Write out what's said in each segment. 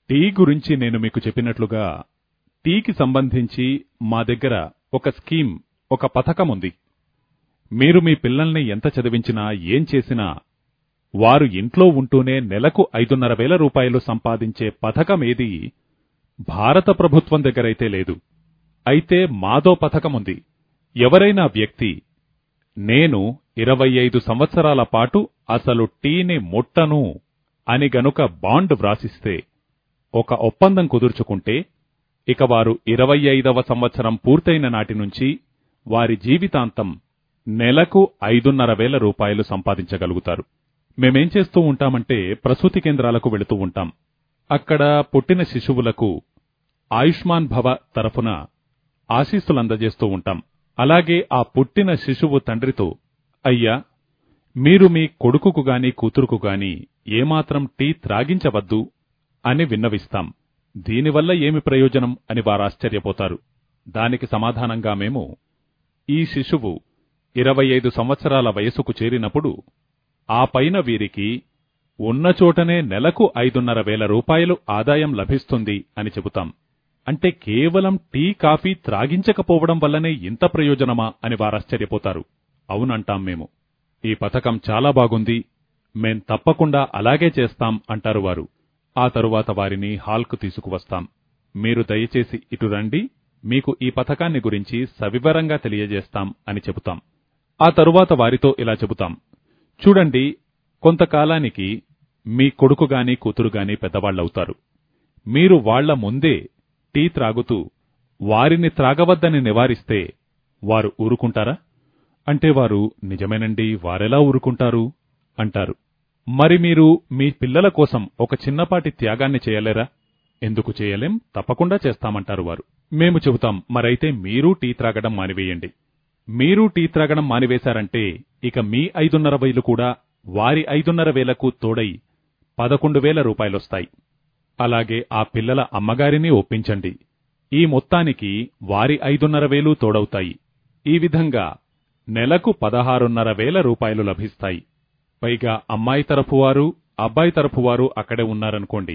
tea గురించి నేను మీకు చెప్పినట్లుగా టీకి సంబంధించి మా దగ్గర ఒక స్కీమ్ ఒక పథకం ఉంది మీరు మీ పిల్లల్ని ఎంత చదివించినా ఏం చేసినా వారు ఇంట్లో ఉంటూనే నెలకు ఐదున్నర వేల రూపాయలు సంపాదించే పథకమేదీ భారత ప్రభుత్వం దగ్గరైతే లేదు అయితే మాదో పథకముంది ఎవరైనా వ్యక్తి నేను ఇరవై ఐదు సంవత్సరాల పాటు అసలు టీని ముట్టను అని గనుక బాండ్ వ్రాసిస్తే ఒక ఒప్పందం కుదుర్చుకుంటే ఇక వారు ఇరవై ఐదవ సంవత్సరం పూర్తయిన నాటి నుంచి వారి జీవితాంతం నెలకు ఐదున్నర వేల రూపాయలు సంపాదించగలుగుతారు మేమేం చేస్తూ ఉంటామంటే ప్రసూతి కేంద్రాలకు వెళుతూ ఉంటాం అక్కడ పుట్టిన శిశువులకు ఆయుష్మాన్ భవ తరఫున ఆశీస్సులు అందజేస్తూ ఉంటాం అలాగే ఆ పుట్టిన శిశువు తండ్రితో అయ్యా మీరు మీ కొడుకుకు గాని కూతురుకు గాని ఏమాత్రం టీ త్రాగించవద్దు అని విన్నవిస్తాం దీనివల్ల ఏమి ప్రయోజనం అని వారాశ్చర్యపోతారు దానికి సమాధానంగా మేము ఈ శిశువు ఇరవై ఐదు సంవత్సరాల వయసుకు చేరినప్పుడు ఆ పైన వీరికి ఉన్న చోటనే నెలకు ఐదున్నర వేల రూపాయలు ఆదాయం లభిస్తుంది అని చెబుతాం అంటే కేవలం టీ కాఫీ త్రాగించకపోవడం వల్లనే ఇంత ప్రయోజనమా అని వారాశ్చర్యపోతారు అవునంటాం మేము ఈ పథకం చాలా బాగుంది మేం తప్పకుండా అలాగే చేస్తాం అంటారు వారు ఆ తరువాత వారిని హాల్కు తీసుకువస్తాం మీరు దయచేసి ఇటు రండి మీకు ఈ పథకాన్ని గురించి సవివరంగా తెలియజేస్తాం అని చెబుతాం ఆ తరువాత వారితో ఇలా చెబుతాం చూడండి కొంతకాలానికి మీ కొడుకు గాని కూతురు గాని పెద్దవాళ్లవుతారు మీరు వాళ్ల ముందే టీ త్రాగుతూ వారిని త్రాగవద్దని నివారిస్తే వారు ఊరుకుంటారా అంటే వారు నిజమేనండి వారెలా ఊరుకుంటారు అంటారు మరి మీరు మీ పిల్లల కోసం ఒక చిన్నపాటి త్యాగాన్ని చేయలేరా ఎందుకు చేయలేం తప్పకుండా చేస్తామంటారు వారు మేము చెబుతాం మరైతే మీరూ టీ త్రాగడం మానివేయండి మీరు టీ త్రాగడం మానివేశారంటే ఇక మీ ఐదున్నర వేలు కూడా వారి ఐదున్నర వేలకు తోడై పదకొండు వేల రూపాయలొస్తాయి అలాగే ఆ పిల్లల అమ్మగారిని ఒప్పించండి ఈ మొత్తానికి వారి ఐదున్నర వేలు తోడవుతాయి ఈ విధంగా నెలకు పదహారున్నర వేల రూపాయలు లభిస్తాయి పైగా అమ్మాయి తరఫు వారు అబ్బాయి తరఫు వారు అక్కడే ఉన్నారనుకోండి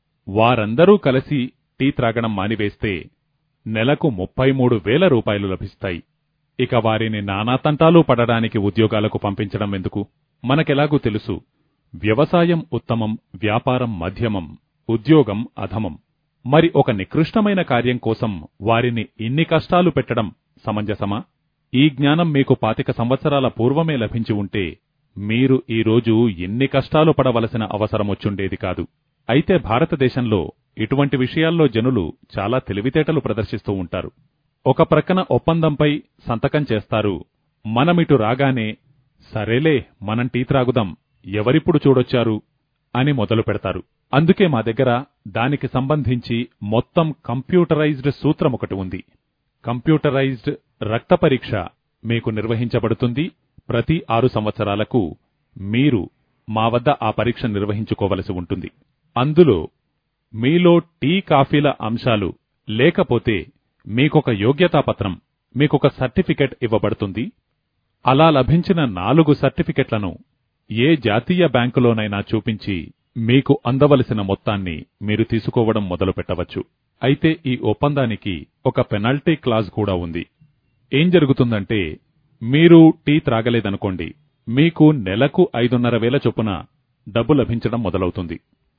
వారందరూ కలిసి టీ త్రాగడం మానివేస్తే నెలకు ముప్పై మూడు వేల రూపాయలు లభిస్తాయి ఇక వారిని నానాతంటాలు పడడానికి ఉద్యోగాలకు పంపించడం ఎందుకు మనకెలాగూ తెలుసు వ్యవసాయం ఉత్తమం వ్యాపారం మధ్యమం ఉద్యోగం అధమం మరి ఒక నికృష్టమైన కార్యం కోసం వారిని ఇన్ని కష్టాలు పెట్టడం సమంజసమా ఈ జ్ఞానం మీకు పాతిక సంవత్సరాల పూర్వమే లభించి ఉంటే మీరు ఈ రోజు ఎన్ని కష్టాలు పడవలసిన అవసరమొచ్చుండేది కాదు అయితే భారతదేశంలో ఇటువంటి విషయాల్లో జనులు చాలా తెలివితేటలు ప్రదర్శిస్తూ ఉంటారు ఒక ప్రక్కన ఒప్పందంపై సంతకం చేస్తారు మనమిటు రాగానే సరేలే మనం టీ త్రాగుదాం ఎవరిప్పుడు చూడొచ్చారు అని మొదలు పెడతారు అందుకే మా దగ్గర దానికి సంబంధించి మొత్తం కంప్యూటరైజ్డ్ సూత్రం ఒకటి ఉంది కంప్యూటరైజ్డ్ రక్త పరీక్ష మీకు నిర్వహించబడుతుంది ప్రతి ఆరు సంవత్సరాలకు మీరు మా వద్ద ఆ పరీక్ష నిర్వహించుకోవలసి ఉంటుంది అందులో మీలో టీ కాఫీల అంశాలు లేకపోతే మీకొక యోగ్యతాపత్రం మీకొక సర్టిఫికెట్ ఇవ్వబడుతుంది అలా లభించిన నాలుగు సర్టిఫికెట్లను ఏ జాతీయ బ్యాంకులోనైనా చూపించి మీకు అందవలసిన మొత్తాన్ని మీరు తీసుకోవడం మొదలు పెట్టవచ్చు అయితే ఈ ఒప్పందానికి ఒక పెనాల్టీ క్లాజ్ కూడా ఉంది ఏం జరుగుతుందంటే మీరు టీ త్రాగలేదనుకోండి మీకు నెలకు ఐదున్నర వేల చొప్పున డబ్బు లభించడం మొదలవుతుంది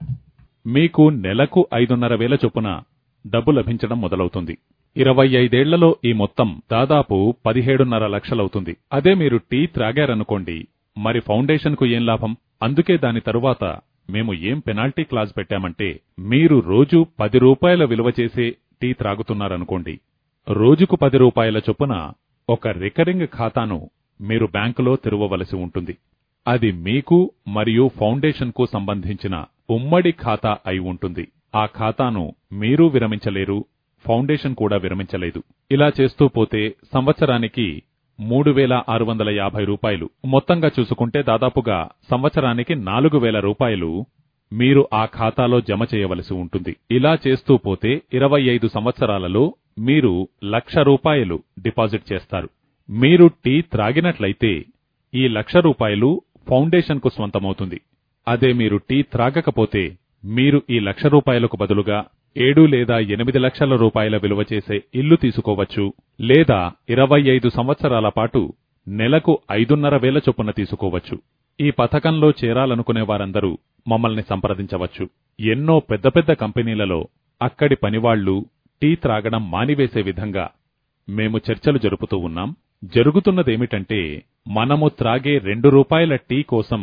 మీకు నెలకు ఐదున్నర వేల చొప్పున డబ్బు లభించడం మొదలవుతుంది ఇరవై ఐదేళ్లలో ఈ మొత్తం దాదాపు పదిహేడున్నర లక్షలవుతుంది అదే మీరు టీ త్రాగారనుకోండి మరి ఫౌండేషన్కు ఏం లాభం అందుకే దాని తరువాత మేము ఏం పెనాల్టీ క్లాజ్ పెట్టామంటే మీరు రోజు పది రూపాయల విలువ చేసే టీ త్రాగుతున్నారనుకోండి రోజుకు పది రూపాయల చొప్పున ఒక రికరింగ్ ఖాతాను మీరు బ్యాంకులో తెరవవలసి ఉంటుంది అది మీకు మరియు ఫౌండేషన్కు సంబంధించిన ఉమ్మడి ఖాతా అయి ఉంటుంది ఆ ఖాతాను మీరు విరమించలేరు ఫౌండేషన్ కూడా విరమించలేదు ఇలా చేస్తూ పోతే సంవత్సరానికి మూడు వేల ఆరు వందల యాభై రూపాయలు మొత్తంగా చూసుకుంటే దాదాపుగా సంవత్సరానికి నాలుగు వేల రూపాయలు మీరు ఆ ఖాతాలో జమ చేయవలసి ఉంటుంది ఇలా చేస్తూ పోతే ఇరవై ఐదు సంవత్సరాలలో మీరు లక్ష రూపాయలు డిపాజిట్ చేస్తారు మీరు టీ త్రాగినట్లయితే ఈ లక్ష రూపాయలు ఫౌండేషన్కు స్వంతమవుతుంది అదే మీరు టీ త్రాగకపోతే మీరు ఈ లక్ష రూపాయలకు బదులుగా ఏడు లేదా ఎనిమిది లక్షల రూపాయల విలువ చేసే ఇల్లు తీసుకోవచ్చు లేదా ఇరవై ఐదు సంవత్సరాల పాటు నెలకు ఐదున్నర వేల చొప్పున తీసుకోవచ్చు ఈ పథకంలో చేరాలనుకునే వారందరూ మమ్మల్ని సంప్రదించవచ్చు ఎన్నో పెద్ద పెద్ద కంపెనీలలో అక్కడి పనివాళ్లు టీ త్రాగడం మానివేసే విధంగా మేము చర్చలు జరుపుతూ ఉన్నాం జరుగుతున్నదేమిటంటే మనము త్రాగే రెండు రూపాయల టీ కోసం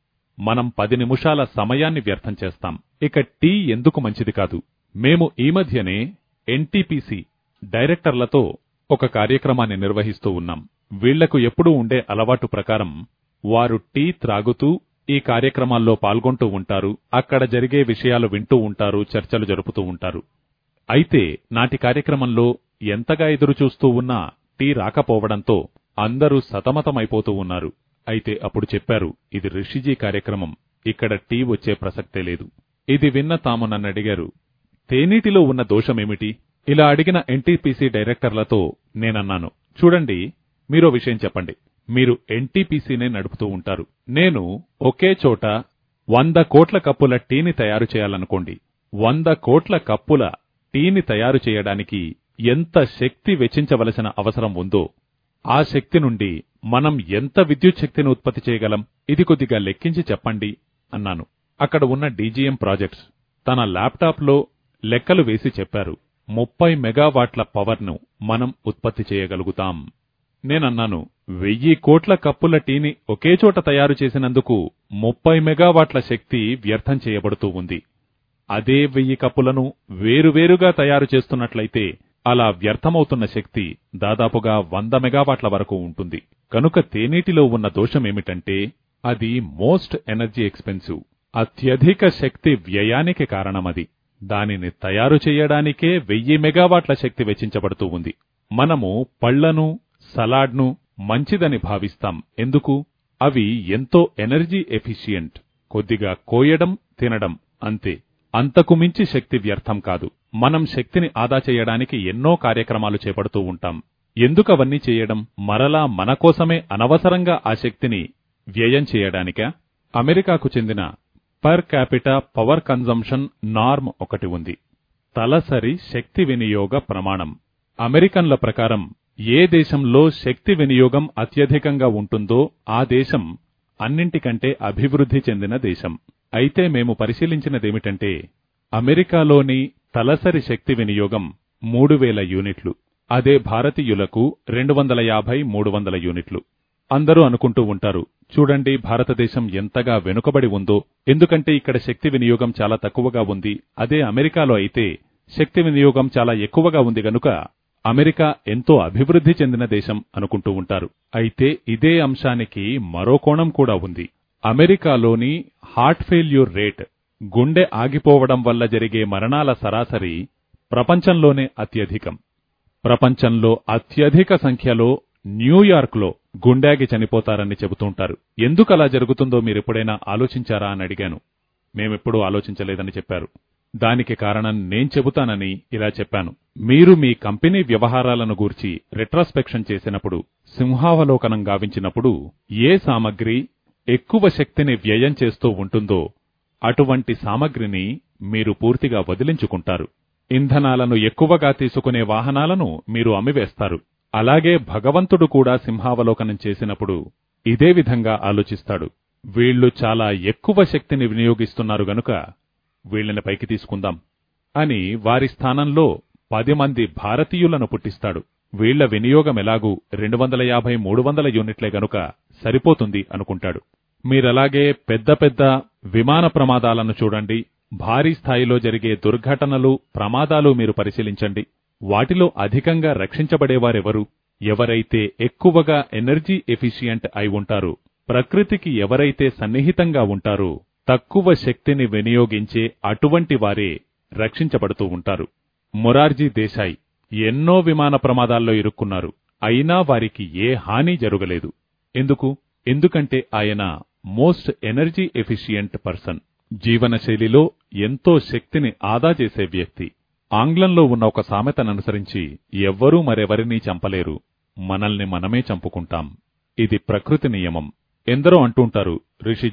మనం పది నిమిషాల సమయాన్ని వ్యర్థం చేస్తాం ఇక టీ ఎందుకు మంచిది కాదు మేము ఈ మధ్యనే ఎన్టీపీసీ డైరెక్టర్లతో ఒక కార్యక్రమాన్ని నిర్వహిస్తూ ఉన్నాం వీళ్లకు ఎప్పుడూ ఉండే అలవాటు ప్రకారం వారు టీ త్రాగుతూ ఈ కార్యక్రమాల్లో పాల్గొంటూ ఉంటారు అక్కడ జరిగే విషయాలు వింటూ ఉంటారు చర్చలు జరుపుతూ ఉంటారు అయితే నాటి కార్యక్రమంలో ఎంతగా ఎదురుచూస్తూ ఉన్నా టీ రాకపోవడంతో అందరూ సతమతమైపోతూ ఉన్నారు అయితే అప్పుడు చెప్పారు ఇది రిషిజీ కార్యక్రమం ఇక్కడ టీ వచ్చే ప్రసక్తే లేదు ఇది విన్న తాము నన్ను అడిగారు తేనీటిలో ఉన్న దోషమేమిటి ఇలా అడిగిన ఎన్టీపీసీ డైరెక్టర్లతో నేనన్నాను చూడండి మీరో విషయం చెప్పండి మీరు ఎన్టీపీసీనే నడుపుతూ ఉంటారు నేను ఒకే చోట వంద కోట్ల కప్పుల టీని తయారు చేయాలనుకోండి వంద కోట్ల కప్పుల టీని తయారు చేయడానికి ఎంత శక్తి వెచ్చించవలసిన అవసరం ఉందో ఆ శక్తి నుండి మనం ఎంత విద్యుత్ శక్తిని ఉత్పత్తి చేయగలం ఇది కొద్దిగా లెక్కించి చెప్పండి అన్నాను అక్కడ ఉన్న డీజీఎం ప్రాజెక్ట్స్ తన ల్యాప్టాప్లో లెక్కలు వేసి చెప్పారు ముప్పై మెగావాట్ల పవర్ను మనం ఉత్పత్తి చేయగలుగుతాం నేనన్నాను వెయ్యి కోట్ల కప్పుల టీని ఒకే చోట తయారు చేసినందుకు ముప్పై మెగావాట్ల శక్తి వ్యర్థం చేయబడుతూ ఉంది అదే వెయ్యి కప్పులను వేరువేరుగా తయారు చేస్తున్నట్లయితే అలా వ్యర్థమవుతున్న శక్తి దాదాపుగా వంద మెగావాట్ల వరకు ఉంటుంది కనుక తేనీటిలో ఉన్న దోషమేమిటంటే అది మోస్ట్ ఎనర్జీ ఎక్స్పెన్సివ్ అత్యధిక శక్తి వ్యయానికి కారణమది దానిని తయారు చేయడానికే వెయ్యి మెగావాట్ల శక్తి వెచ్చించబడుతూ ఉంది మనము పళ్లను సలాడ్ను మంచిదని భావిస్తాం ఎందుకు అవి ఎంతో ఎనర్జీ ఎఫిషియంట్ కొద్దిగా కోయడం తినడం అంతే అంతకు మించి శక్తి వ్యర్థం కాదు మనం శక్తిని ఆదా చేయడానికి ఎన్నో కార్యక్రమాలు చేపడుతూ ఉంటాం ఎందుకు అవన్నీ చేయడం మరలా మన కోసమే అనవసరంగా ఆ శక్తిని వ్యయం చేయడానికా అమెరికాకు చెందిన per capita power consumption norm ఒకటి ఉంది తలసరి శక్తి వినియోగ ప్రమాణం అమెరికన్ల ప్రకారం ఏ దేశంలో శక్తి వినియోగం అత్యధికంగా ఉంటుందో ఆ దేశం అన్నింటికంటే అభివృద్ధి చెందిన దేశం అయితే మేము పరిశీలించినదేమిటంటే అమెరికాలోని తలసరి శక్తి వినియోగం మూడు వేల యూనిట్లు అదే భారతీయులకు రెండు వందల యాభై మూడు వందల యూనిట్లు అందరూ అనుకుంటూ ఉంటారు చూడండి భారతదేశం ఎంతగా వెనుకబడి ఉందో ఎందుకంటే ఇక్కడ శక్తి వినియోగం చాలా తక్కువగా ఉంది అదే అమెరికాలో అయితే శక్తి వినియోగం చాలా ఎక్కువగా ఉంది గనుక అమెరికా ఎంతో అభివృద్ధి చెందిన దేశం అనుకుంటూ ఉంటారు అయితే ఇదే అంశానికి మరో కోణం కూడా ఉంది అమెరికాలోని హార్ట్ ఫెయిల్యూర్ రేట్ గుండె ఆగిపోవడం వల్ల జరిగే మరణాల సరాసరి ప్రపంచంలోనే అత్యధికం ప్రపంచంలో అత్యధిక సంఖ్యలో న్యూయార్క్లో గుండాగి చనిపోతారని చెబుతుంటారు ఎందుకలా జరుగుతుందో మీరెప్పుడైనా ఆలోచించారా అని అడిగాను మేమెప్పుడూ ఆలోచించలేదని చెప్పారు దానికి కారణం నేను చెబుతానని ఇలా చెప్పాను మీరు మీ కంపెనీ వ్యవహారాలను గూర్చి రెట్రాస్పెక్షన్ చేసినప్పుడు సింహావలోకనం గావించినప్పుడు ఏ సామగ్రి ఎక్కువ శక్తిని వ్యయం చేస్తూ ఉంటుందో అటువంటి సామగ్రిని మీరు పూర్తిగా వదిలించుకుంటారు ఇంధనాలను ఎక్కువగా తీసుకునే వాహనాలను మీరు అమ్మివేస్తారు అలాగే భగవంతుడు కూడా సింహావలోకనం చేసినప్పుడు ఇదే విధంగా ఆలోచిస్తాడు వీళ్లు చాలా ఎక్కువ శక్తిని వినియోగిస్తున్నారు గనుక వీళ్ళని పైకి తీసుకుందాం అని వారి స్థానంలో పది మంది భారతీయులను పుట్టిస్తాడు వీళ్ల వినియోగం ఎలాగూ రెండు వందల యాభై మూడు వందల యూనిట్లే గనుక సరిపోతుంది అనుకుంటాడు మీరలాగే పెద్ద పెద్ద విమాన ప్రమాదాలను చూడండి భారీ స్థాయిలో జరిగే దుర్ఘటనలు ప్రమాదాలు మీరు పరిశీలించండి వాటిలో అధికంగా రక్షించబడేవారెవరు ఎవరైతే ఎక్కువగా ఎనర్జీ ఎఫిషియంట్ అయి ఉంటారో ప్రకృతికి ఎవరైతే సన్నిహితంగా ఉంటారో తక్కువ శక్తిని వినియోగించే అటువంటి వారే రక్షించబడుతూ ఉంటారు మొరార్జీ దేశాయ్ ఎన్నో విమాన ప్రమాదాల్లో ఇరుక్కున్నారు అయినా వారికి ఏ హాని జరగలేదు ఎందుకు ఎందుకంటే ఆయన మోస్ట్ ఎనర్జీ ఎఫిషియంట్ పర్సన్ జీవనశైలిలో ఎంతో శక్తిని ఆదా చేసే వ్యక్తి ఆంగ్లంలో ఉన్న ఒక సామెతననుసరించి ఎవ్వరూ మరెవరినీ చంపలేరు మనల్ని మనమే చంపుకుంటాం ఇది ప్రకృతి నియమం ఎందరో అంటుంటారు రిషిజీ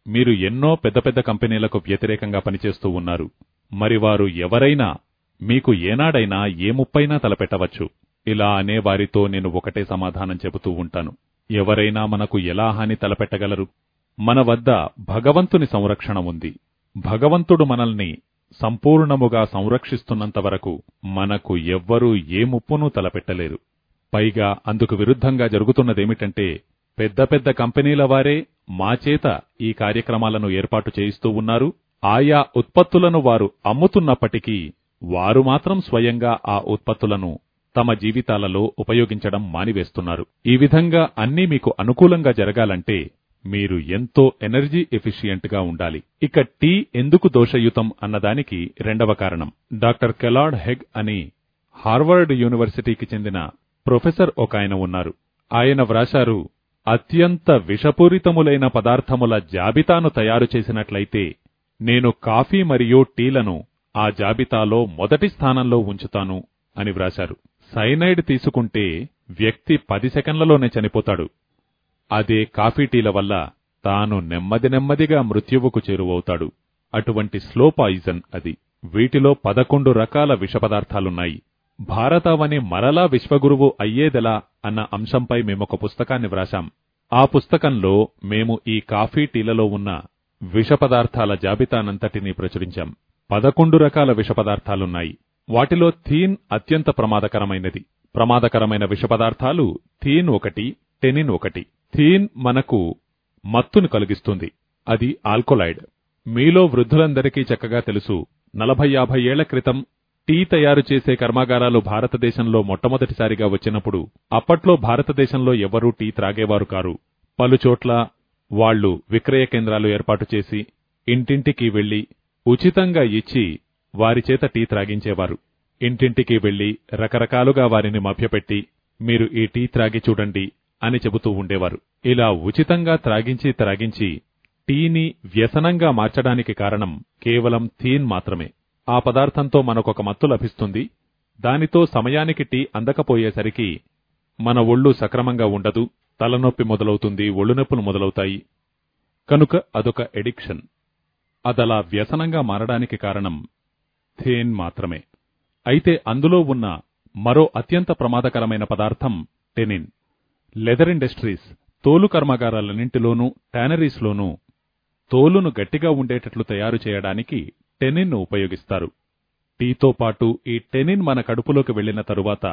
మీరు ఎన్నో పెద్ద పెద్ద కంపెనీలకు వ్యతిరేకంగా పనిచేస్తూ ఉన్నారు మరి వారు ఎవరైనా మీకు ఏనాడైనా ఏ ముప్పైనా తలపెట్టవచ్చు ఇలా అనే వారితో నేను ఒకటే సమాధానం చెబుతూ ఉంటాను ఎవరైనా మనకు ఎలా హాని తలపెట్టగలరు మన వద్ద భగవంతుని సంరక్షణ ఉంది భగవంతుడు మనల్ని సంపూర్ణముగా సంరక్షిస్తున్నంత వరకు మనకు ఎవ్వరూ ఏ ముప్పునూ తలపెట్టలేరు పైగా అందుకు విరుద్ధంగా జరుగుతున్నదేమిటంటే పెద్ద పెద్ద కంపెనీల వారే మా చేత ఈ కార్యక్రమాలను ఏర్పాటు చేయిస్తూ ఉన్నారు ఆయా ఉత్పత్తులను వారు అమ్ముతున్నప్పటికీ వారు మాత్రం స్వయంగా ఆ ఉత్పత్తులను తమ జీవితాలలో ఉపయోగించడం మానివేస్తున్నారు ఈ విధంగా అన్నీ మీకు అనుకూలంగా జరగాలంటే మీరు ఎంతో ఎనర్జీ ఎఫిషియెంట్ గా ఉండాలి ఇక టీ ఎందుకు దోషయుతం అన్నదానికి రెండవ కారణం డాక్టర్ కెలాడ్ హెగ్ అని హార్వర్డ్ యూనివర్సిటీకి చెందిన ప్రొఫెసర్ ఒక ఆయన ఉన్నారు ఆయన వ్రాశారు అత్యంత విషపూరితములైన పదార్థముల జాబితాను తయారు చేసినట్లయితే నేను కాఫీ మరియు టీలను ఆ జాబితాలో మొదటి స్థానంలో ఉంచుతాను అని వ్రాశారు సైనైడ్ తీసుకుంటే వ్యక్తి పది సెకండ్లలోనే చనిపోతాడు అదే కాఫీ టీల వల్ల తాను నెమ్మది నెమ్మదిగా మృత్యువుకు చేరువవుతాడు అటువంటి స్లో పాయిజన్ అది వీటిలో పదకొండు రకాల విషపదార్థాలున్నాయి భారతావని మరలా విశ్వగురువు అయ్యేదెలా అన్న అంశంపై మేమొక పుస్తకాన్ని వ్రాశాం ఆ పుస్తకంలో మేము ఈ కాఫీ టీలలో ఉన్న విషపదార్థాల జాబితానంతటినీ ప్రచురించాం పదకొండు రకాల విషపదార్థాలున్నాయి వాటిలో థీన్ అత్యంత ప్రమాదకరమైనది ప్రమాదకరమైన విషపదార్థాలు థీన్ ఒకటి టెనిన్ ఒకటి థీన్ మనకు మత్తును కలిగిస్తుంది అది ఆల్కొలాయిడ్ మీలో వృద్ధులందరికీ చక్కగా తెలుసు నలభై యాభై ఏళ్ల క్రితం టీ తయారు చేసే కర్మాగారాలు భారతదేశంలో మొట్టమొదటిసారిగా వచ్చినప్పుడు అప్పట్లో భారతదేశంలో ఎవరూ టీ త్రాగేవారు కారు పలుచోట్ల వాళ్లు విక్రయ కేంద్రాలు ఏర్పాటు చేసి ఇంటింటికి వెళ్లి ఉచితంగా ఇచ్చి వారి చేత టీ త్రాగించేవారు ఇంటింటికి వెళ్లి రకరకాలుగా వారిని మభ్యపెట్టి మీరు ఈ టీ త్రాగి చూడండి అని చెబుతూ ఉండేవారు ఇలా ఉచితంగా త్రాగించి త్రాగించి టీని వ్యసనంగా మార్చడానికి కారణం కేవలం థీన్ మాత్రమే ఆ పదార్థంతో మనకొక మత్తు లభిస్తుంది దానితో సమయానికి టీ అందకపోయేసరికి మన ఒళ్ళు సక్రమంగా ఉండదు తలనొప్పి మొదలవుతుంది ఒళ్ళు నొప్పులు మొదలవుతాయి కనుక అదొక ఎడిక్షన్ అదలా వ్యసనంగా మారడానికి కారణం థేన్ మాత్రమే అయితే అందులో ఉన్న మరో అత్యంత ప్రమాదకరమైన పదార్థం టెనిన్ లెదర్ ఇండస్ట్రీస్ తోలు కర్మాగారాలన్నింటిలోనూ టానరీస్లోనూ తోలును గట్టిగా ఉండేటట్లు తయారు చేయడానికి టెనిన్ను ఉపయోగిస్తారు టీతో పాటు ఈ టెనిన్ మన కడుపులోకి వెళ్లిన తరువాత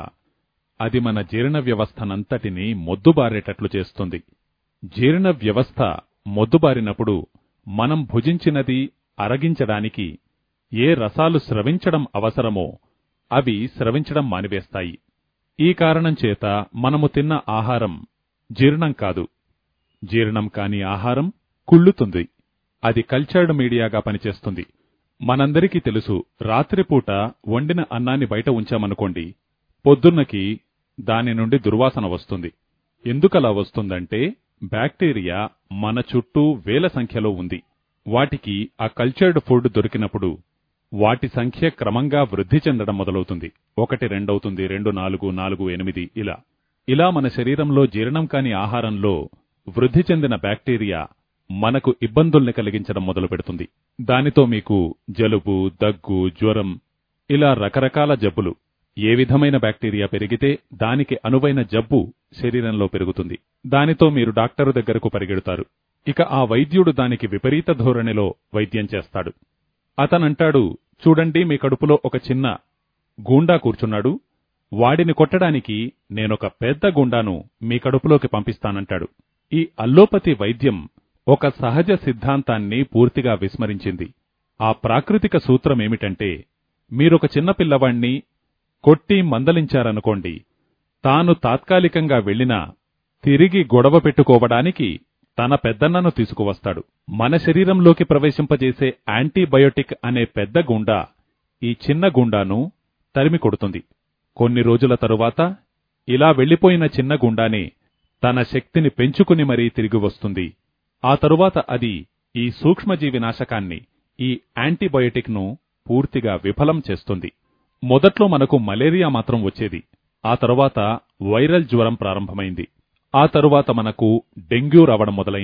అది మన జీర్ణ వ్యవస్థనంతటినీ మొద్దుబారేటట్లు చేస్తుంది జీర్ణ వ్యవస్థ మొద్దుబారినప్పుడు మనం భుజించినది అరగించడానికి ఏ రసాలు స్రవించడం అవసరమో అవి స్రవించడం మానివేస్తాయి ఈ కారణం చేత మనము తిన్న ఆహారం జీర్ణం కాదు జీర్ణం కాని ఆహారం కుళ్ళుతుంది అది కల్చర్డ్ మీడియాగా పనిచేస్తుంది మనందరికీ తెలుసు రాత్రిపూట వండిన అన్నాన్ని బయట ఉంచామనుకోండి పొద్దున్నకి దాని నుండి దుర్వాసన వస్తుంది ఎందుకలా వస్తుందంటే బ్యాక్టీరియా మన చుట్టూ వేల సంఖ్యలో ఉంది వాటికి ఆ కల్చర్డ్ ఫుడ్ దొరికినప్పుడు వాటి సంఖ్య క్రమంగా వృద్ధి చెందడం మొదలవుతుంది ఒకటి రెండవుతుంది రెండు నాలుగు నాలుగు ఎనిమిది ఇలా ఇలా మన శరీరంలో జీర్ణం కాని ఆహారంలో వృద్ధి చెందిన బ్యాక్టీరియా మనకు ఇబ్బందుల్ని కలిగించడం మొదలుపెడుతుంది దానితో మీకు జలుబు దగ్గు జ్వరం ఇలా రకరకాల జబ్బులు ఏ విధమైన బ్యాక్టీరియా పెరిగితే దానికి అనువైన జబ్బు శరీరంలో పెరుగుతుంది దానితో మీరు డాక్టరు దగ్గరకు పరిగెడతారు ఇక ఆ వైద్యుడు దానికి విపరీత ధోరణిలో వైద్యం చేస్తాడు అతనంటాడు చూడండి మీ కడుపులో ఒక చిన్న గూండా కూర్చున్నాడు వాడిని కొట్టడానికి నేనొక పెద్ద గుండాను మీ కడుపులోకి పంపిస్తానంటాడు ఈ అల్లోపతి వైద్యం ఒక సహజ సిద్ధాంతాన్ని పూర్తిగా విస్మరించింది ఆ ప్రాకృతిక సూత్రమేమిటంటే మీరొక చిన్న పిల్లవాణ్ణి కొట్టి మందలించారనుకోండి తాను తాత్కాలికంగా వెళ్లినా తిరిగి గొడవ పెట్టుకోవడానికి తన పెద్దన్నను తీసుకువస్తాడు మన శరీరంలోకి ప్రవేశింపజేసే యాంటీబయోటిక్ అనే పెద్ద గుండా ఈ చిన్న గుండాను తరిమి కొడుతుంది కొన్ని రోజుల తరువాత ఇలా వెళ్లిపోయిన చిన్న గుండానే తన శక్తిని పెంచుకుని మరీ తిరిగి వస్తుంది ఆ తరువాత అది ఈ సూక్ష్మజీవి నాశకాన్ని ఈ యాంటీబయోటిక్ ను పూర్తిగా విఫలం చేస్తుంది మొదట్లో మనకు మలేరియా మాత్రం వచ్చేది ఆ తరువాత వైరల్ జ్వరం ప్రారంభమైంది ఆ తరువాత మనకు డెంగ్యూ రావడం మొదలైంది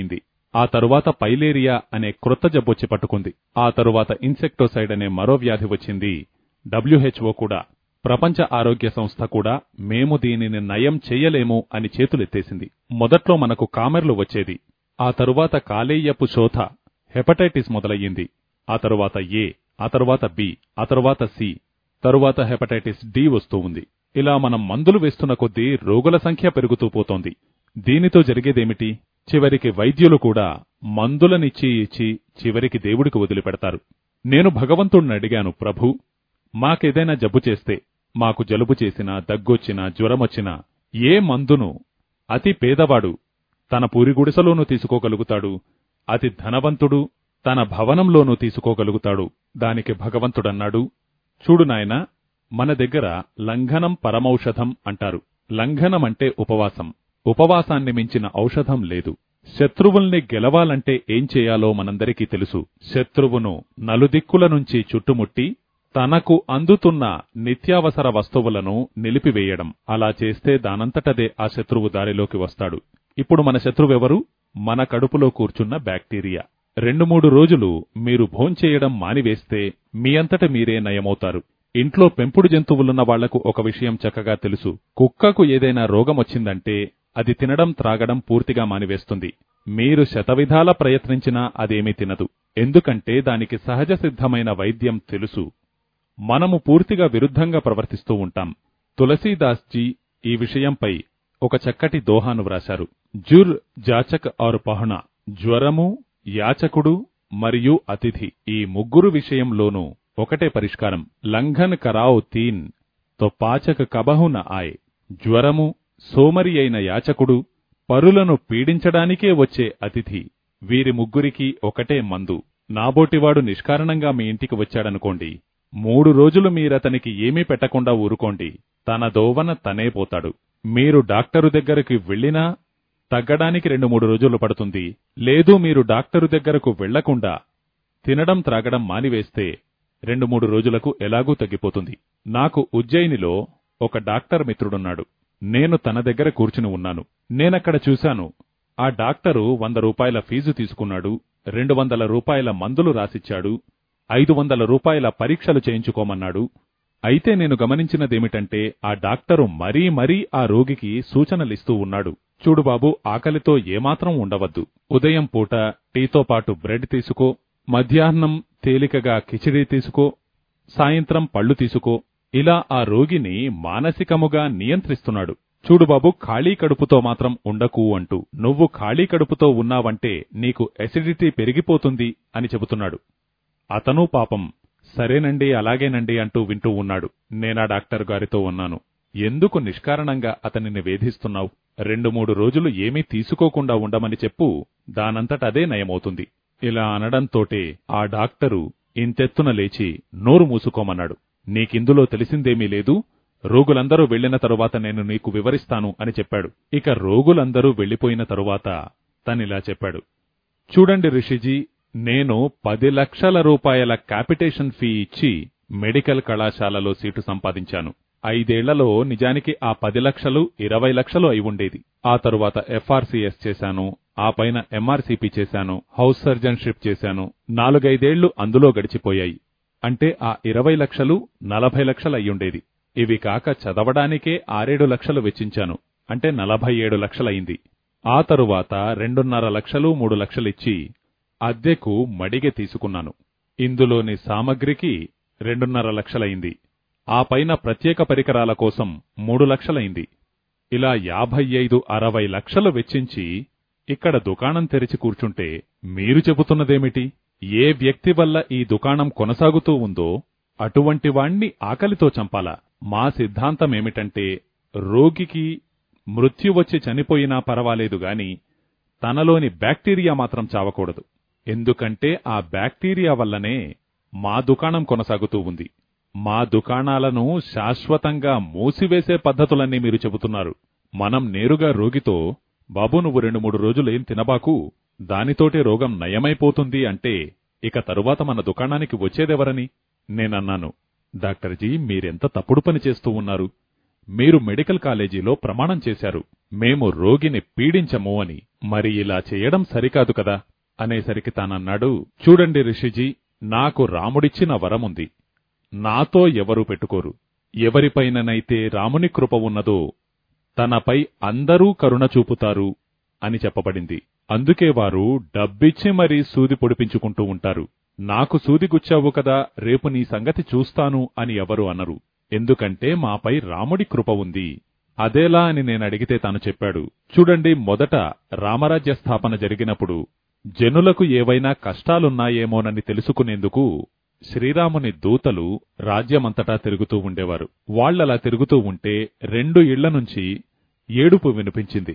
ఆ తరువాత పైలేరియా అనే క్రొత్త జబ్బొచ్చి పట్టుకుంది ఆ తరువాత ఇన్సెక్టోసైడ్ అనే మరో వ్యాధి వచ్చింది డబ్ల్యూహెచ్ఓ కూడా ప్రపంచ ఆరోగ్య సంస్థ కూడా మేము దీనిని నయం చెయ్యలేము అని చేతులెత్తేసింది మొదట్లో మనకు కామెర్లు వచ్చేది ఆ తరువాత కాలేయపు శోథ హెపటైటిస్ మొదలయ్యింది ఆ తరువాత ఏ ఆ తరువాత బి ఆ తరువాత సి తరువాత హెపటైటిస్ డి వస్తూ ఉంది ఇలా మనం మందులు వేస్తున్న కొద్దీ రోగుల సంఖ్య పెరుగుతూ పోతోంది దీనితో జరిగేదేమిటి చివరికి వైద్యులు కూడా మందులనిచ్చి ఇచ్చి చివరికి దేవుడికి వదిలిపెడతారు నేను భగవంతుణ్ణి అడిగాను ప్రభు మాకేదైనా జబ్బు చేస్తే మాకు జలుబు చేసినా దగ్గొచ్చినా జ్వరమొచ్చినా ఏ మందును అతి పేదవాడు తన పూరిగుడిసలోనూ తీసుకోగలుగుతాడు అతి ధనవంతుడు తన భవనంలోనూ తీసుకోగలుగుతాడు దానికి భగవంతుడన్నాడు చూడు నాయనా మన దగ్గర లంఘనం పరమౌషధం అంటారు లంఘనం అంటే ఉపవాసం ఉపవాసాన్ని మించిన ఔషధం లేదు శత్రువుల్ని గెలవాలంటే ఏం చేయాలో మనందరికీ తెలుసు శత్రువును నలుదిక్కుల నుంచి చుట్టుముట్టి తనకు అందుతున్న నిత్యావసర వస్తువులను నిలిపివేయడం అలా చేస్తే దానంతటదే ఆ శత్రువు దారిలోకి వస్తాడు ఇప్పుడు మన శత్రువెవరు మన కడుపులో కూర్చున్న బ్యాక్టీరియా రెండు మూడు రోజులు మీరు భోంచేయడం మానివేస్తే మీ అంతట మీరే నయమవుతారు ఇంట్లో పెంపుడు జంతువులున్న వాళ్లకు ఒక విషయం చక్కగా తెలుసు కుక్కకు ఏదైనా రోగమొచ్చిందంటే అది తినడం త్రాగడం పూర్తిగా మానివేస్తుంది మీరు శతవిధాల ప్రయత్నించినా అదేమీ తినదు ఎందుకంటే దానికి సహజ సిద్ధమైన వైద్యం తెలుసు మనము పూర్తిగా విరుద్ధంగా ప్రవర్తిస్తూ ఉంటాం తులసీదాస్ జీ ఈ విషయంపై ఒక చక్కటి దోహాను వ్రాశారు జుర్ జాచక్ ఔర్ పహుణ జ్వరము యాచకుడు మరియు అతిథి ఈ ముగ్గురు విషయంలోనూ ఒకటే పరిష్కారం లంఘన్ కరావ్ తీన్ తో పాచక కబహున ఆయ్ జ్వరము సోమరి అయిన యాచకుడు పరులను పీడించడానికే వచ్చే అతిథి వీరి ముగ్గురికి ఒకటే మందు నాబోటివాడు నిష్కారణంగా మీ ఇంటికి వచ్చాడనుకోండి మూడు రోజులు మీరతనికి ఏమీ పెట్టకుండా ఊరుకోండి తన దోవన తనే పోతాడు మీరు డాక్టరు దగ్గరికి వెళ్ళినా తగ్గడానికి రెండు మూడు రోజులు పడుతుంది లేదు మీరు డాక్టరు దగ్గరకు వెళ్లకుండా తినడం త్రాగడం మానివేస్తే రెండు మూడు రోజులకు ఎలాగూ తగ్గిపోతుంది నాకు ఉజ్జయినిలో ఒక డాక్టర్ మిత్రుడున్నాడు నేను తన దగ్గర కూర్చుని ఉన్నాను నేనక్కడ చూశాను ఆ డాక్టరు వంద రూపాయల ఫీజు తీసుకున్నాడు రెండు వందల రూపాయల మందులు రాసిచ్చాడు ఐదు వందల రూపాయల పరీక్షలు చేయించుకోమన్నాడు అయితే నేను గమనించినదేమిటంటే ఆ డాక్టరు మరీ మరీ ఆ రోగికి సూచనలిస్తూ ఉన్నాడు చూడు బాబు ఆకలితో ఏమాత్రం ఉండవద్దు ఉదయం పూట టీతో పాటు బ్రెడ్ తీసుకో మధ్యాహ్నం తేలికగా కిచిడీ తీసుకో సాయంత్రం పళ్ళు తీసుకో ఇలా ఆ రోగిని మానసికముగా నియంత్రిస్తున్నాడు చూడు బాబు ఖాళీ కడుపుతో మాత్రం ఉండకు అంటూ నువ్వు ఖాళీ కడుపుతో ఉన్నావంటే నీకు ఎసిడిటీ పెరిగిపోతుంది అని చెబుతున్నాడు అతను పాపం సరేనండి అలాగేనండి అంటూ వింటూ ఉన్నాడు నేనా డాక్టర్ గారితో ఉన్నాను ఎందుకు నిష్కారణంగా అతనిని వేధిస్తున్నావు రెండు మూడు రోజులు ఏమీ తీసుకోకుండా ఉండమని చెప్పు దానంతటదే నయమవుతుంది ఇలా అనడంతోటే ఆ డాక్టరు ఇంతెత్తున లేచి నోరు మూసుకోమన్నాడు నీకిందులో తెలిసిందేమీ లేదు రోగులందరూ వెళ్లిన తరువాత నేను నీకు వివరిస్తాను అని చెప్పాడు ఇక రోగులందరూ వెళ్లిపోయిన తరువాత తనిలా చెప్పాడు చూడండి రిషిజీ నేను పది లక్షల రూపాయల క్యాపిటేషన్ ఫీ ఇచ్చి మెడికల్ కళాశాలలో సీటు సంపాదించాను ఐదేళ్లలో నిజానికి ఆ పది లక్షలు ఇరవై లక్షలు అయి ఉండేది ఆ తరువాత ఎఫ్ఆర్సీఎస్ చేశాను ఆ పైన ఎంఆర్సీపీ చేశాను హౌస్ సర్జన్షిప్ చేశాను నాలుగైదేళ్లు అందులో గడిచిపోయాయి అంటే ఆ ఇరవై లక్షలు నలభై లక్షలు అయ్యుండేది ఇవి కాక చదవడానికే ఆరేడు లక్షలు వెచ్చించాను అంటే నలభై ఏడు లక్షలయింది ఆ తరువాత రెండున్నర లక్షలు మూడు లక్షలిచ్చి అద్దెకు మడిగె తీసుకున్నాను ఇందులోని సామగ్రికి రెండున్నర లక్షలయింది ఆ పైన ప్రత్యేక పరికరాల కోసం మూడు లక్షలైంది ఇలా యాభై ఐదు అరవై లక్షలు వెచ్చించి ఇక్కడ దుకాణం తెరిచి కూర్చుంటే మీరు చెబుతున్నదేమిటి ఏ వ్యక్తి వల్ల ఈ దుకాణం కొనసాగుతూ ఉందో అటువంటి వాణ్ణి ఆకలితో చంపాలా మా సిద్ధాంతమేమిటంటే రోగికి మృత్యు వచ్చి చనిపోయినా పర్వాలేదు గాని తనలోని బ్యాక్టీరియా మాత్రం చావకూడదు ఎందుకంటే ఆ బ్యాక్టీరియా వల్లనే మా దుకాణం కొనసాగుతూ ఉంది మా దుకాణాలను శాశ్వతంగా మూసివేసే పద్ధతులన్నీ మీరు చెబుతున్నారు మనం నేరుగా రోగితో బాబు నువ్వు రెండు మూడు రోజులు ఏం తినబాకు దానితోటే రోగం నయమైపోతుంది అంటే ఇక తరువాత మన దుకాణానికి వచ్చేదెవరని నేనన్నాను డాక్టర్జీ మీరెంత తప్పుడు పని చేస్తూ ఉన్నారు మీరు మెడికల్ కాలేజీలో ప్రమాణం చేశారు మేము రోగిని పీడించము అని మరి ఇలా చేయడం సరికాదు కదా అనేసరికి తానన్నాడు చూడండి రిషిజీ నాకు రాముడిచ్చిన వరముంది నాతో ఎవరూ పెట్టుకోరు ఎవరిపైననైతే రాముని కృప ఉన్నదో తనపై అందరూ కరుణ చూపుతారు అని చెప్పబడింది అందుకే వారు డబ్బిచ్చి మరీ సూది పొడిపించుకుంటూ ఉంటారు నాకు సూది గుచ్చావు కదా రేపు నీ సంగతి చూస్తాను అని ఎవరు అనరు ఎందుకంటే మాపై రాముడి కృప ఉంది అదేలా అని నేనడిగితే తాను చెప్పాడు చూడండి మొదట రామరాజ్య స్థాపన జరిగినప్పుడు జనులకు ఏవైనా కష్టాలున్నాయేమోనని తెలుసుకునేందుకు శ్రీరాముని దూతలు రాజ్యమంతటా తిరుగుతూ ఉండేవారు వాళ్లలా తిరుగుతూ ఉంటే రెండు ఇళ్ల నుంచి ఏడుపు వినిపించింది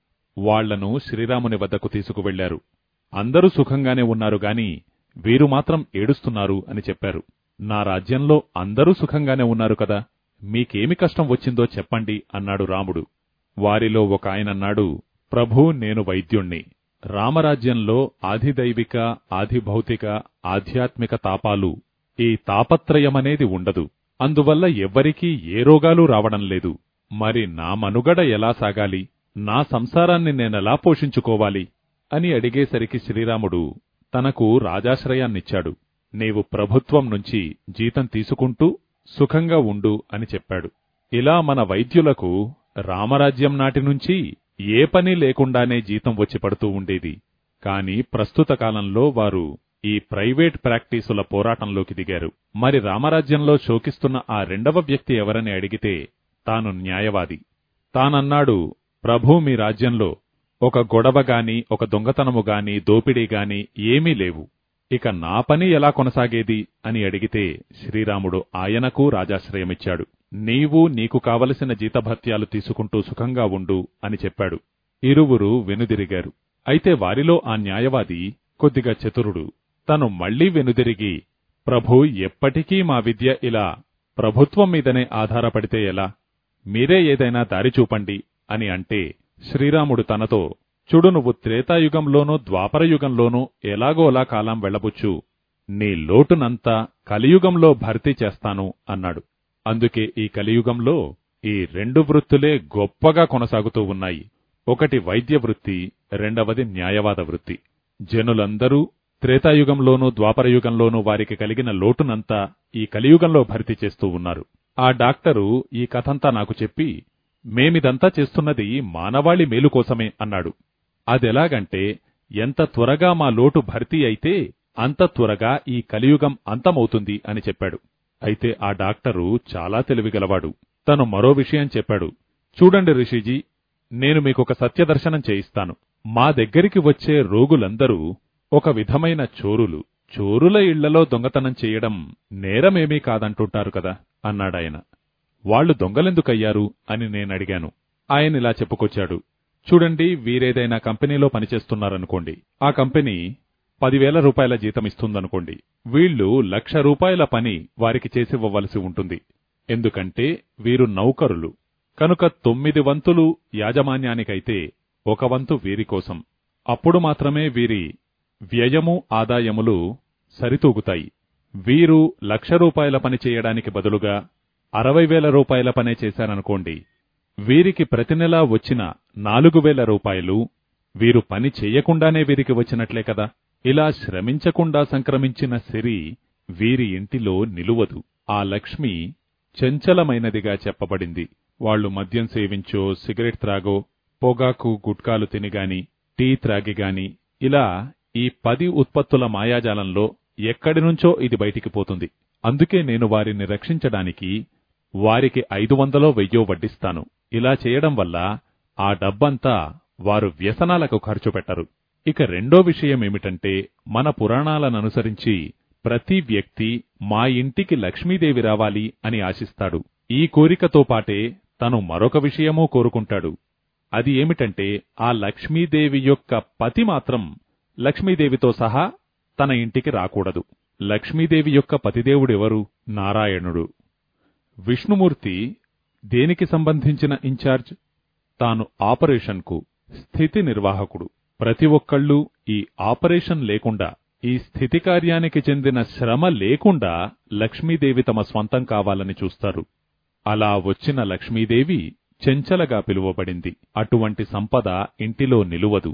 వాళ్లను శ్రీరాముని వద్దకు తీసుకువెళ్లారు అందరూ సుఖంగానే ఉన్నారు గాని వీరు మాత్రం ఏడుస్తున్నారు అని చెప్పారు నా రాజ్యంలో అందరూ సుఖంగానే ఉన్నారు కదా మీకేమి కష్టం వచ్చిందో చెప్పండి అన్నాడు రాముడు వారిలో ఒక ఆయనన్నాడు ప్రభూ నేను వైద్యుణ్ణి రామరాజ్యంలో ఆధిదైవిక ఆధిభౌతిక ఆధ్యాత్మిక తాపాలు ఈ తాపత్రయమనేది ఉండదు అందువల్ల ఎవ్వరికీ ఏ రోగాలు రావడం లేదు మరి నా మనుగడ ఎలా సాగాలి నా సంసారాన్ని నేనెలా పోషించుకోవాలి అని అడిగేసరికి శ్రీరాముడు తనకు రాజాశ్రయాన్నిచ్చాడు నీవు ప్రభుత్వం నుంచి జీతం తీసుకుంటూ సుఖంగా ఉండు అని చెప్పాడు ఇలా మన వైద్యులకు రామరాజ్యం నాటి నుంచి ఏ పని లేకుండానే జీతం వచ్చి పడుతూ ఉండేది కాని ప్రస్తుత కాలంలో వారు ఈ ప్రైవేట్ ప్రాక్టీసుల పోరాటంలోకి దిగారు మరి రామరాజ్యంలో శోకిస్తున్న ఆ రెండవ వ్యక్తి ఎవరని అడిగితే తాను న్యాయవాది తానన్నాడు ప్రభూ మీ రాజ్యంలో ఒక గొడవ గాని ఒక దొంగతనము గాని దోపిడీ గాని ఏమీ లేవు ఇక నా పని ఎలా కొనసాగేది అని అడిగితే శ్రీరాముడు ఆయనకు రాజాశ్రయమిచ్చాడు నీవు నీకు కావలసిన జీతభత్యాలు తీసుకుంటూ సుఖంగా ఉండు అని చెప్పాడు ఇరువురు వెనుదిరిగారు అయితే వారిలో ఆ న్యాయవాది కొద్దిగా చతురుడు తను మళ్లీ వెనుదిరిగి ప్రభూ ఎప్పటికీ మా విద్య ఇలా ప్రభుత్వం మీదనే ఆధారపడితే ఎలా మీరే ఏదైనా దారి చూపండి అని అంటే శ్రీరాముడు తనతో చూడు నువ్వు త్రేతాయుగంలోనూ ద్వాపరయుగంలోనూ ఎలాగోలా కాలం వెళ్లబుచ్చు నీ లోటునంతా కలియుగంలో భర్తీ చేస్తాను అన్నాడు అందుకే ఈ కలియుగంలో ఈ రెండు వృత్తులే గొప్పగా కొనసాగుతూ ఉన్నాయి ఒకటి వైద్య వృత్తి రెండవది న్యాయవాద వృత్తి జనులందరూ త్రేతాయుగంలోనూ ద్వాపరయుగంలోనూ వారికి కలిగిన లోటునంతా ఈ కలియుగంలో భర్తీ చేస్తూ ఉన్నారు ఆ డాక్టరు ఈ కథంతా నాకు చెప్పి మేమిదంతా చేస్తున్నది మానవాళి మేలు కోసమే అన్నాడు అదెలాగంటే ఎంత త్వరగా మా లోటు భర్తీ అయితే అంత త్వరగా ఈ కలియుగం అంతమవుతుంది అని చెప్పాడు అయితే ఆ డాక్టరు చాలా తెలివిగలవాడు తను మరో విషయం చెప్పాడు చూడండి రిషిజీ నేను మీకొక సత్యదర్శనం చేయిస్తాను మా దగ్గరికి వచ్చే రోగులందరూ ఒక విధమైన చోరులు చోరుల ఇళ్లలో దొంగతనం చేయడం నేరమేమీ కాదంటుంటారు కదా అన్నాడాయన వాళ్లు దొంగలెందుకయ్యారు అని నేనడిగాను ఆయనిలా చెప్పుకొచ్చాడు చూడండి వీరేదైనా కంపెనీలో పనిచేస్తున్నారనుకోండి ఆ కంపెనీ పదివేల రూపాయల జీతం ఇస్తుందనుకోండి వీళ్ళు లక్ష రూపాయల పని వారికి చేసివ్వవలసి ఉంటుంది ఎందుకంటే వీరు నౌకరులు కనుక తొమ్మిది వంతులు యాజమాన్యానికైతే ఒక వంతు వీరి కోసం అప్పుడు మాత్రమే వీరి వ్యయము ఆదాయములు సరితూగుతాయి వీరు లక్ష రూపాయల పని చేయడానికి బదులుగా అరవై వేల రూపాయల పనే చేశారనుకోండి వీరికి ప్రతి నెలా వచ్చిన నాలుగు వేల రూపాయలు వీరు పని చెయ్యకుండానే వీరికి వచ్చినట్లే కదా ఇలా శ్రమించకుండా సంక్రమించిన సిరి వీరి ఇంటిలో నిలువదు ఆ లక్ష్మి చంచలమైనదిగా చెప్పబడింది వాళ్లు మద్యం సేవించో సిగరెట్ త్రాగో పొగాకు గుట్కాలు తినిగాని టీ త్రాగిగాని ఇలా ఈ పది ఉత్పత్తుల మాయాజాలంలో ఎక్కడి నుంచో ఇది బయటికి పోతుంది అందుకే నేను వారిని రక్షించడానికి వారికి ఐదు వందలో వెయ్యో వడ్డిస్తాను ఇలా చేయడం వల్ల ఆ డబ్బంతా వారు వ్యసనాలకు ఖర్చు పెట్టరు ఇక రెండో విషయమేమిటంటే మన పురాణాలననుసరించి ప్రతి వ్యక్తి మా ఇంటికి లక్ష్మీదేవి రావాలి అని ఆశిస్తాడు ఈ కోరికతో పాటే తను మరొక విషయమూ కోరుకుంటాడు అది ఏమిటంటే ఆ లక్ష్మీదేవి యొక్క పతి మాత్రం లక్ష్మీదేవితో సహా తన ఇంటికి రాకూడదు లక్ష్మీదేవి యొక్క పతిదేవుడెవరు నారాయణుడు విష్ణుమూర్తి దేనికి సంబంధించిన ఇన్ఛార్జ్ తాను ఆపరేషన్కు స్థితి నిర్వాహకుడు ప్రతి ఒక్కళ్ళూ ఈ ఆపరేషన్ లేకుండా ఈ స్థితి కార్యానికి చెందిన శ్రమ లేకుండా లక్ష్మీదేవి తమ స్వంతం కావాలని చూస్తారు అలా వచ్చిన లక్ష్మీదేవి చెంచలగా పిలువబడింది అటువంటి సంపద ఇంటిలో నిలువదు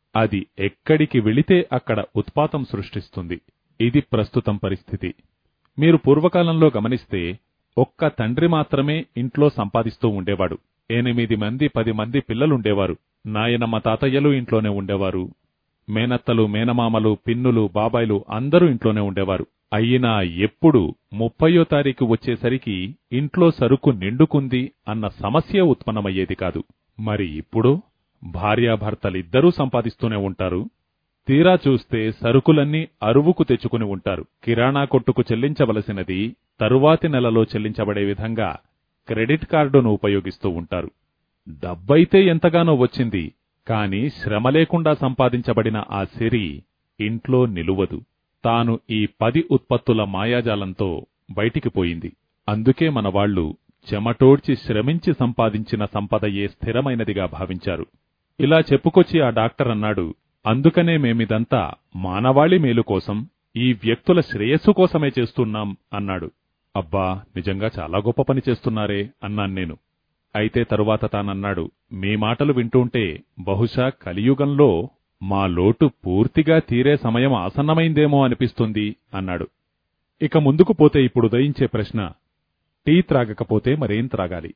అది ఎక్కడికి వెళితే అక్కడ ఉత్పాతం సృష్టిస్తుంది ఇది ప్రస్తుతం పరిస్థితి మీరు పూర్వకాలంలో గమనిస్తే ఒక్క తండ్రి మాత్రమే ఇంట్లో సంపాదిస్తూ ఉండేవాడు ఎనిమిది మంది పది మంది పిల్లలుండేవారు నాయనమ్మ తాతయ్యలు ఇంట్లోనే ఉండేవారు మేనత్తలు మేనమామలు పిన్నులు బాబాయిలు అందరూ ఇంట్లోనే ఉండేవారు అయినా ఎప్పుడు ముప్పయో తారీఖు వచ్చేసరికి ఇంట్లో సరుకు నిండుకుంది అన్న సమస్య ఉత్పన్నమయ్యేది కాదు మరి ఇప్పుడు భార్యాభర్తలిద్దరూ సంపాదిస్తూనే ఉంటారు తీరా చూస్తే సరుకులన్నీ అరువుకు తెచ్చుకుని ఉంటారు కిరాణా కొట్టుకు చెల్లించవలసినది తరువాతి నెలలో చెల్లించబడే విధంగా క్రెడిట్ కార్డును ఉపయోగిస్తూ ఉంటారు డబ్బైతే ఎంతగానో వచ్చింది కాని శ్రమ లేకుండా సంపాదించబడిన ఆ సిరి ఇంట్లో నిలువదు తాను ఈ పది ఉత్పత్తుల మాయాజాలంతో బయటికి పోయింది అందుకే మనవాళ్లు చెమటోడ్చి శ్రమించి సంపాదించిన సంపదయే స్థిరమైనదిగా భావించారు ఇలా చెప్పుకొచ్చి ఆ డాక్టర్ అన్నాడు అందుకనే మేమిదంతా మానవాళి మేలు కోసం ఈ వ్యక్తుల శ్రేయస్సు కోసమే చేస్తున్నాం అన్నాడు అబ్బా నిజంగా చాలా గొప్ప పని చేస్తున్నారే అన్నాను నేను అయితే తరువాత తానన్నాడు మీ మాటలు వింటుంటే బహుశా కలియుగంలో మా లోటు పూర్తిగా తీరే సమయం ఆసన్నమైందేమో అనిపిస్తుంది అన్నాడు ఇక ముందుకు పోతే ఇప్పుడు ఉదయించే ప్రశ్న టీ త్రాగకపోతే మరేం త్రాగాలి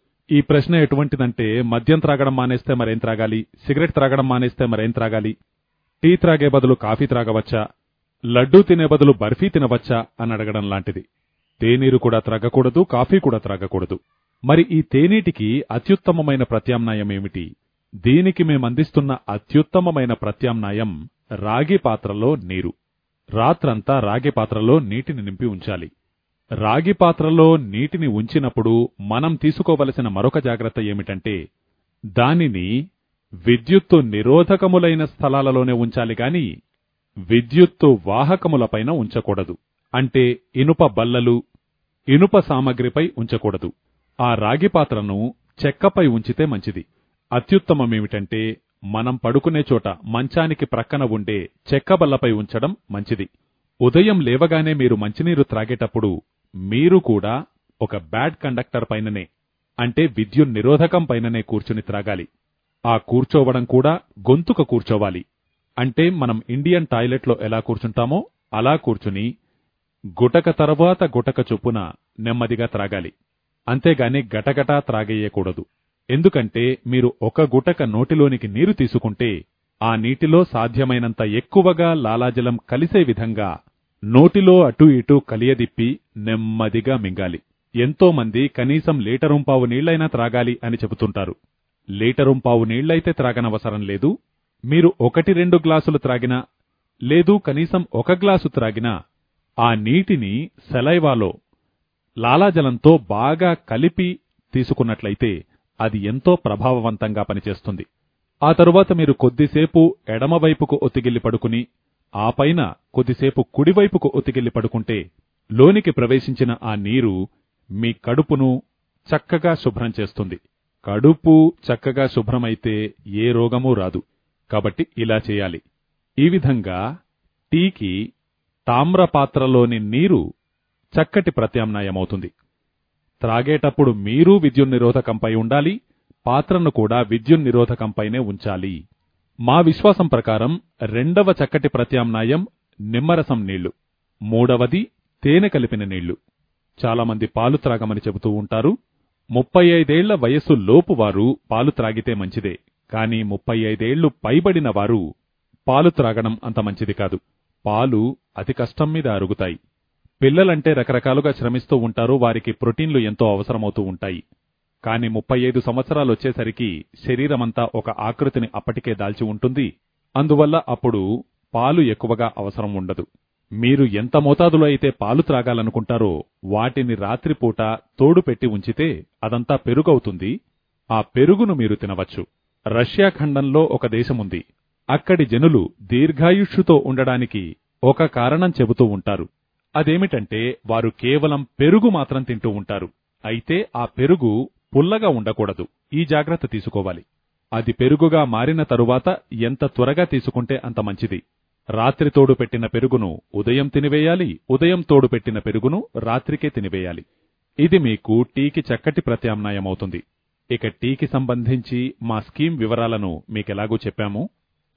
ఈ ప్రశ్న ఎటువంటిదంటే మద్యం త్రాగడం మానేస్తే మరేం త్రాగాలి సిగరెట్ త్రాగడం మానేస్తే మరేం త్రాగాలి టీ త్రాగే బదులు కాఫీ త్రాగవచ్చా లడ్డూ తినే బదులు బర్ఫీ తినవచ్చా అని అడగడం లాంటిది తేనీరు కూడా త్రాగకూడదు కాఫీ కూడా త్రాగకూడదు మరి ఈ తేనీటికి అత్యుత్తమమైన ప్రత్యామ్నాయం ఏమిటి దీనికి మేమందిస్తున్న అత్యుత్తమమైన ప్రత్యామ్నాయం రాగి పాత్రలో నీరు రాత్రంతా రాగి పాత్రలో నీటిని నింపి ఉంచాలి రాగి పాత్రలో నీటిని ఉంచినప్పుడు మనం తీసుకోవలసిన మరొక జాగ్రత్త ఏమిటంటే దానిని విద్యుత్తు నిరోధకములైన స్థలాలలోనే ఉంచాలి గాని విద్యుత్తు వాహకములపైన ఉంచకూడదు అంటే ఇనుప బల్లలు ఇనుప సామగ్రిపై ఉంచకూడదు ఆ రాగి పాత్రను చెక్కపై ఉంచితే మంచిది అత్యుత్తమమేమిటంటే మనం పడుకునే చోట మంచానికి ప్రక్కన ఉండే చెక్క బల్లపై ఉంచడం మంచిది ఉదయం లేవగానే మీరు మంచినీరు త్రాగేటప్పుడు మీరు కూడా ఒక బ్యాడ్ కండక్టర్ పైననే అంటే విద్యుత్ నిరోధకం పైననే కూర్చుని త్రాగాలి ఆ కూర్చోవడం కూడా గొంతుక కూర్చోవాలి అంటే మనం ఇండియన్ టాయిలెట్లో ఎలా కూర్చుంటామో అలా కూర్చుని గుటక తర్వాత గుటక చొప్పున నెమ్మదిగా త్రాగాలి అంతేగాని గటగటా త్రాగేయకూడదు ఎందుకంటే మీరు ఒక గుటక నోటిలోనికి నీరు తీసుకుంటే ఆ నీటిలో సాధ్యమైనంత ఎక్కువగా లాలాజలం కలిసే విధంగా నోటిలో అటూ ఇటూ కలియదిప్పి నెమ్మదిగా మింగాలి ఎంతో మంది కనీసం లీటరుంపావు నీళ్లైనా త్రాగాలి అని చెబుతుంటారు లీటరుంపావు నీళ్లైతే త్రాగనవసరం లేదు మీరు ఒకటి రెండు గ్లాసులు త్రాగినా లేదు కనీసం ఒక గ్లాసు త్రాగినా ఆ నీటిని సెలైవాలో లాలాజలంతో బాగా కలిపి తీసుకున్నట్లయితే అది ఎంతో ప్రభావవంతంగా పనిచేస్తుంది ఆ తరువాత మీరు కొద్దిసేపు ఎడమవైపుకు ఒత్తిగిల్లి పడుకుని ఆ పైన కొద్దిసేపు కుడివైపుకు ఒత్తిగిల్లి పడుకుంటే లోనికి ప్రవేశించిన ఆ నీరు మీ కడుపును చక్కగా శుభ్రం చేస్తుంది కడుపు చక్కగా శుభ్రమైతే ఏ రోగమూ రాదు కాబట్టి ఇలా చేయాలి ఈ విధంగా టీకి తామ్రపాత్రలోని నీరు చక్కటి ప్రత్యామ్నాయమవుతుంది త్రాగేటప్పుడు మీరూ విద్యుత్ నిరోధకంపై ఉండాలి పాత్రను కూడా విద్యుత్ నిరోధకంపైనే ఉంచాలి మా విశ్వాసం ప్రకారం రెండవ చక్కటి ప్రత్యామ్నాయం నిమ్మరసం నీళ్లు మూడవది తేనె కలిపిన నీళ్లు చాలామంది పాలు త్రాగమని చెబుతూ ఉంటారు ముప్పై ఐదేళ్ల వయస్సు లోపు వారు పాలు త్రాగితే మంచిదే కానీ ముప్పై ఐదేళ్లు పైబడిన వారు పాలు త్రాగడం అంత మంచిది కాదు పాలు అతి కష్టం మీద అరుగుతాయి పిల్లలంటే రకరకాలుగా శ్రమిస్తూ ఉంటారు వారికి ప్రోటీన్లు ఎంతో అవసరమవుతూ ఉంటాయి కాని ముప్పై ఐదు సంవత్సరాలు వచ్చేసరికి శరీరమంతా ఒక ఆకృతిని అప్పటికే దాల్చి ఉంటుంది అందువల్ల అప్పుడు పాలు ఎక్కువగా అవసరం ఉండదు మీరు ఎంత మోతాదులో అయితే పాలు త్రాగాలనుకుంటారో వాటిని రాత్రిపూట తోడు పెట్టి ఉంచితే అదంతా పెరుగవుతుంది ఆ పెరుగును మీరు తినవచ్చు రష్యా ఖండంలో ఒక దేశముంది అక్కడి జనులు దీర్ఘాయుష్యుతో ఉండడానికి ఒక కారణం చెబుతూ ఉంటారు అదేమిటంటే వారు కేవలం పెరుగు మాత్రం తింటూ ఉంటారు అయితే ఆ పెరుగు పుల్లగా ఉండకూడదు ఈ జాగ్రత్త తీసుకోవాలి అది పెరుగుగా మారిన తరువాత ఎంత త్వరగా తీసుకుంటే అంత మంచిది రాత్రి తోడు పెట్టిన పెరుగును ఉదయం తినివేయాలి ఉదయం తోడు పెట్టిన పెరుగును రాత్రికే తినివేయాలి ఇది మీకు టీకి చక్కటి ప్రత్యామ్నాయమవుతుంది ఇక టీకి సంబంధించి మా స్కీమ్ వివరాలను మీకెలాగూ చెప్పాము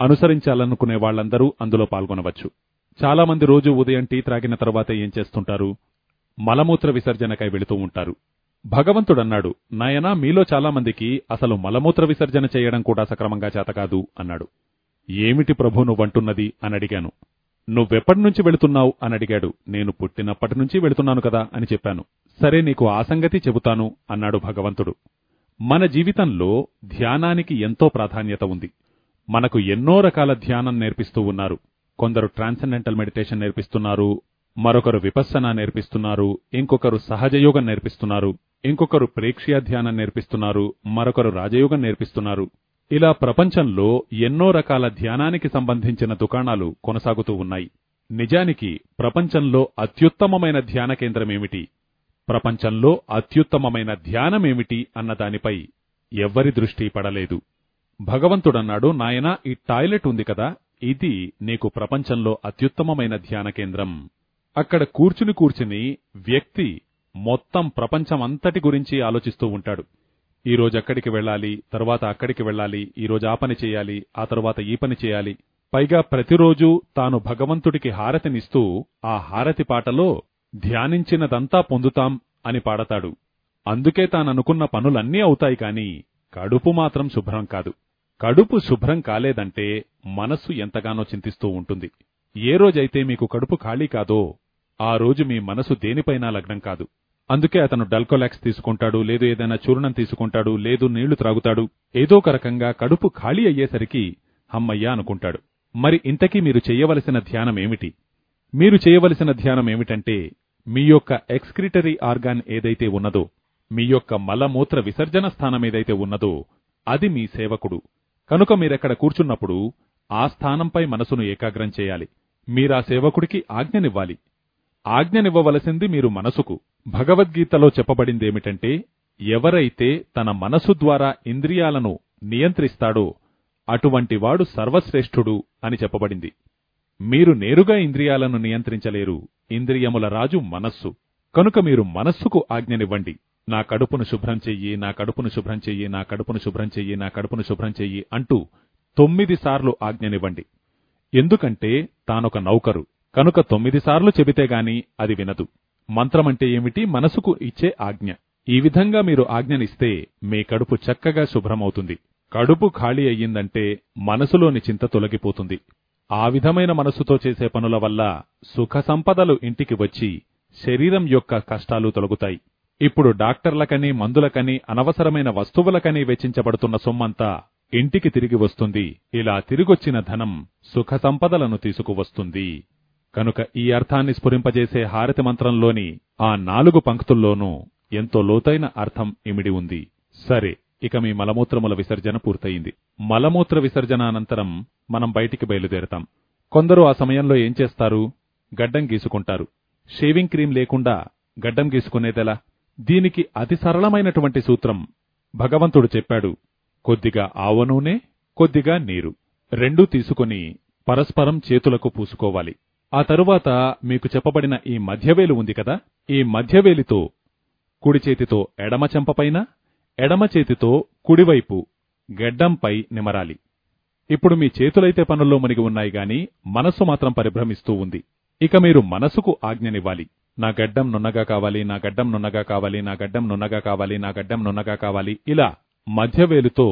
అనుసరించాలనుకునే వాళ్ళందరూ అందులో పాల్గొనవచ్చు చాలా మంది రోజు ఉదయం టీ త్రాగిన తర్వాత ఏం చేస్తుంటారు మలమూత్ర విసర్జనకై వెళుతూ ఉంటారు భగవంతుడన్నాడు నాయనా మీలో చాలా మందికి అసలు మలమూత్ర విసర్జన చేయడం కూడా సక్రమంగా చేతకాదు అన్నాడు ఏమిటి ప్రభు నువ్వంటున్నది అని అడిగాను నువ్వెప్పటి నుంచి వెళుతున్నావు అని అడిగాడు నేను పుట్టినప్పటి నుంచి వెళుతున్నాను కదా అని చెప్పాను సరే నీకు ఆ సంగతి చెబుతాను అన్నాడు భగవంతుడు మన జీవితంలో ధ్యానానికి ఎంతో ప్రాధాన్యత ఉంది మనకు ఎన్నో రకాల ధ్యానం నేర్పిస్తూ ఉన్నారు కొందరు ట్రాన్సెండెంటల్ మెడిటేషన్ నేర్పిస్తున్నారు మరొకరు విపස්සన నేర్పిస్తున్నారు ఇంకొకరు సహజయోగం నేర్పిస్తున్నారు ఇంకొకరు ప్రేక్ష్య ధ్యానం నేర్పిస్తున్నారు మరొకరు రాజయోగం నేర్పిస్తున్నారు ఇలా ప్రపంచంలో ఎన్నో రకాల ధ్యానానికి సంబంధించిన దుకాణాలు కొనసాగుతూ ఉన్నాయి నిజానికి ప్రపంచంలో అత్యుత్తమమైన ధ్యాన కేంద్రమేమిటి ప్రపంచంలో అత్యుత్తమమైన ధ్యానమేమిటి అన్న దానిపై ఎవ్వరి దృష్టి పడలేదు భగవంతుడన్నాడు నాయనా ఈ టాయిలెట్ ఉంది కదా ఇది నీకు ప్రపంచంలో అత్యుత్తమమైన ధ్యాన కేంద్రం అక్కడ కూర్చుని కూర్చుని వ్యక్తి మొత్తం ప్రపంచమంతటి గురించి ఆలోచిస్తూ ఉంటాడు ఈ రోజు అక్కడికి వెళ్ళాలి తర్వాత అక్కడికి వెళ్ళాలి ఈ రోజు ఆ పని చేయాలి ఆ తర్వాత ఈ పని చేయాలి పైగా ప్రతిరోజు తాను భగవంతుడికి హారతినిస్తూ ఆ హారతి పాటలో ధ్యానించినదంతా పొందుతాం అని పాడతాడు అందుకే తాననుకున్న పనులన్నీ అవుతాయి కాని కడుపు మాత్రం శుభ్రం కాదు కడుపు శుభ్రం కాలేదంటే మనస్సు ఎంతగానో చింతిస్తూ ఉంటుంది ఏ రోజైతే మీకు కడుపు ఖాళీ కాదో ఆ రోజు మీ మనసు దేనిపైనా లగ్నం కాదు అందుకే అతను డల్కోలాక్స్ తీసుకుంటాడు లేదు ఏదైనా చూర్ణం తీసుకుంటాడు లేదు నీళ్లు త్రాగుతాడు ఏదో ఒక రకంగా కడుపు ఖాళీ అయ్యేసరికి హమ్మయ్యా అనుకుంటాడు మరి ఇంతకీ మీరు చేయవలసిన ధ్యానం ఏమిటి మీరు చేయవలసిన ధ్యానం ఏమిటంటే మీ యొక్క ఎక్స్క్రిటరీ ఆర్గాన్ ఏదైతే ఉన్నదో మీ యొక్క మలమూత్ర విసర్జన స్థానం ఏదైతే ఉన్నదో అది మీ సేవకుడు కనుక మీరెక్కడ కూర్చున్నప్పుడు ఆ స్థానంపై మనసును ఏకాగ్రం చేయాలి మీరా సేవకుడికి ఆజ్ఞనివ్వాలి ఆజ్ఞనివ్వవలసింది మీరు మనసుకు భగవద్గీతలో చెప్పబడిందేమిటంటే ఎవరైతే తన మనసు ద్వారా ఇంద్రియాలను నియంత్రిస్తాడో అటువంటివాడు సర్వశ్రేష్ఠుడు అని చెప్పబడింది మీరు నేరుగా ఇంద్రియాలను నియంత్రించలేరు ఇంద్రియముల రాజు మనస్సు కనుక మీరు మనస్సుకు ఆజ్ఞనివ్వండి నా కడుపును శుభ్రం చెయ్యి నా కడుపును శుభ్రం చెయ్యి నా కడుపును శుభ్రం చెయ్యి నా కడుపును శుభ్రం చెయ్యి అంటూ తొమ్మిది సార్లు ఆజ్ఞనివ్వండి ఎందుకంటే తానొక నౌకరు కనుక తొమ్మిది సార్లు చెబితే గాని అది వినదు మంత్రమంటే ఏమిటి మనసుకు ఇచ్చే ఆజ్ఞ ఈ విధంగా మీరు ఆజ్ఞనిస్తే మీ కడుపు చక్కగా శుభ్రమవుతుంది కడుపు ఖాళీ అయ్యిందంటే మనసులోని చింత తొలగిపోతుంది ఆ విధమైన మనసుతో చేసే పనుల వల్ల సుఖ సంపదలు ఇంటికి వచ్చి శరీరం యొక్క కష్టాలు తొలగుతాయి ఇప్పుడు డాక్టర్లకని మందులకని అనవసరమైన వస్తువులకని వెచ్చించబడుతున్న సొమ్మంతా ఇంటికి తిరిగి వస్తుంది ఇలా తిరిగొచ్చిన ధనం సుఖ సంపదలను తీసుకువస్తుంది కనుక ఈ అర్థాన్ని స్ఫురింపజేసే హారతి మంత్రంలోని ఆ నాలుగు పంక్తుల్లోనూ ఎంతో లోతైన అర్థం ఇమిడి ఉంది సరే ఇక మీ మలమూత్రముల విసర్జన పూర్తయింది మలమూత్ర విసర్జన అనంతరం మనం బయటికి బయలుదేరతాం కొందరు ఆ సమయంలో ఏం చేస్తారు గడ్డం గీసుకుంటారు షేవింగ్ క్రీం లేకుండా గడ్డం గీసుకునేదెలా దీనికి అతి సరళమైనటువంటి సూత్రం భగవంతుడు చెప్పాడు కొద్దిగా ఆవ నూనె కొద్దిగా నీరు రెండూ తీసుకొని పరస్పరం చేతులకు పూసుకోవాలి ఆ తరువాత మీకు చెప్పబడిన ఈ మధ్యవేలు ఉంది కదా ఈ మధ్యవేలితో కుడి చేతితో ఎడమ చెంపపైన ఎడమ చేతితో కుడివైపు గెడ్డంపై నిమరాలి ఇప్పుడు మీ చేతులైతే పనుల్లో మునిగి ఉన్నాయి గాని మనస్సు మాత్రం పరిభ్రమిస్తూ ఉంది ఇక మీరు మనసుకు ఆజ్ఞనివ్వాలి నా గడ్డం నున్నగా కావాలి నా గడ్డం నున్నగా కావాలి నా గడ్డం నున్నగా కావాలి నా గడ్డం నున్నగా కావాలి ఇలా మధ్యవేలుతో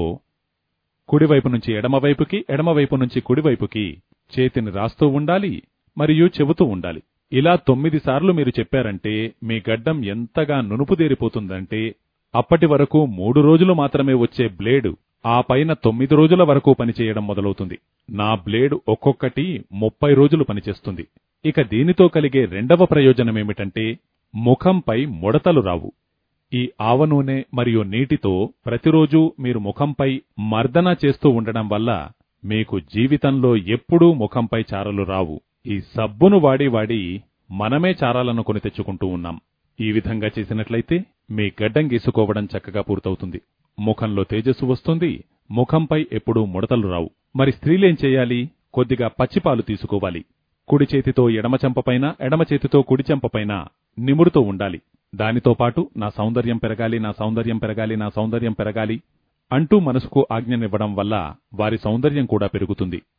కుడివైపు నుంచి ఎడమవైపుకి ఎడమవైపు నుంచి కుడివైపుకి చేతిని రాస్తూ ఉండాలి మరియు చెబుతూ ఉండాలి ఇలా తొమ్మిది సార్లు మీరు చెప్పారంటే మీ గడ్డం ఎంతగా నునుపుదేరిపోతుందంటే అప్పటి వరకు మూడు రోజులు మాత్రమే వచ్చే బ్లేడు ఆ పైన తొమ్మిది రోజుల వరకు పనిచేయడం మొదలవుతుంది నా బ్లేడ్ ఒక్కొక్కటి ముప్పై రోజులు పనిచేస్తుంది ఇక దీనితో కలిగే రెండవ ప్రయోజనమేమిటంటే ముఖంపై ముడతలు రావు ఈ ఆవ నూనె మరియు నీటితో ప్రతిరోజు మీరు ముఖంపై మర్దన చేస్తూ ఉండడం వల్ల మీకు జీవితంలో ఎప్పుడూ ముఖంపై చారలు రావు ఈ సబ్బును వాడి వాడి మనమే చారాలను కొని తెచ్చుకుంటూ ఉన్నాం ఈ విధంగా చేసినట్లయితే మీ గడ్డం గీసుకోవడం చక్కగా పూర్తవుతుంది ముఖంలో తేజస్సు వస్తుంది ముఖంపై ఎప్పుడూ ముడతలు రావు మరి స్త్రీలేం చేయాలి కొద్దిగా పచ్చిపాలు తీసుకోవాలి కుడి చేతితో ఎడమ చెంపపైన ఎడమ చేతితో కుడి చెంపపైన నిమురుతూ ఉండాలి దానితో పాటు నా సౌందర్యం పెరగాలి నా సౌందర్యం పెరగాలి నా సౌందర్యం పెరగాలి అంటూ మనసుకు ఆజ్ఞనివ్వడం వల్ల వారి సౌందర్యం కూడా పెరుగుతుంది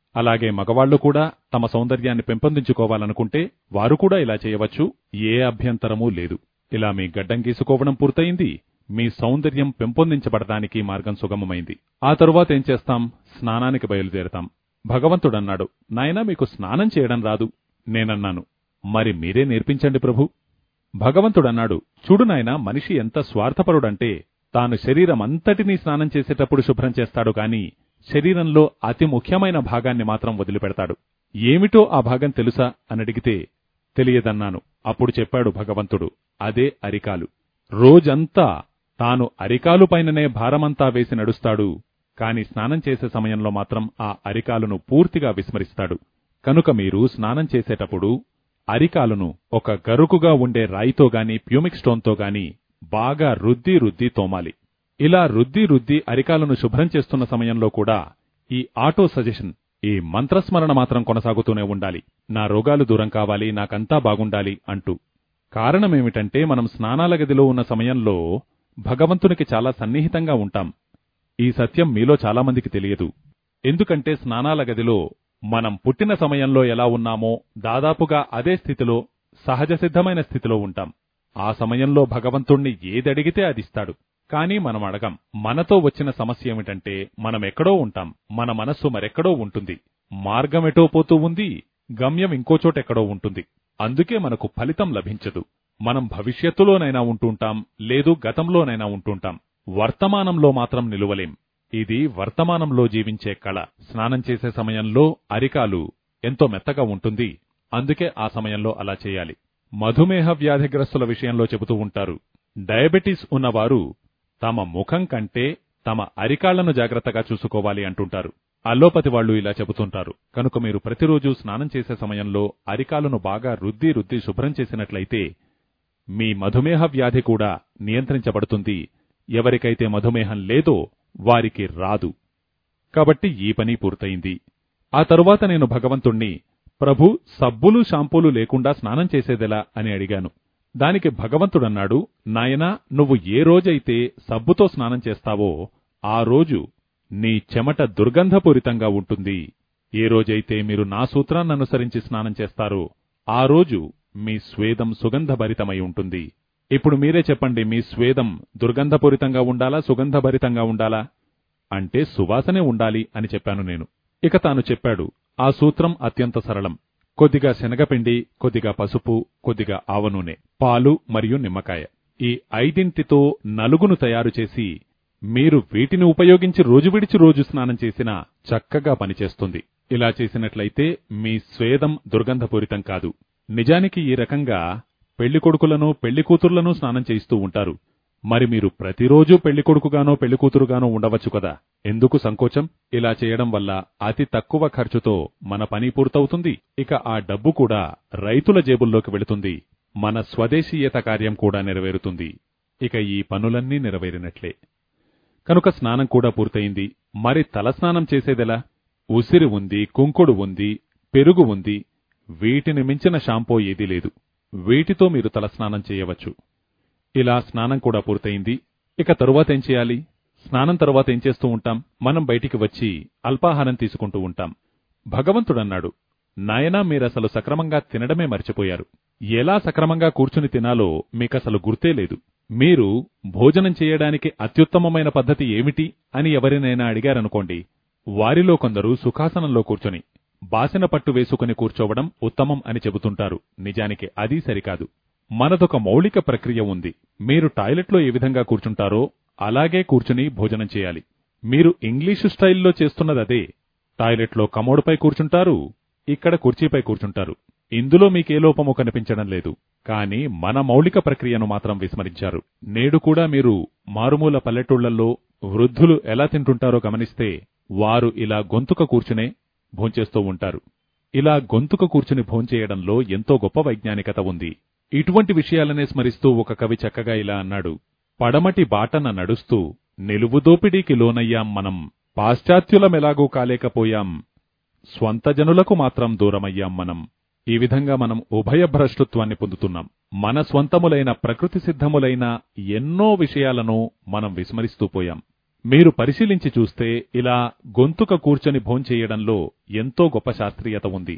అలాగే మగవాళ్లు కూడా తమ సౌందర్యాన్ని పెంపొందించుకోవాలనుకుంటే వారు కూడా ఇలా చేయవచ్చు ఏ అభ్యంతరమూ లేదు ఇలా మీ గడ్డం గీసుకోవడం పూర్తయింది మీ సౌందర్యం పెంపొందించబడడానికి మార్గం సుగమమైంది ఆ తరువాత ఏం చేస్తాం స్నానానికి బయలుదేరతాం భగవంతుడన్నాడు నాయనా మీకు స్నానం చేయడం రాదు నేనన్నాను మరి మీరే నేర్పించండి ప్రభు భగవంతుడన్నాడు చూడు నాయనా మనిషి ఎంత స్వార్థపరుడంటే తాను శరీరమంతటినీ స్నానం చేసేటప్పుడు శుభ్రం చేస్తాడు కాని శరీరంలో అతి ముఖ్యమైన భాగాన్ని మాత్రం వదిలిపెడతాడు ఏమిటో ఆ భాగం తెలుసా అని అడిగితే తెలియదన్నాను అప్పుడు చెప్పాడు భగవంతుడు అదే అరికాలు రోజంతా తాను అరికాలు పైననే భారమంతా వేసి నడుస్తాడు కాని స్నానం చేసే సమయంలో మాత్రం ఆ అరికాలును పూర్తిగా విస్మరిస్తాడు కనుక మీరు స్నానం చేసేటప్పుడు అరికాలును ఒక గరుకుగా ఉండే రాయితో గాని ప్యూమిక్ స్టోన్తో గాని బాగా రుద్ది రుద్ది తోమాలి ఇలా రుద్ది రుద్ది అరికాలను శుభ్రం చేస్తున్న సమయంలో కూడా ఈ ఆటో సజెషన్ ఈ మంత్రస్మరణ మాత్రం కొనసాగుతూనే ఉండాలి నా రోగాలు దూరం కావాలి నాకంతా బాగుండాలి అంటూ కారణమేమిటంటే మనం స్నానాల గదిలో ఉన్న సమయంలో భగవంతునికి చాలా సన్నిహితంగా ఉంటాం ఈ సత్యం మీలో చాలామందికి తెలియదు ఎందుకంటే స్నానాల గదిలో మనం పుట్టిన సమయంలో ఎలా ఉన్నామో దాదాపుగా అదే స్థితిలో సహజ సిద్ధమైన స్థితిలో ఉంటాం ఆ సమయంలో భగవంతుణ్ణి ఏదడిగితే అదిస్తాడు కానీ మనం అడగం మనతో వచ్చిన సమస్య ఏమిటంటే మనం ఎక్కడో ఉంటాం మన మనస్సు మరెక్కడో ఉంటుంది మార్గం ఎటో పోతూ ఉంది గమ్యం ఇంకో చోటెక్కడో ఉంటుంది అందుకే మనకు ఫలితం లభించదు మనం భవిష్యత్తులోనైనా ఉంటుంటాం లేదు గతంలోనైనా ఉంటుంటాం వర్తమానంలో మాత్రం నిలువలేం ఇది వర్తమానంలో జీవించే కళ స్నానం చేసే సమయంలో అరికాలు ఎంతో మెత్తగా ఉంటుంది అందుకే ఆ సమయంలో అలా చేయాలి మధుమేహ వ్యాధిగ్రస్తుల విషయంలో చెబుతూ ఉంటారు డయాబెటీస్ ఉన్నవారు తమ ముఖం కంటే తమ అరికాళ్లను జాగ్రత్తగా చూసుకోవాలి అంటుంటారు అల్లోపతి వాళ్ళు ఇలా చెబుతుంటారు కనుక మీరు ప్రతిరోజు స్నానం చేసే సమయంలో అరికాలను బాగా రుద్ది రుద్ది శుభ్రం చేసినట్లయితే మీ మధుమేహ వ్యాధి కూడా నియంత్రించబడుతుంది ఎవరికైతే మధుమేహం లేదో వారికి రాదు కాబట్టి ఈ పని పూర్తయింది ఆ తరువాత నేను భగవంతుణ్ణి ప్రభు సబ్బులు షాంపూలు లేకుండా స్నానం చేసేదెలా అని అడిగాను దానికి భగవంతుడన్నాడు నాయనా నువ్వు ఏ రోజైతే సబ్బుతో స్నానం చేస్తావో ఆ రోజు నీ చెమట దుర్గంధపూరితంగా ఉంటుంది ఏ రోజైతే మీరు నా సూత్రాన్ననుసరించి స్నానం చేస్తారో ఆ రోజు మీ స్వేదం సుగంధభరితమై ఉంటుంది ఇప్పుడు మీరే చెప్పండి మీ స్వేదం దుర్గంధపూరితంగా ఉండాలా సుగంధభరితంగా ఉండాలా అంటే సువాసనే ఉండాలి అని చెప్పాను నేను ఇక తాను చెప్పాడు ఆ సూత్రం అత్యంత సరళం కొద్దిగా శనగపిండి కొద్దిగా పసుపు కొద్దిగా ఆవనూనె పాలు మరియు నిమ్మకాయ ఈ ఐదింటితో నలుగును తయారు చేసి మీరు వీటిని ఉపయోగించి రోజు విడిచి రోజు స్నానం చేసినా చక్కగా పనిచేస్తుంది ఇలా చేసినట్లయితే మీ స్వేదం దుర్గంధపూరితం కాదు నిజానికి ఈ రకంగా పెళ్లికొడుకులను పెళ్లికూతుర్లను స్నానం చేయిస్తూ ఉంటారు మరి మీరు ప్రతిరోజూ పెళ్లికొడుకుగానో పెళ్లికూతురుగానో ఉండవచ్చు కదా ఎందుకు సంకోచం ఇలా చేయడం వల్ల అతి తక్కువ ఖర్చుతో మన పని పూర్తవుతుంది ఇక ఆ డబ్బు కూడా రైతుల జేబుల్లోకి వెళుతుంది మన స్వదేశీయత కార్యం కూడా నెరవేరుతుంది ఇక ఈ పనులన్నీ నెరవేరినట్లే కనుక స్నానం కూడా పూర్తయింది మరి తలస్నానం చేసేదెలా ఉసిరి ఉంది కుంకుడు ఉంది పెరుగు ఉంది వీటిని మించిన షాంపూ ఏదీ లేదు వీటితో మీరు తలస్నానం చేయవచ్చు ఇలా స్నానం కూడా పూర్తయింది ఇక తరువాత ఏం చేయాలి స్నానం తరువాత ఏం చేస్తూ ఉంటాం మనం బయటికి వచ్చి అల్పాహారం తీసుకుంటూ ఉంటాం భగవంతుడన్నాడు నాయనా మీరసలు సక్రమంగా తినడమే మర్చిపోయారు ఎలా సక్రమంగా కూర్చుని తినాలో మీకసలు గుర్తే లేదు మీరు భోజనం చేయడానికి అత్యుత్తమమైన పద్ధతి ఏమిటి అని ఎవరినైనా అడిగారనుకోండి వారిలో కొందరు సుఖాసనంలో కూర్చొని బాసిన పట్టు వేసుకుని కూర్చోవడం ఉత్తమం అని చెబుతుంటారు నిజానికి అది సరికాదు మనదొక మౌలిక ప్రక్రియ ఉంది మీరు టాయిలెట్లో ఏ విధంగా కూర్చుంటారో అలాగే కూర్చుని భోజనం చేయాలి మీరు ఇంగ్లీషు స్టైల్లో చేస్తున్నదదే టాయిలెట్లో కమోడుపై కూర్చుంటారు ఇక్కడ కుర్చీపై కూర్చుంటారు ఇందులో మీకే లోపము కనిపించడం లేదు కానీ మన మౌలిక ప్రక్రియను మాత్రం విస్మరించారు నేడు కూడా మీరు మారుమూల పల్లెటూళ్లలో వృద్ధులు ఎలా తింటుంటారో గమనిస్తే వారు ఇలా గొంతుక కూర్చునే భోంచేస్తూ ఉంటారు ఇలా గొంతుక కూర్చుని భోంచేయడంలో ఎంతో గొప్ప వైజ్ఞానికత ఉంది ఇటువంటి విషయాలనే స్మరిస్తూ ఒక కవి చక్కగా ఇలా అన్నాడు పడమటి బాటన నడుస్తూ నిలువుదోపిడీకి లోనయ్యాం మనం పాశ్చాత్యులమెలాగూ కాలేకపోయాం స్వంత జనులకు మాత్రం దూరమయ్యాం మనం ఈ విధంగా మనం ఉభయ భ్రష్టత్వాన్ని పొందుతున్నాం మన స్వంతములైన ప్రకృతి సిద్ధములైన ఎన్నో విషయాలను మనం విస్మరిస్తూ పోయాం మీరు పరిశీలించి చూస్తే ఇలా గొంతుక కూర్చొని భోంచేయడంలో ఎంతో గొప్ప శాస్త్రీయత ఉంది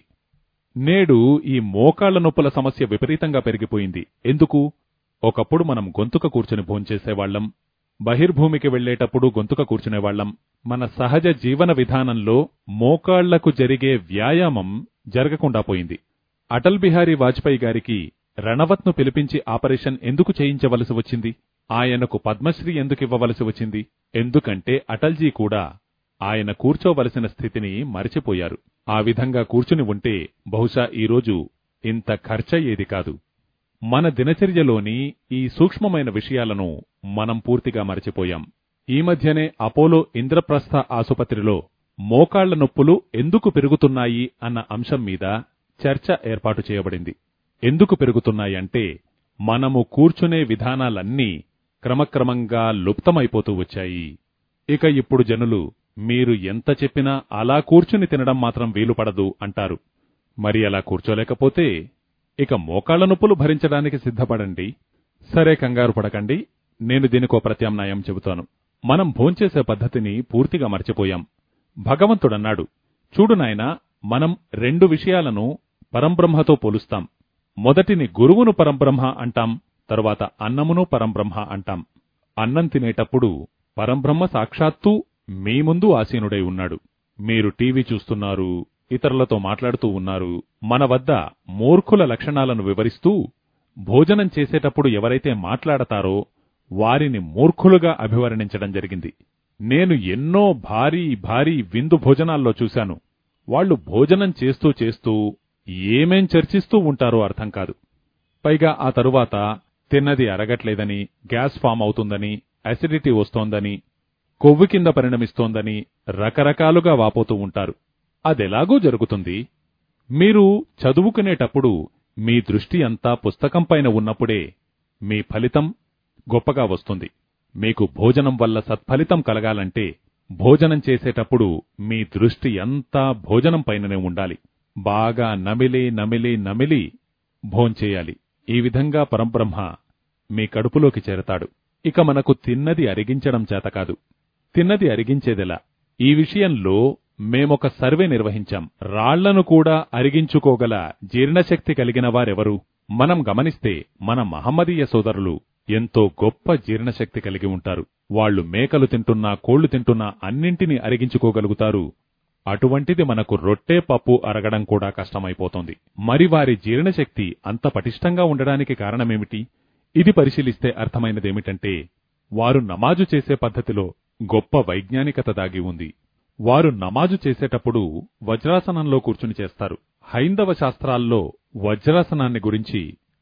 నేడు ఈ మోకాళ్ల నొప్పుల సమస్య విపరీతంగా పెరిగిపోయింది ఎందుకు ఒకప్పుడు మనం గొంతుక కూర్చొని భోంచేసేవాళ్లం బహిర్భూమికి వెళ్లేటప్పుడు గొంతుక కూర్చునేవాళ్లం మన సహజ జీవన విధానంలో మోకాళ్లకు జరిగే వ్యాయామం జరగకుండా పోయింది అటల్ బిహారీ వాజ్పేయి గారికి రణవత్ను పిలిపించి ఆపరేషన్ ఎందుకు చేయించవలసి వచ్చింది ఆయనకు పద్మశ్రీ ఎందుకు ఇవ్వవలసి వచ్చింది ఎందుకంటే అటల్జీ కూడా ఆయన కూర్చోవలసిన స్థితిని మరిచిపోయారు ఆ విధంగా కూర్చుని ఉంటే బహుశా ఈరోజు ఇంత ఖర్చయ్యేది కాదు మన దినచర్యలోని ఈ సూక్ష్మమైన విషయాలను మనం పూర్తిగా మరచిపోయాం ఈ మధ్యనే అపోలో ఇంద్రప్రస్థ ఆసుపత్రిలో మోకాళ్ల నొప్పులు ఎందుకు పెరుగుతున్నాయి అన్న అంశం మీద చర్చ ఏర్పాటు చేయబడింది ఎందుకు పెరుగుతున్నాయంటే మనము కూర్చునే విధానాలన్నీ క్రమక్రమంగా లుప్తమైపోతూ వచ్చాయి ఇక ఇప్పుడు జనులు మీరు ఎంత చెప్పినా అలా కూర్చుని తినడం మాత్రం వీలుపడదు అంటారు మరి అలా కూర్చోలేకపోతే ఇక మోకాళ్ల నొప్పులు భరించడానికి సిద్ధపడండి సరే కంగారు పడకండి నేను దీనికో ప్రత్యామ్నాయం చెబుతాను మనం భోంచేసే పద్ధతిని పూర్తిగా మర్చిపోయాం భగవంతుడన్నాడు చూడు నాయనా మనం రెండు విషయాలను పరంబ్రహ్మతో పోలుస్తాం మొదటిని గురువును పరంబ్రహ్మ అంటాం తరువాత అన్నమును పరంబ్రహ్మ అంటాం అన్నం తినేటప్పుడు పరంబ్రహ్మ సాక్షాత్తు మీ ముందు ఆసీనుడై ఉన్నాడు మీరు టీవీ చూస్తున్నారు ఇతరులతో మాట్లాడుతూ ఉన్నారు మన వద్ద మూర్ఖుల లక్షణాలను వివరిస్తూ భోజనం చేసేటప్పుడు ఎవరైతే మాట్లాడతారో వారిని మూర్ఖులుగా అభివర్ణించడం జరిగింది నేను ఎన్నో భారీ భారీ విందు భోజనాల్లో చూశాను వాళ్ళు భోజనం చేస్తూ చేస్తూ ఏమేం చర్చిస్తూ ఉంటారో అర్థం కాదు పైగా ఆ తరువాత తిన్నది అరగట్లేదని గ్యాస్ ఫామ్ అవుతుందని అసిడిటీ వస్తోందని కొవ్వు కింద పరిణమిస్తోందని రకరకాలుగా వాపోతూ ఉంటారు అదెలాగూ జరుగుతుంది మీరు చదువుకునేటప్పుడు మీ దృష్టి అంతా పుస్తకంపైన ఉన్నప్పుడే మీ ఫలితం గొప్పగా వస్తుంది మీకు భోజనం వల్ల సత్ఫలితం కలగాలంటే భోజనం చేసేటప్పుడు మీ దృష్టి అంతా భోజనం పైననే ఉండాలి బాగా నమిలి నమిలి నమిలి భోంచేయాలి ఈ విధంగా పరంబ్రహ్మ మీ కడుపులోకి చేరతాడు ఇక మనకు తిన్నది అరిగించడం చేతకాదు తిన్నది అరిగించేదెలా ఈ విషయంలో మేమొక సర్వే నిర్వహించాం రాళ్లను కూడా అరిగించుకోగల జీర్ణశక్తి కలిగిన వారెవరు మనం గమనిస్తే మన మహమ్మదీయ సోదరులు ఎంతో గొప్ప జీర్ణశక్తి కలిగి ఉంటారు వాళ్ళు మేకలు తింటున్నా కోళ్లు తింటున్నా అన్నింటినీ అరిగించుకోగలుగుతారు అటువంటిది మనకు రొట్టె పప్పు అరగడం కూడా కష్టమైపోతోంది మరి వారి జీర్ణశక్తి అంత పటిష్టంగా ఉండడానికి కారణమేమిటి ఇది పరిశీలిస్తే అర్థమైనదేమిటంటే వారు నమాజు చేసే పద్ధతిలో గొప్ప వైజ్ఞానికత దాగి ఉంది వారు నమాజు చేసేటప్పుడు వజ్రాసనంలో కూర్చుని చేస్తారు హైందవ శాస్త్రాల్లో వజ్రాసనాన్ని గురించి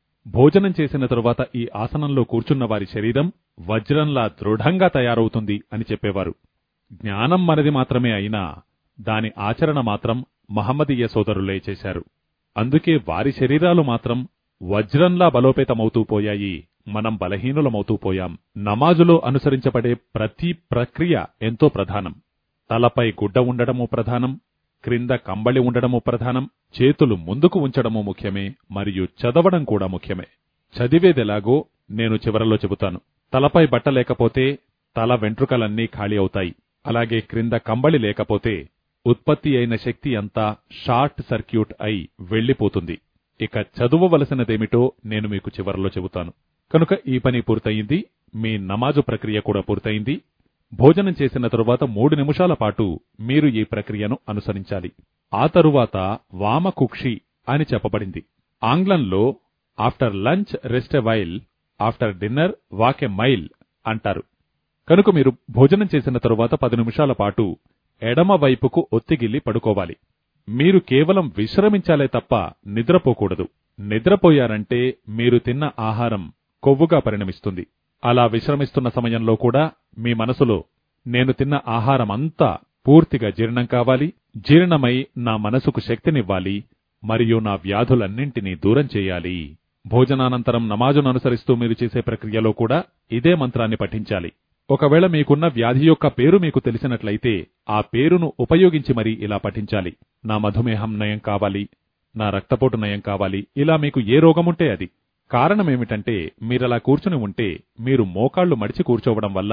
భోజనం చేసిన తరువాత ఈ ఆసనంలో కూర్చున్న వారి శరీరం వజ్రంలా దృఢంగా తయారవుతుంది అని చెప్పేవారు జ్ఞానం మనది మాత్రమే అయినా దాని ఆచరణ మాత్రం మహమ్మదీయ సోదరులే చేశారు అందుకే వారి శరీరాలు మాత్రం వజ్రంలా బలోపేతమవుతూ పోయాయి మనం బలహీనులమవుతూ పోయాం నమాజులో అనుసరించబడే ప్రతి ప్రక్రియ ఎంతో ప్రధానం తలపై గుడ్డ ఉండడము ప్రధానం క్రింద కంబళి ఉండడము ప్రధానం చేతులు ముందుకు ఉంచడము ముఖ్యమే మరియు చదవడం కూడా ముఖ్యమే చదివేదెలాగో నేను చివరలో చెబుతాను తలపై బట్ట లేకపోతే తల వెంట్రుకలన్నీ ఖాళీ అవుతాయి అలాగే క్రింద కంబళి లేకపోతే ఉత్పత్తి అయిన శక్తి అంతా షార్ట్ సర్క్యూట్ అయి వెళ్లిపోతుంది ఇక చదువవలసినదేమిటో నేను మీకు చివరలో చెబుతాను కనుక ఈ పని పూర్తయింది మీ నమాజు ప్రక్రియ కూడా పూర్తయింది భోజనం చేసిన తరువాత మూడు నిమిషాల పాటు మీరు ఈ ప్రక్రియను అనుసరించాలి ఆ తరువాత వామకుక్షి అని చెప్పబడింది ఆంగ్లంలో after lunch rest a while after dinner walk a mile అంటారు కనుక మీరు భోజనం చేసిన తరువాత పది నిమిషాల పాటు ఎడమ వైపుకు ఒత్తిగిల్లి పడుకోవాలి మీరు కేవలం విశ్రమించాలే తప్ప నిద్రపోకూడదు నిద్రపోయారంటే మీరు తిన్న ఆహారం కొవ్వుగా పరిణమిస్తుంది అలా విశ్రమిస్తున్న సమయంలో కూడా మీ మనసులో నేను తిన్న ఆహారమంతా పూర్తిగా జీర్ణం కావాలి జీర్ణమై నా మనసుకు శక్తినివ్వాలి మరియు నా వ్యాధులన్నింటినీ దూరం చేయాలి భోజనానంతరం నమాజును అనుసరిస్తూ మీరు చేసే ప్రక్రియలో కూడా ఇదే మంత్రాన్ని పఠించాలి ఒకవేళ మీకున్న వ్యాధి యొక్క పేరు మీకు తెలిసినట్లయితే ఆ పేరును ఉపయోగించి మరీ ఇలా పఠించాలి నా మధుమేహం నయం కావాలి నా రక్తపోటు నయం కావాలి ఇలా మీకు ఏ రోగముంటే అది కారణమేమిటంటే మీరలా కూర్చుని ఉంటే మీరు మోకాళ్లు మడిచి కూర్చోవడం వల్ల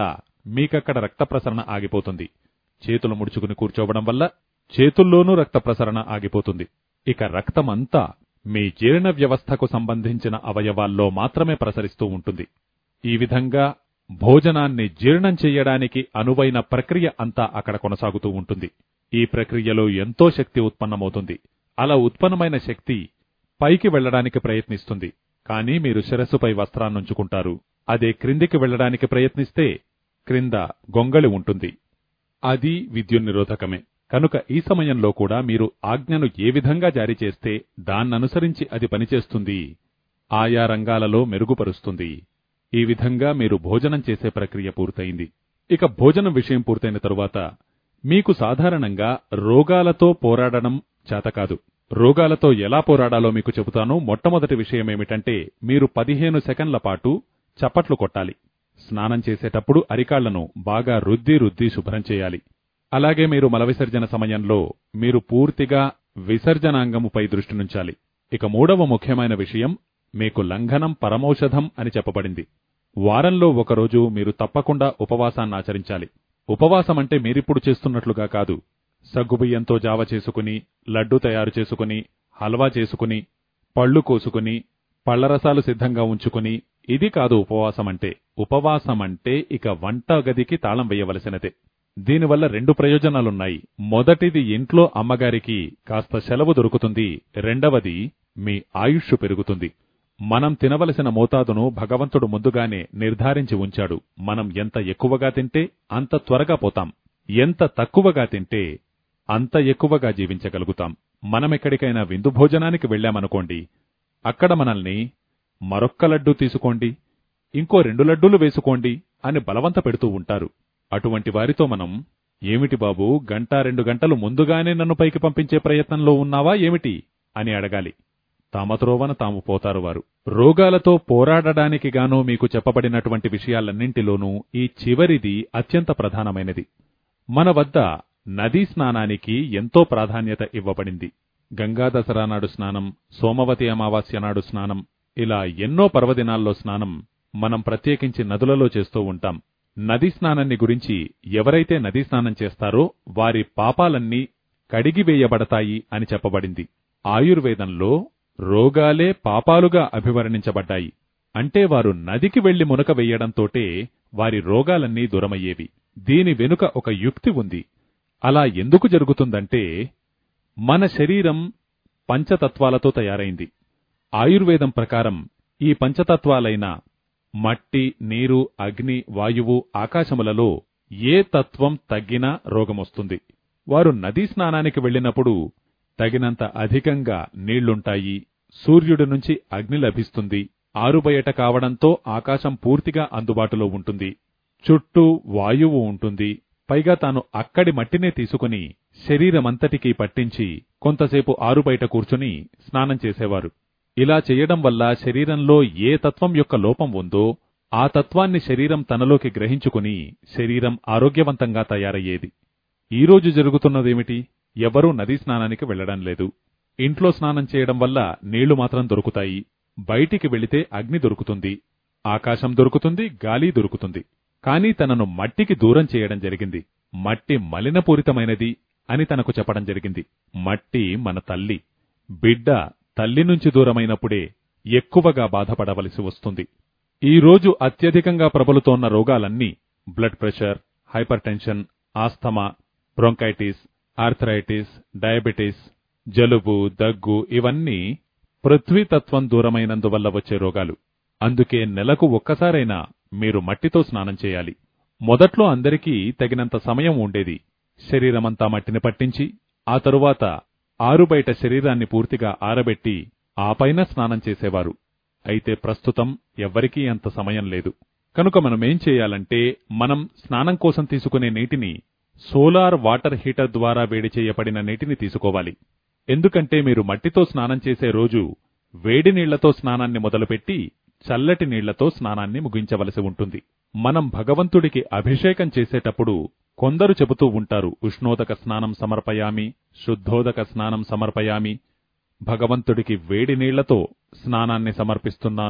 మీకక్కడ రక్త ప్రసరణ ఆగిపోతుంది చేతులు ముడుచుకుని కూర్చోవడం వల్ల చేతుల్లోనూ రక్త ప్రసరణ ఆగిపోతుంది ఇక రక్తమంతా మీ జీర్ణ వ్యవస్థకు సంబంధించిన అవయవాల్లో మాత్రమే ప్రసరిస్తూ ఉంటుంది ఈ విధంగా భోజనాన్ని జీర్ణం చెయ్యడానికి అనువైన ప్రక్రియ అంతా అక్కడ కొనసాగుతూ ఉంటుంది ఈ ప్రక్రియలో ఎంతో శక్తి ఉత్పన్నమవుతుంది అలా ఉత్పన్నమైన శక్తి పైకి వెళ్లడానికి ప్రయత్నిస్తుంది కానీ మీరు శిరస్సుపై వస్త్రాన్నుంచుకుంటారు అదే క్రిందికి వెళ్లడానికి ప్రయత్నిస్తే క్రింద గొంగళి ఉంటుంది అది విద్యున్నిరోధకమే కనుక ఈ సమయంలో కూడా మీరు ఆజ్ఞను ఏ విధంగా జారీ చేస్తే దాన్ననుసరించి అది పనిచేస్తుంది ఆయా రంగాలలో మెరుగుపరుస్తుంది ఈ విధంగా మీరు భోజనం చేసే ప్రక్రియ పూర్తయింది ఇక భోజనం విషయం పూర్తయిన తరువాత మీకు సాధారణంగా రోగాలతో పోరాడడం చేతకాదు రోగాలతో ఎలా పోరాడాలో మీకు చెబుతాను మొట్టమొదటి విషయమేమిటంటే మీరు పదిహేను సెకన్ల పాటు చప్పట్లు కొట్టాలి స్నానం చేసేటప్పుడు అరికాళ్లను బాగా రుద్ది రుద్ది శుభ్రం చేయాలి అలాగే మీరు మల విసర్జన సమయంలో మీరు పూర్తిగా విసర్జనాంగముపై దృష్టినుంచాలి ఇక మూడవ ముఖ్యమైన విషయం మీకు లంఘనం పరమౌషధం అని చెప్పబడింది వారంలో ఒకరోజు మీరు తప్పకుండా ఉపవాసాన్ని ఆచరించాలి ఉపవాసం అంటే మీరిప్పుడు చేస్తున్నట్లుగా కాదు సగ్గుబియ్యంతో జావ చేసుకుని లడ్డు తయారు చేసుకుని హల్వా చేసుకుని పళ్ళు కోసుకుని పళ్లరసాలు సిద్ధంగా ఉంచుకుని ఇది కాదు ఉపవాసం అంటే ఉపవాసం అంటే ఇక వంట గదికి తాళం వేయవలసినదే దీనివల్ల రెండు ప్రయోజనాలున్నాయి మొదటిది ఇంట్లో అమ్మగారికి కాస్త సెలవు దొరుకుతుంది రెండవది మీ ఆయుష్షు పెరుగుతుంది మనం తినవలసిన మోతాదును భగవంతుడు ముందుగానే నిర్ధారించి ఉంచాడు మనం ఎంత ఎక్కువగా తింటే అంత త్వరగా పోతాం ఎంత తక్కువగా తింటే అంత ఎక్కువగా జీవించగలుగుతాం మనమెక్కడికైనా విందు భోజనానికి వెళ్ళామనుకోండి అక్కడ మనల్ని మరొక్క లడ్డూ తీసుకోండి ఇంకో రెండు లడ్డూలు వేసుకోండి అని బలవంత పెడుతూ ఉంటారు అటువంటి వారితో మనం ఏమిటి బాబూ గంట రెండు గంటలు ముందుగానే నన్ను పైకి పంపించే ప్రయత్నంలో ఉన్నావా ఏమిటి అని అడగాలి తమ త్రోవన తాము పోతారు వారు రోగాలతో పోరాడడానికి గాను మీకు చెప్పబడినటువంటి విషయాలన్నింటిలోనూ ఈ చివరిది అత్యంత ప్రధానమైనది మన వద్ద నదీ స్నానానికి ఎంతో ప్రాధాన్యత ఇవ్వబడింది గంగా దసరా నాడు స్నానం సోమవతి అమావాస్య నాడు స్నానం ఇలా ఎన్నో పర్వదినాల్లో స్నానం మనం ప్రత్యేకించి నదులలో చేస్తూ ఉంటాం నదీ స్నానాన్ని గురించి ఎవరైతే నదీ స్నానం చేస్తారో వారి పాపాలన్నీ కడిగివేయబడతాయి అని చెప్పబడింది ఆయుర్వేదంలో రోగాలే పాపాలుగా అభివర్ణించబడ్డాయి అంటే వారు నదికి వెళ్లి మునక వెయ్యడంతోటే వారి రోగాలన్నీ దూరమయ్యేవి దీని వెనుక ఒక యుక్తి ఉంది అలా ఎందుకు జరుగుతుందంటే మన శరీరం పంచతత్వాలతో తయారైంది ఆయుర్వేదం ప్రకారం ఈ పంచతత్వాలైన మట్టి నీరు అగ్ని వాయువు ఆకాశములలో ఏ తత్వం తగ్గినా రోగమొస్తుంది వారు నదీ స్నానానికి వెళ్ళినప్పుడు తగినంత అధికంగా నీళ్లుంటాయి సూర్యుడి నుంచి అగ్ని లభిస్తుంది ఆరుబయట కావడంతో ఆకాశం పూర్తిగా అందుబాటులో ఉంటుంది చుట్టూ వాయువు ఉంటుంది పైగా తాను అక్కడి మట్టినే తీసుకుని శరీరమంతటికీ పట్టించి కొంతసేపు ఆరుబయట కూర్చుని స్నానం చేసేవారు ఇలా చేయడం వల్ల శరీరంలో ఏ తత్వం యొక్క లోపం ఉందో ఆ తత్వాన్ని శరీరం తనలోకి గ్రహించుకుని శరీరం ఆరోగ్యవంతంగా తయారయ్యేది ఈ రోజు జరుగుతున్నదేమిటి ఎవరూ నదీ స్నానానికి వెళ్లడం లేదు ఇంట్లో స్నానం చేయడం వల్ల నీళ్లు మాత్రం దొరుకుతాయి బయటికి వెళితే అగ్ని దొరుకుతుంది ఆకాశం దొరుకుతుంది గాలి దొరుకుతుంది కానీ తనను మట్టికి దూరం చేయడం జరిగింది మట్టి మలినపూరితమైనది అని తనకు చెప్పడం జరిగింది మట్టి మన తల్లి బిడ్డ తల్లి నుంచి దూరమైనప్పుడే ఎక్కువగా బాధపడవలసి వస్తుంది ఈ రోజు అత్యధికంగా ప్రబలుతోన్న రోగాలన్నీ blood pressure hypertension asthma bronchitis arthritis diabetes జలుబు దగ్గు ఇవన్నీ పృథ్వీతత్వం దూరమైనందువల్ల వచ్చే రోగాలు అందుకే నెలకు ఒక్కసారైనా మీరు మట్టితో స్నానం చేయాలి మొదట్లో అందరికీ తగినంత సమయం ఉండేది శరీరమంతా మట్టిని పట్టించి ఆ తరువాత ఆరుబయట శరీరాన్ని పూర్తిగా ఆరబెట్టి ఆపైన స్నానం చేసేవారు అయితే ప్రస్తుతం ఎవ్వరికీ అంత సమయం లేదు కనుక మనమేం చేయాలంటే మనం స్నానం కోసం తీసుకునే నీటిని సోలార్ వాటర్ హీటర్ ద్వారా వేడి చేయబడిన నీటిని తీసుకోవాలి ఎందుకంటే మీరు మట్టితో స్నానం చేసే రోజు వేడి నీళ్లతో స్నానాన్ని మొదలుపెట్టి చల్లటి నీళ్లతో స్నానాన్ని ముగించవలసి ఉంటుంది మనం భగవంతుడికి అభిషేకం చేసేటప్పుడు కొందరు చెబుతూ ఉంటారు ఉష్ణోదక స్నానం సమర్పయామి శుద్ధోదక స్నానం సమర్పయామి భగవంతుడికి వేడి నీళ్లతో స్నానాన్ని సమర్పిస్తున్నాను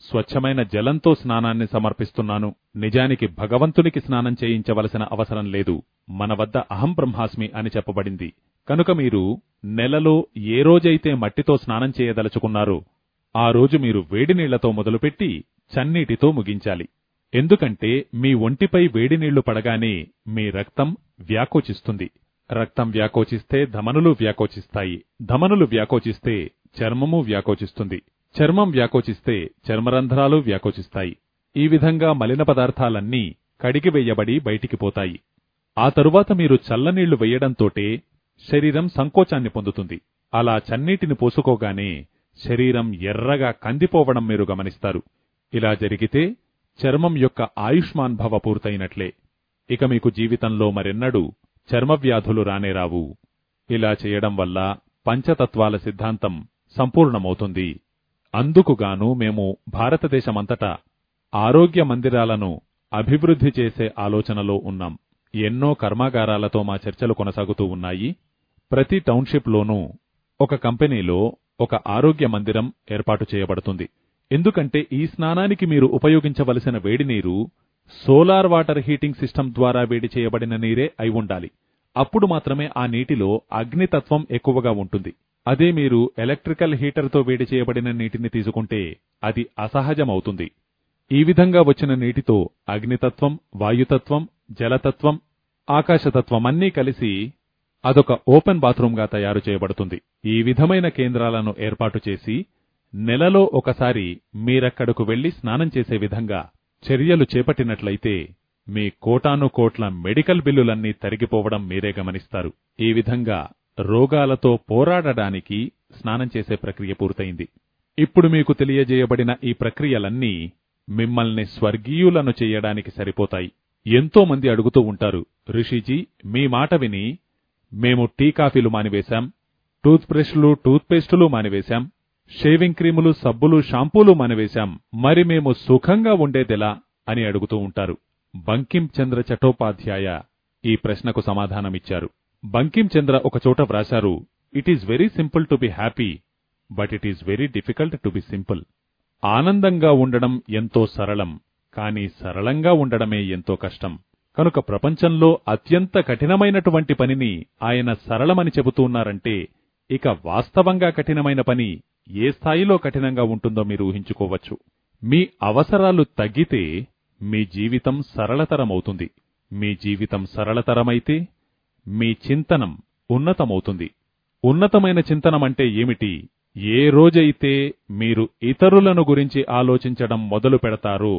స్వచ్ఛమైన జలంతో స్నానాన్ని సమర్పిస్తున్నాను నిజానికి భగవంతునికి స్నానం చేయించవలసిన అవసరం లేదు మన వద్ద అహం బ్రహ్మాస్మి అని చెప్పబడింది కనుక మీరు నెలలో ఏ రోజైతే మట్టితో స్నానం చేయదలుచుకున్నారో ఆ రోజు మీరు వేడి నీళ్లతో మొదలుపెట్టి చన్నీటితో ముగించాలి ఎందుకంటే మీ ఒంటిపై వేడి నీళ్లు పడగానే మీ రక్తం వ్యాకోచిస్తుంది రక్తం వ్యాకోచిస్తే ధమనులు వ్యాకోచిస్తాయి ధమనులు వ్యాకోచిస్తే చర్మము వ్యాకోచిస్తుంది చర్మం వ్యాకోచిస్తే చర్మరంధ్రాలు వ్యాకోచిస్తాయి ఈ విధంగా మలిన పదార్థాలన్నీ కడిగివేయబడి బయటికి పోతాయి ఆ తరువాత మీరు చల్లనీళ్లు వెయ్యడంతోటే శరీరం సంకోచాన్ని పొందుతుంది అలా చన్నీటిని పోసుకోగానే శరీరం ఎర్రగా కందిపోవడం మీరు గమనిస్తారు ఇలా జరిగితే చర్మం యొక్క ఆయుష్మాన్ భవ పూర్తయినట్లే ఇక మీకు జీవితంలో మరెన్నడూ చర్మవ్యాధులు రానేరావు ఇలా చేయడం వల్ల పంచతత్వాల సిద్ధాంతం సంపూర్ణమవుతుంది అందుకుగాను మేము భారతదేశమంతటా ఆరోగ్య మందిరాలను అభివృద్ధి చేసే ఆలోచనలో ఉన్నాం ఎన్నో కర్మాగారాలతో మా చర్చలు కొనసాగుతూ ఉన్నాయి ప్రతి టౌన్షిప్లోనూ ఒక కంపెనీలో ఒక ఆరోగ్య మందిరం ఏర్పాటు చేయబడుతుంది ఎందుకంటే ఈ స్నానానికి మీరు ఉపయోగించవలసిన వేడి నీరు సోలార్ వాటర్ హీటింగ్ సిస్టమ్ ద్వారా వేడి చేయబడిన నీరే అయి ఉండాలి అప్పుడు మాత్రమే ఆ నీటిలో అగ్నితత్వం ఎక్కువగా ఉంటుంది అదే మీరు ఎలక్ట్రికల్ హీటర్తో వేడి చేయబడిన నీటిని తీసుకుంటే అది అసహజమవుతుంది ఈ విధంగా వచ్చిన నీటితో అగ్నితత్వం వాయుతత్వం జలతత్వం ఆకాశతత్వం అన్నీ కలిసి అదొక ఓపెన్ బాత్రూంగా తయారు చేయబడుతుంది ఈ విధమైన కేంద్రాలను ఏర్పాటు చేసి నెలలో ఒకసారి మీరక్కడకు వెళ్లి స్నానం చేసే విధంగా చర్యలు చేపట్టినట్లయితే మీ కోటాను కోట్ల మెడికల్ బిల్లులన్నీ తరిగిపోవడం మీరే గమనిస్తారు ఈ విధంగా రోగాలతో పోరాడడానికి స్నానం చేసే ప్రక్రియ పూర్తయింది ఇప్పుడు మీకు తెలియజేయబడిన ఈ ప్రక్రియలన్నీ మిమ్మల్ని స్వర్గీయులను చెయ్యడానికి సరిపోతాయి ఎంతో మంది అడుగుతూ ఉంటారు రిషిజీ మీ మాట విని మేము టీ కాఫీలు మానివేశాం టూత్ బ్రష్లు టూత్ పేస్టులు మానివేశాం షేవింగ్ క్రీములు సబ్బులు షాంపూలు మానివేశాం మరి మేము సుఖంగా ఉండేదెలా అని అడుగుతూ ఉంటారు బంకిం చంద్ర చటోపాధ్యాయ ఈ ప్రశ్నకు సమాధానమిచ్చారు బంకిం చంద్ర ఒకచోట వ్రాశారు it is very simple to be happy but it is very difficult to be simple ఆనందంగా ఉండడం ఎంతో సరళం కానీ సరళంగా ఉండడమే ఎంతో కష్టం కనుక ప్రపంచంలో అత్యంత కఠినమైనటువంటి పనిని ఆయన సరళమని చెబుతున్నారంటే ఇక వాస్తవంగా కఠినమైన పని ఏ స్థాయిలో కఠినంగా ఉంటుందో మీరు ఊహించుకోవచ్చు మీ అవసరాలు తగ్గితే మీ జీవితం సరళతరమవుతుంది మీ జీవితం సరళతరమైతే మీ చింతనం ఉన్నతమవుతుంది ఉన్నతమైన చింతనం అంటే ఏమిటి ఏ రోజైతే మీరు ఇతరులను గురించి ఆలోచించడం మొదలు పెడతారో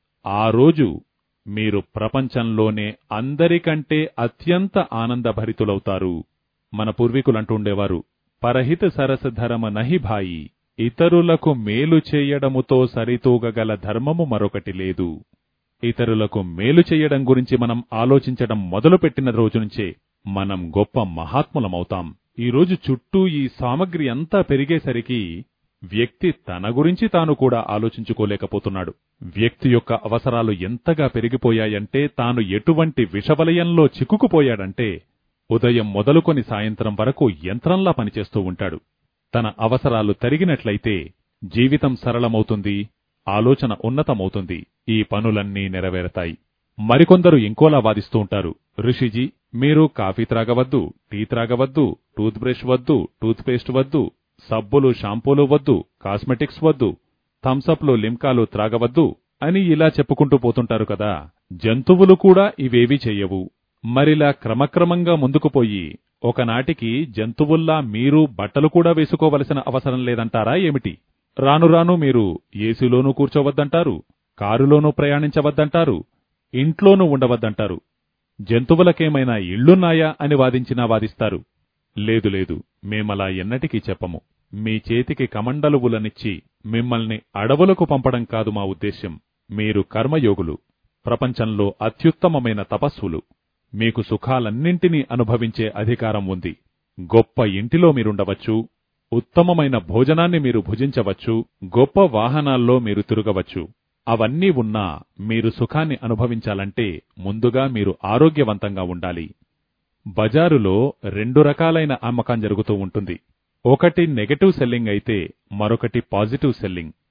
ఆ రోజు మీరు ప్రపంచంలోనే అందరికంటే అత్యంత ఆనందభరితులవుతారు మన పూర్వీకులంటుండేవారు పరహిత సరస ధరమ నహిభాయి ఇతరులకు మేలు చేయడముతో సరితూగగల ధర్మము మరొకటి లేదు ఇతరులకు మేలు చేయడం గురించి మనం ఆలోచించడం మొదలుపెట్టిన రోజు నుంచే మనం గొప్ప మహాత్ములమవుతాం ఈ రోజు చుట్టూ ఈ సామగ్రి అంతా పెరిగేసరికి వ్యక్తి తన గురించి తాను కూడా ఆలోచించుకోలేకపోతున్నాడు వ్యక్తి యొక్క అవసరాలు ఎంతగా పెరిగిపోయాయంటే తాను ఎటువంటి విషవలయంలో చిక్కుకుపోయాడంటే ఉదయం మొదలుకొని సాయంత్రం వరకు యంత్రంలా పనిచేస్తూ ఉంటాడు తన అవసరాలు తరిగినట్లయితే జీవితం సరళమవుతుంది ఆలోచన ఉన్నతమవుతుంది ఈ పనులన్నీ నెరవేరతాయి మరికొందరు ఇంకోలా వాదిస్తూ ఉంటారు ఋషిజీ మీరు కాఫీ త్రాగవద్దు టీ త్రాగవద్దు టూత్ బ్రష్ వద్దు టూత్ పేస్ట్ వద్దు సబ్బులు షాంపూలు వద్దు కాస్మెటిక్స్ వద్దు థమ్సప్లు లిమ్కాలు త్రాగవద్దు అని ఇలా చెప్పుకుంటూ పోతుంటారు కదా జంతువులు కూడా ఇవేవీ చెయ్యవు మరిలా క్రమక్రమంగా ముందుకు పోయి ఒకనాటికి జంతువుల్లా మీరు బట్టలు కూడా వేసుకోవలసిన అవసరం లేదంటారా ఏమిటి రాను రాను మీరు ఏసీలోనూ కూర్చోవద్దంటారు కారులోనూ ప్రయాణించవద్దంటారు ఇంట్లోనూ ఉండవద్దంటారు జంతువులకేమైనా ఇళ్లున్నాయా అని వాదించినా వాదిస్తారు లేదు లేదు మేమలా ఎన్నటికీ చెప్పము మీ చేతికి కమండలువులనిచ్చి మిమ్మల్ని అడవులకు పంపడం కాదు మా ఉద్దేశ్యం మీరు కర్మయోగులు ప్రపంచంలో అత్యుత్తమమైన తపస్సులు మీకు సుఖాలన్నింటినీ అనుభవించే అధికారం ఉంది గొప్ప ఇంటిలో మీరుండవచ్చు ఉత్తమమైన భోజనాన్ని మీరు భుజించవచ్చు గొప్ప వాహనాల్లో మీరు తిరగవచ్చు అవన్నీ ఉన్నా మీరు సుఖాన్ని అనుభవించాలంటే ముందుగా మీరు ఆరోగ్యవంతంగా ఉండాలి బజారులో రెండు రకాలైన అమ్మకం జరుగుతూ ఉంటుంది ఒకటి నెగటివ్ సెల్లింగ్ అయితే మరొకటి పాజిటివ్ సెల్లింగ్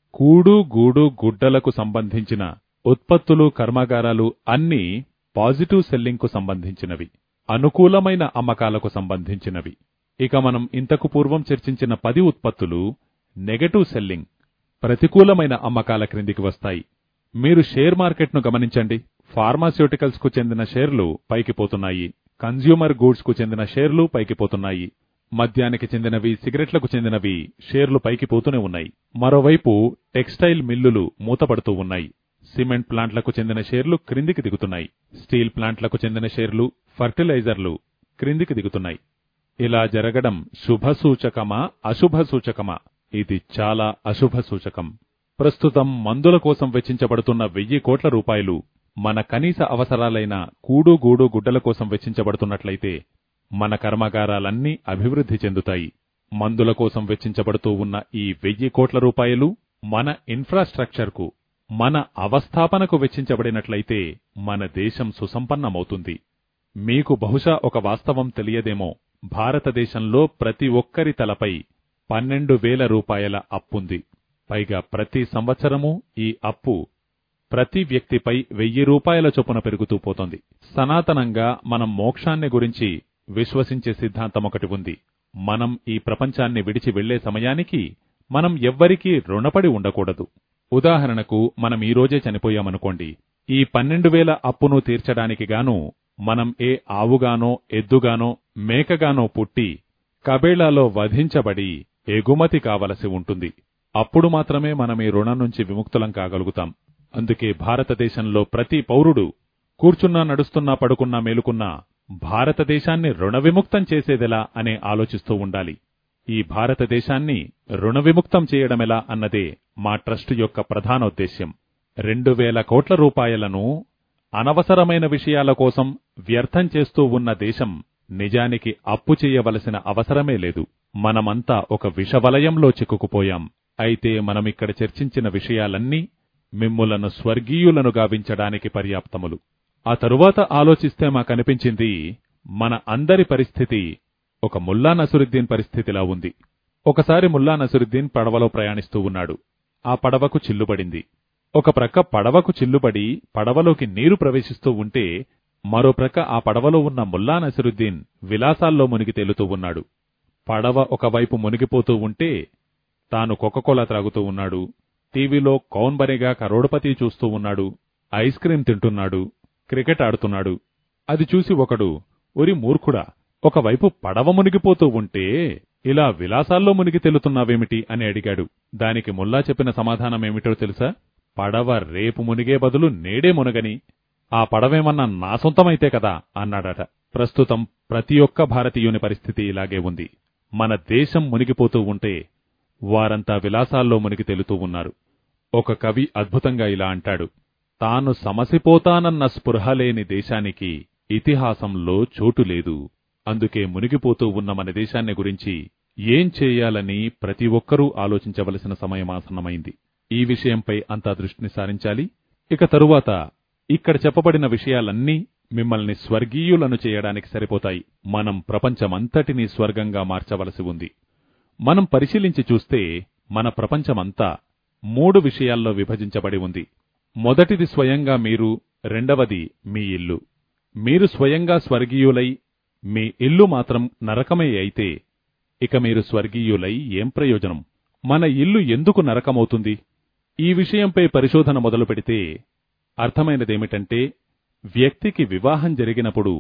కూడు గూడు గుడ్డలకు సంబంధించిన ఉత్పత్తులు కర్మాగారాలు అన్నీ పాజిటివ్ సెల్లింగ్కు సంబంధించినవి అనుకూలమైన అమ్మకాలకు సంబంధించినవి ఇక మనం ఇంతకు పూర్వం చర్చించిన పది ఉత్పత్తులు నెగటివ్ సెల్లింగ్ ప్రతికూలమైన అమ్మకాల క్రిందికి వస్తాయి మీరు షేర్ మార్కెట్ను గమనించండి ఫార్మాస్యూటికల్స్ కు చెందిన షేర్లు పైకి పోతున్నాయి కన్జ్యూమర్ గూడ్స్ కు చెందిన షేర్లు పైకి పోతున్నాయి మద్యానికి చెందినవి సిగరెట్లకు చెందినవి షేర్లు పైకి పోతూనే ఉన్నాయి మరోవైపు టెక్స్టైల్ మిల్లులు మూతపడుతూ ఉన్నాయి సిమెంట్ ప్లాంట్లకు చెందిన షేర్లు క్రిందికి దిగుతున్నాయి స్టీల్ ప్లాంట్లకు చెందిన షేర్లు ఫర్టిలైజర్లు క్రిందికి దిగుతున్నాయి ఇలా జరగడం శుభ సూచకమా అశుభ సూచకమా ఇది చాలా అశుభ సూచకం ప్రస్తుతం మందుల కోసం వెచ్చించబడుతున్న వెయ్యి కోట్ల రూపాయలు మన కనీస అవసరాలైన కూడు గూడు గుడ్డల కోసం వెచ్చించబడుతున్నట్లయితే మన కర్మాగారాలన్నీ అభివృద్ధి చెందుతాయి మందుల కోసం వెచ్చించబడుతూ ఉన్న ఈ వెయ్యి కోట్ల రూపాయలు మన ఇన్ఫ్రాస్ట్రక్చర్కు మన అవస్థాపనకు వెచ్చించబడినట్లయితే మన దేశం సుసంపన్నమవుతుంది మీకు బహుశా ఒక వాస్తవం తెలియదేమో భారతదేశంలో ప్రతి ఒక్కరి తలపై పన్నెండు వేల రూపాయల అప్పుంది పైగా ప్రతి సంవత్సరము ఈ అప్పు ప్రతి వ్యక్తిపై వెయ్యి రూపాయల చొప్పున పెరుగుతూ పోతోంది సనాతనంగా మనం మోక్షాన్ని గురించి విశ్వసించే సిద్ధాంతం ఒకటి ఉంది మనం ఈ ప్రపంచాన్ని విడిచి వెళ్లే సమయానికి మనం ఎవ్వరికీ రుణపడి ఉండకూడదు ఉదాహరణకు మనం ఈ రోజే చనిపోయామనుకోండి ఈ పన్నెండు వేల అప్పును తీర్చడానికి గాను మనం ఏ ఆవుగానో ఎద్దుగానో మేకగానో పుట్టి కబేళాలో వధించబడి ఎగుమతి కావలసి ఉంటుంది అప్పుడు మాత్రమే మనం ఈ రుణం నుంచి విముక్తులం కాగలుగుతాం అందుకే భారతదేశంలో ప్రతి పౌరుడు కూర్చున్నా నడుస్తున్నా పడుకున్నా మేలుకున్నా భారతదేశాన్ని రుణ విముక్తం చేసేదెలా అనే ఆలోచిస్తూ ఉండాలి ఈ భారతదేశాన్ని రుణ విముక్తం చేయడమెలా అన్నదే మా ట్రస్ట్ యొక్క ప్రధానోద్దేశ్యం రెండు వేల కోట్ల రూపాయలను అనవసరమైన విషయాల కోసం వ్యర్థం చేస్తూ ఉన్న దేశం నిజానికి అప్పు చేయవలసిన అవసరమే లేదు మనమంతా ఒక విషవలయంలో చిక్కుకుపోయాం అయితే మనమిక్కడ చర్చించిన విషయాలన్నీ మిమ్ములను స్వర్గీయులను గావించడానికి పర్యాప్తములు ఆ తరువాత ఆలోచిస్తే మాకనిపించింది మన అందరి పరిస్థితి ఒక ముల్లా నసురుద్దీన్ పరిస్థితిలా ఉంది ఒకసారి ముల్లా నసురుద్దీన్ పడవలో ప్రయాణిస్తూ ఉన్నాడు ఆ పడవకు చిల్లుబడింది ఒక ప్రక్క పడవకు చిల్లుబడి పడవలోకి నీరు ప్రవేశిస్తూ ఉంటే మరో ప్రక్క ఆ పడవలో ఉన్న ముల్లా నసిరుద్దీన్ విలాసాల్లో మునిగి తేలుతూ ఉన్నాడు పడవ ఒకవైపు మునిగిపోతూ ఉంటే తాను కొకకోలా త్రాగుతూ ఉన్నాడు టీవీలో కౌన్ బనేగా కరోడపతి చూస్తూ ఉన్నాడు ఐస్ క్రీం తింటున్నాడు క్రికెట్ ఆడుతున్నాడు అది చూసి ఒకడు ఒరి మూర్ఖుడా ఒకవైపు పడవ మునిగిపోతూ ఉంటే ఇలా విలాసాల్లో మునిగి తెలుతున్నావేమిటి అని అడిగాడు దానికి ముల్లా చెప్పిన సమాధానమేమిటో తెలుసా పడవ రేపు మునిగే బదులు నేడే మునగని ఆ పడవేమన్నా నా సొంతమైతే కదా అన్నాడట ప్రస్తుతం ప్రతి ఒక్క భారతీయుని పరిస్థితి ఇలాగే ఉంది మన దేశం మునిగిపోతూ ఉంటే వారంతా విలాసాల్లో మునిగి తెలుతూ ఉన్నారు ఒక కవి అద్భుతంగా ఇలా అంటాడు తాను సమసిపోతానన్న స్పృహ లేని దేశానికి ఇతిహాసంలో చోటు లేదు అందుకే మునిగిపోతూ ఉన్న మన దేశాన్ని గురించి ఏం చేయాలని ప్రతి ఒక్కరూ ఆలోచించవలసిన సమయం ఆసన్నమైంది ఈ విషయంపై అంతా దృష్టిని సారించాలి ఇక తరువాత ఇక్కడ చెప్పబడిన విషయాలన్నీ మిమ్మల్ని స్వర్గీయులను చేయడానికి సరిపోతాయి మనం ప్రపంచమంతటినీ స్వర్గంగా మార్చవలసి ఉంది మనం పరిశీలించి చూస్తే మన ప్రపంచమంతా మూడు విషయాల్లో విభజించబడి ఉంది మొదటిది స్వయంగా మీరు రెండవది మీ ఇల్లు మీరు స్వయంగా స్వర్గీయులై మీ ఇల్లు మాత్రం నరకమే అయితే ఇక మీరు స్వర్గీయులై ఏం ప్రయోజనం మన ఇల్లు ఎందుకు నరకమవుతుంది ఈ విషయంపై పరిశోధన మొదలు పెడితే అర్థమైనదేమిటంటే వ్యక్తికి వివాహం జరిగినప్పుడు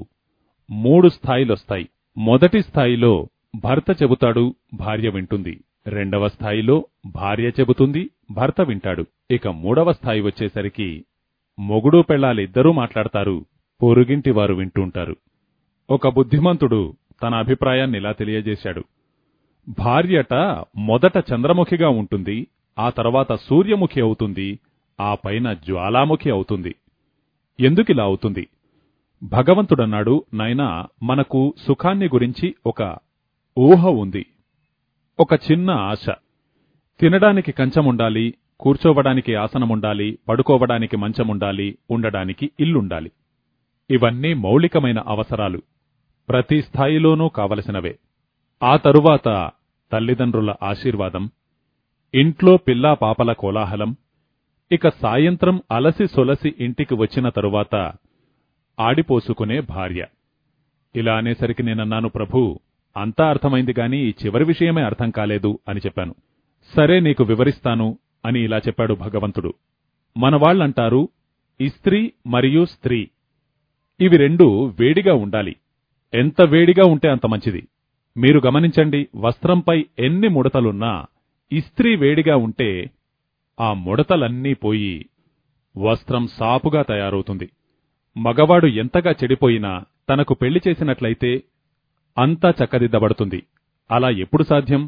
మూడు స్థాయిలొస్తాయి మొదటి స్థాయిలో భర్త చెబుతాడు భార్య వింటుంది రెండవ స్థాయిలో భార్య చెబుతుంది భర్త వింటాడు ఇక మూడవ స్థాయి వచ్చేసరికి మొగుడు పెళ్లాలిద్దరూ మాట్లాడతారు పొరుగింటి వారు వింటుంటారు ఒక బుద్ధిమంతుడు తన అభిప్రాయాన్ని ఇలా తెలియజేశాడు భార్యట మొదట చంద్రముఖిగా ఉంటుంది ఆ తర్వాత సూర్యముఖి అవుతుంది ఆ పైన జ్వాలాముఖి అవుతుంది ఎందుకిలా అవుతుంది భగవంతుడన్నాడు నైనా మనకు సుఖాన్ని గురించి ఒక ఊహ ఉంది ఒక చిన్న ఆశ తినడానికి కంచముండాలి కూర్చోవడానికి ఆసనముండాలి పడుకోవడానికి మంచముండాలి ఉండడానికి ఇల్లుండాలి ఇవన్నీ మౌలికమైన అవసరాలు ప్రతి స్థాయిలోనూ కావలసినవే ఆ తరువాత తల్లిదండ్రుల ఆశీర్వాదం ఇంట్లో పిల్లా పాపల కోలాహలం ఇక సాయంత్రం అలసి సొలసి ఇంటికి వచ్చిన తరువాత ఆడిపోసుకునే భార్య ఇలా అనేసరికి నేనన్నాను ప్రభూ అంతా అర్థమైంది గాని ఈ చివరి విషయమే అర్థం కాలేదు అని చెప్పాను సరే నీకు వివరిస్తాను అని ఇలా చెప్పాడు భగవంతుడు మనవాళ్లంటారు ఇస్త్రీ మరియు స్త్రీ ఇవి రెండు వేడిగా ఉండాలి ఎంత వేడిగా ఉంటే అంత మంచిది మీరు గమనించండి వస్త్రంపై ఎన్ని ముడతలున్నా ఇస్త్రీ వేడిగా ఉంటే ఆ ముడతలన్నీ పోయి వస్త్రం సాపుగా తయారవుతుంది మగవాడు ఎంతగా చెడిపోయినా తనకు పెళ్లి చేసినట్లయితే అంతా చక్కదిద్దబడుతుంది అలా ఎప్పుడు సాధ్యం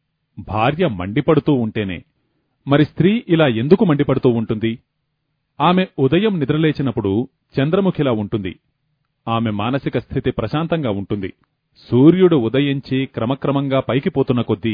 భార్య మండిపడుతూ ఉంటేనే మరి స్త్రీ ఇలా ఎందుకు మండిపడుతూ ఉంటుంది ఆమె ఉదయం నిద్రలేచినప్పుడు చంద్రముఖిలా ఉంటుంది ఆమె మానసిక స్థితి ప్రశాంతంగా ఉంటుంది సూర్యుడు ఉదయించి క్రమక్రమంగా పైకి పోతున్న కొద్దీ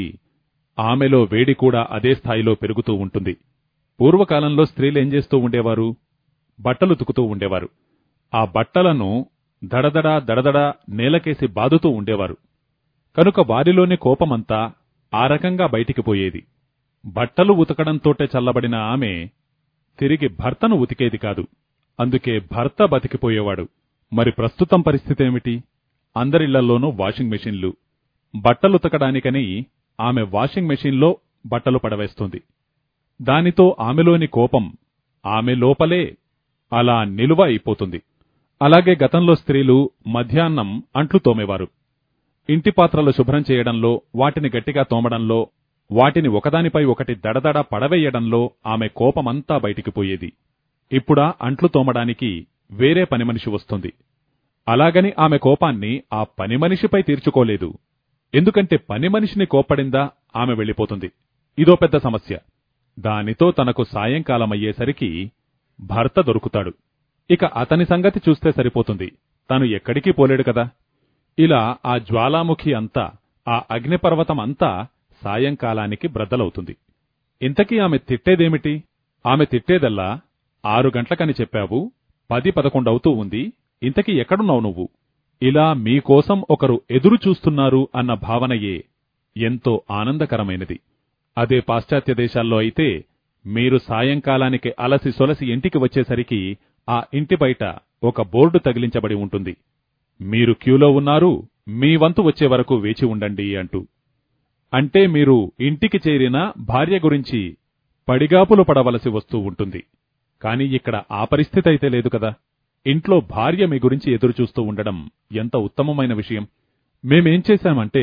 ఆమెలో వేడి కూడా అదే స్థాయిలో పెరుగుతూ ఉంటుంది పూర్వకాలంలో స్త్రీలేం చేస్తూ ఉండేవారు బట్టలు తుకుతూ ఉండేవారు ఆ బట్టలను దడదడా దడదడా నేలకేసి బాదుతూ ఉండేవారు కనుక వారిలోని కోపమంతా ఆ రకంగా బయటికి పోయేది బట్టలు ఉతకడంతోటే చల్లబడిన ఆమె తిరిగి భర్తను ఉతికేది కాదు అందుకే భర్త బతికిపోయేవాడు మరి ప్రస్తుతం పరిస్థితేమిటి అందరిళ్లల్లోనూ వాషింగ్ మెషిన్లు బట్టలుతకడానికని ఆమె వాషింగ్ మెషిన్లో బట్టలు పడవేస్తుంది దానితో ఆమెలోని కోపం ఆమె లోపలే అలా నిలువ అయిపోతుంది అలాగే గతంలో స్త్రీలు మధ్యాహ్నం అంట్లు తోమేవారు ఇంటి పాత్రలు శుభ్రం చేయడంలో వాటిని గట్టిగా తోమడంలో వాటిని ఒకదానిపై ఒకటి దడదడ పడవేయడంలో ఆమె కోపమంతా బయటికి పోయేది ఇప్పుడా అంట్లు తోమడానికి వేరే పనిమనిషి వస్తుంది అలాగని ఆమె కోపాన్ని ఆ పనిమనిషిపై తీర్చుకోలేదు ఎందుకంటే పనిమనిషిని కోప్పడిందా ఆమె వెళ్ళిపోతుంది ఇదో పెద్ద సమస్య దానితో తనకు సాయంకాలమయ్యేసరికి భర్త దొరుకుతాడు ఇక అతని సంగతి చూస్తే సరిపోతుంది తను ఎక్కడికి పోలేడు కదా ఇలా ఆ జ్వాలాముఖి అంతా ఆ అగ్నిపర్వతం అంతా సాయంకాలానికి బ్రద్దలవుతుంది ఇంతకీ ఆమె తిట్టేదేమిటి ఆమె తిట్టేదల్లా ఆరు గంటలకని చెప్పావు పది పదకొండవుతూ ఉంది ఇంతకీ ఎక్కడున్నావు నువ్వు ఇలా మీకోసం ఒకరు ఎదురు చూస్తున్నారు అన్న భావనయే ఎంతో ఆనందకరమైనది అదే పాశ్చాత్య దేశాల్లో అయితే మీరు సాయంకాలానికి అలసి సొలసి ఇంటికి వచ్చేసరికి ఆ ఇంటి బయట ఒక బోర్డు తగిలించబడి ఉంటుంది మీరు క్యూలో ఉన్నారు మీ వంతు వచ్చే వరకు వేచి ఉండండి అంటూ అంటే మీరు ఇంటికి చేరిన భార్య గురించి పడిగాపులు పడవలసి వస్తూ ఉంటుంది కాని ఇక్కడ ఆ పరిస్థితి అయితే లేదు కదా ఇంట్లో భార్య మీ గురించి ఎదురుచూస్తూ ఉండడం ఎంత ఉత్తమమైన విషయం మేమేం చేశామంటే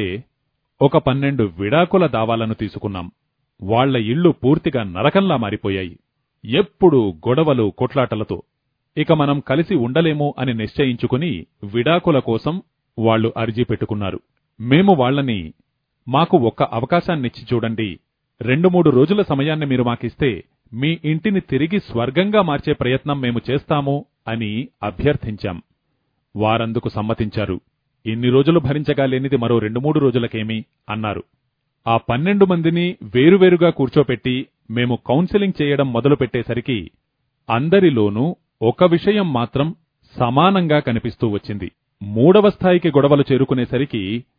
ఒక పన్నెండు విడాకుల దావాలను తీసుకున్నాం వాళ్ల ఇళ్లు పూర్తిగా నరకంలా మారిపోయాయి ఎప్పుడు గొడవలు కొట్లాటలతో ఇక మనం కలిసి ఉండలేము అని నిశ్చయించుకుని విడాకుల కోసం వాళ్లు అర్జీ పెట్టుకున్నారు మేము వాళ్లని మాకు ఒక్క అవకాశాన్నిచ్చి చూడండి రెండు మూడు రోజుల సమయాన్ని మీరు మాకిస్తే మీ ఇంటిని తిరిగి స్వర్గంగా మార్చే ప్రయత్నం మేము చేస్తాము అని అభ్యర్థించాం వారందుకు సమ్మతించారు ఇన్ని రోజులు భరించగా లేనిది మరో రెండు మూడు రోజులకేమి అన్నారు ఆ పన్నెండు మందిని వేరువేరుగా కూర్చోపెట్టి మేము కౌన్సెలింగ్ చేయడం మొదలుపెట్టేసరికి అందరిలోనూ ఒక విషయం మాత్రం సమానంగా కనిపిస్తూ వచ్చింది మూడవ స్థాయికి గొడవలు చేరుకునేసరికి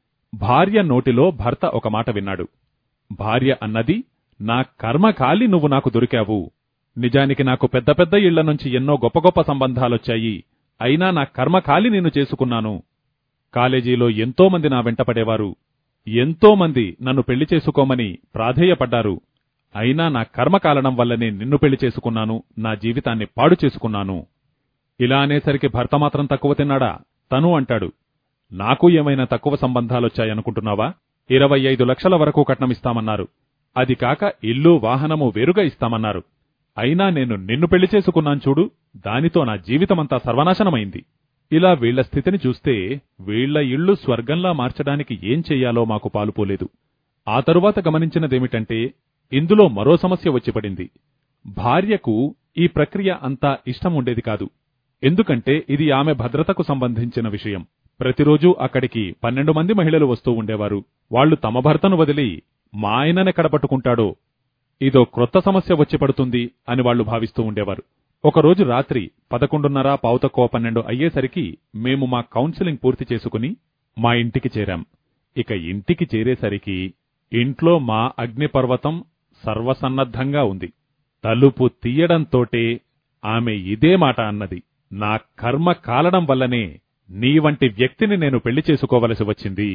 భార్య నోటిలో భర్త ఒక మాట విన్నాడు భార్య అన్నది నా కర్మ కాలి నువ్వు నాకు దొరికావు నిజానికి నాకు పెద్ద పెద్ద ఇళ్ల నుంచి ఎన్నో గొప్ప గొప్ప సంబంధాలొచ్చాయి అయినా నా కర్మ కాలి నేను చేసుకున్నాను కాలేజీలో ఎంతో మంది నా వెంటపడేవారు ఎంతో మంది నన్ను పెళ్లి చేసుకోమని ప్రాధేయపడ్డారు అయినా నా కర్మ కాలడం వల్లనే నిన్ను పెళ్లి చేసుకున్నాను నా జీవితాన్ని పాడు చేసుకున్నాను ఇలా అనేసరికి భర్త మాత్రం తక్కువ తిన్నాడా తను అంటాడు నాకు ఏమైనా తక్కువ సంబంధాలొచ్చాయనుకుంటున్నావా ఇరవై ఐదు లక్షల వరకు కట్నమిస్తామన్నారు అది కాక ఇల్లు వాహనము వేరుగా ఇస్తామన్నారు అయినా నేను నిన్ను పెళ్లి చేసుకున్నాను చూడు దానితో నా జీవితమంతా సర్వనాశనమైంది ఇలా వీళ్ల స్థితిని చూస్తే వీళ్ల ఇళ్లు స్వర్గంలా మార్చడానికి ఏం చెయ్యాలో మాకు పాలుపోలేదు ఆ తరువాత గమనించినదేమిటంటే ఇందులో మరో సమస్య వచ్చిపడింది భార్యకు ఈ ప్రక్రియ అంతా ఇష్టం ఉండేది కాదు ఎందుకంటే ఇది ఆమె భద్రతకు సంబంధించిన విషయం ప్రతిరోజూ అక్కడికి పన్నెండు మంది మహిళలు వస్తూ ఉండేవారు వాళ్లు తమ భర్తను వదిలి మా ఆయననెక్కడ పట్టుకుంటాడో ఇదో క్రొత్త సమస్య వచ్చి పడుతుంది అని వాళ్లు భావిస్తూ ఉండేవారు ఒకరోజు రాత్రి పదకొండున్నర పావుతక్కువ పన్నెండు అయ్యేసరికి మేము మా కౌన్సిలింగ్ పూర్తి చేసుకుని మా ఇంటికి చేరాం ఇక ఇంటికి చేరేసరికి ఇంట్లో మా అగ్నిపర్వతం సర్వసన్నద్ధంగా ఉంది తలుపు తీయడంతోటే ఆమె ఇదే మాట అన్నది నా కర్మ కాలడం వల్లనే నీ వంటి వ్యక్తిని నేను పెళ్లి చేసుకోవలసి వచ్చింది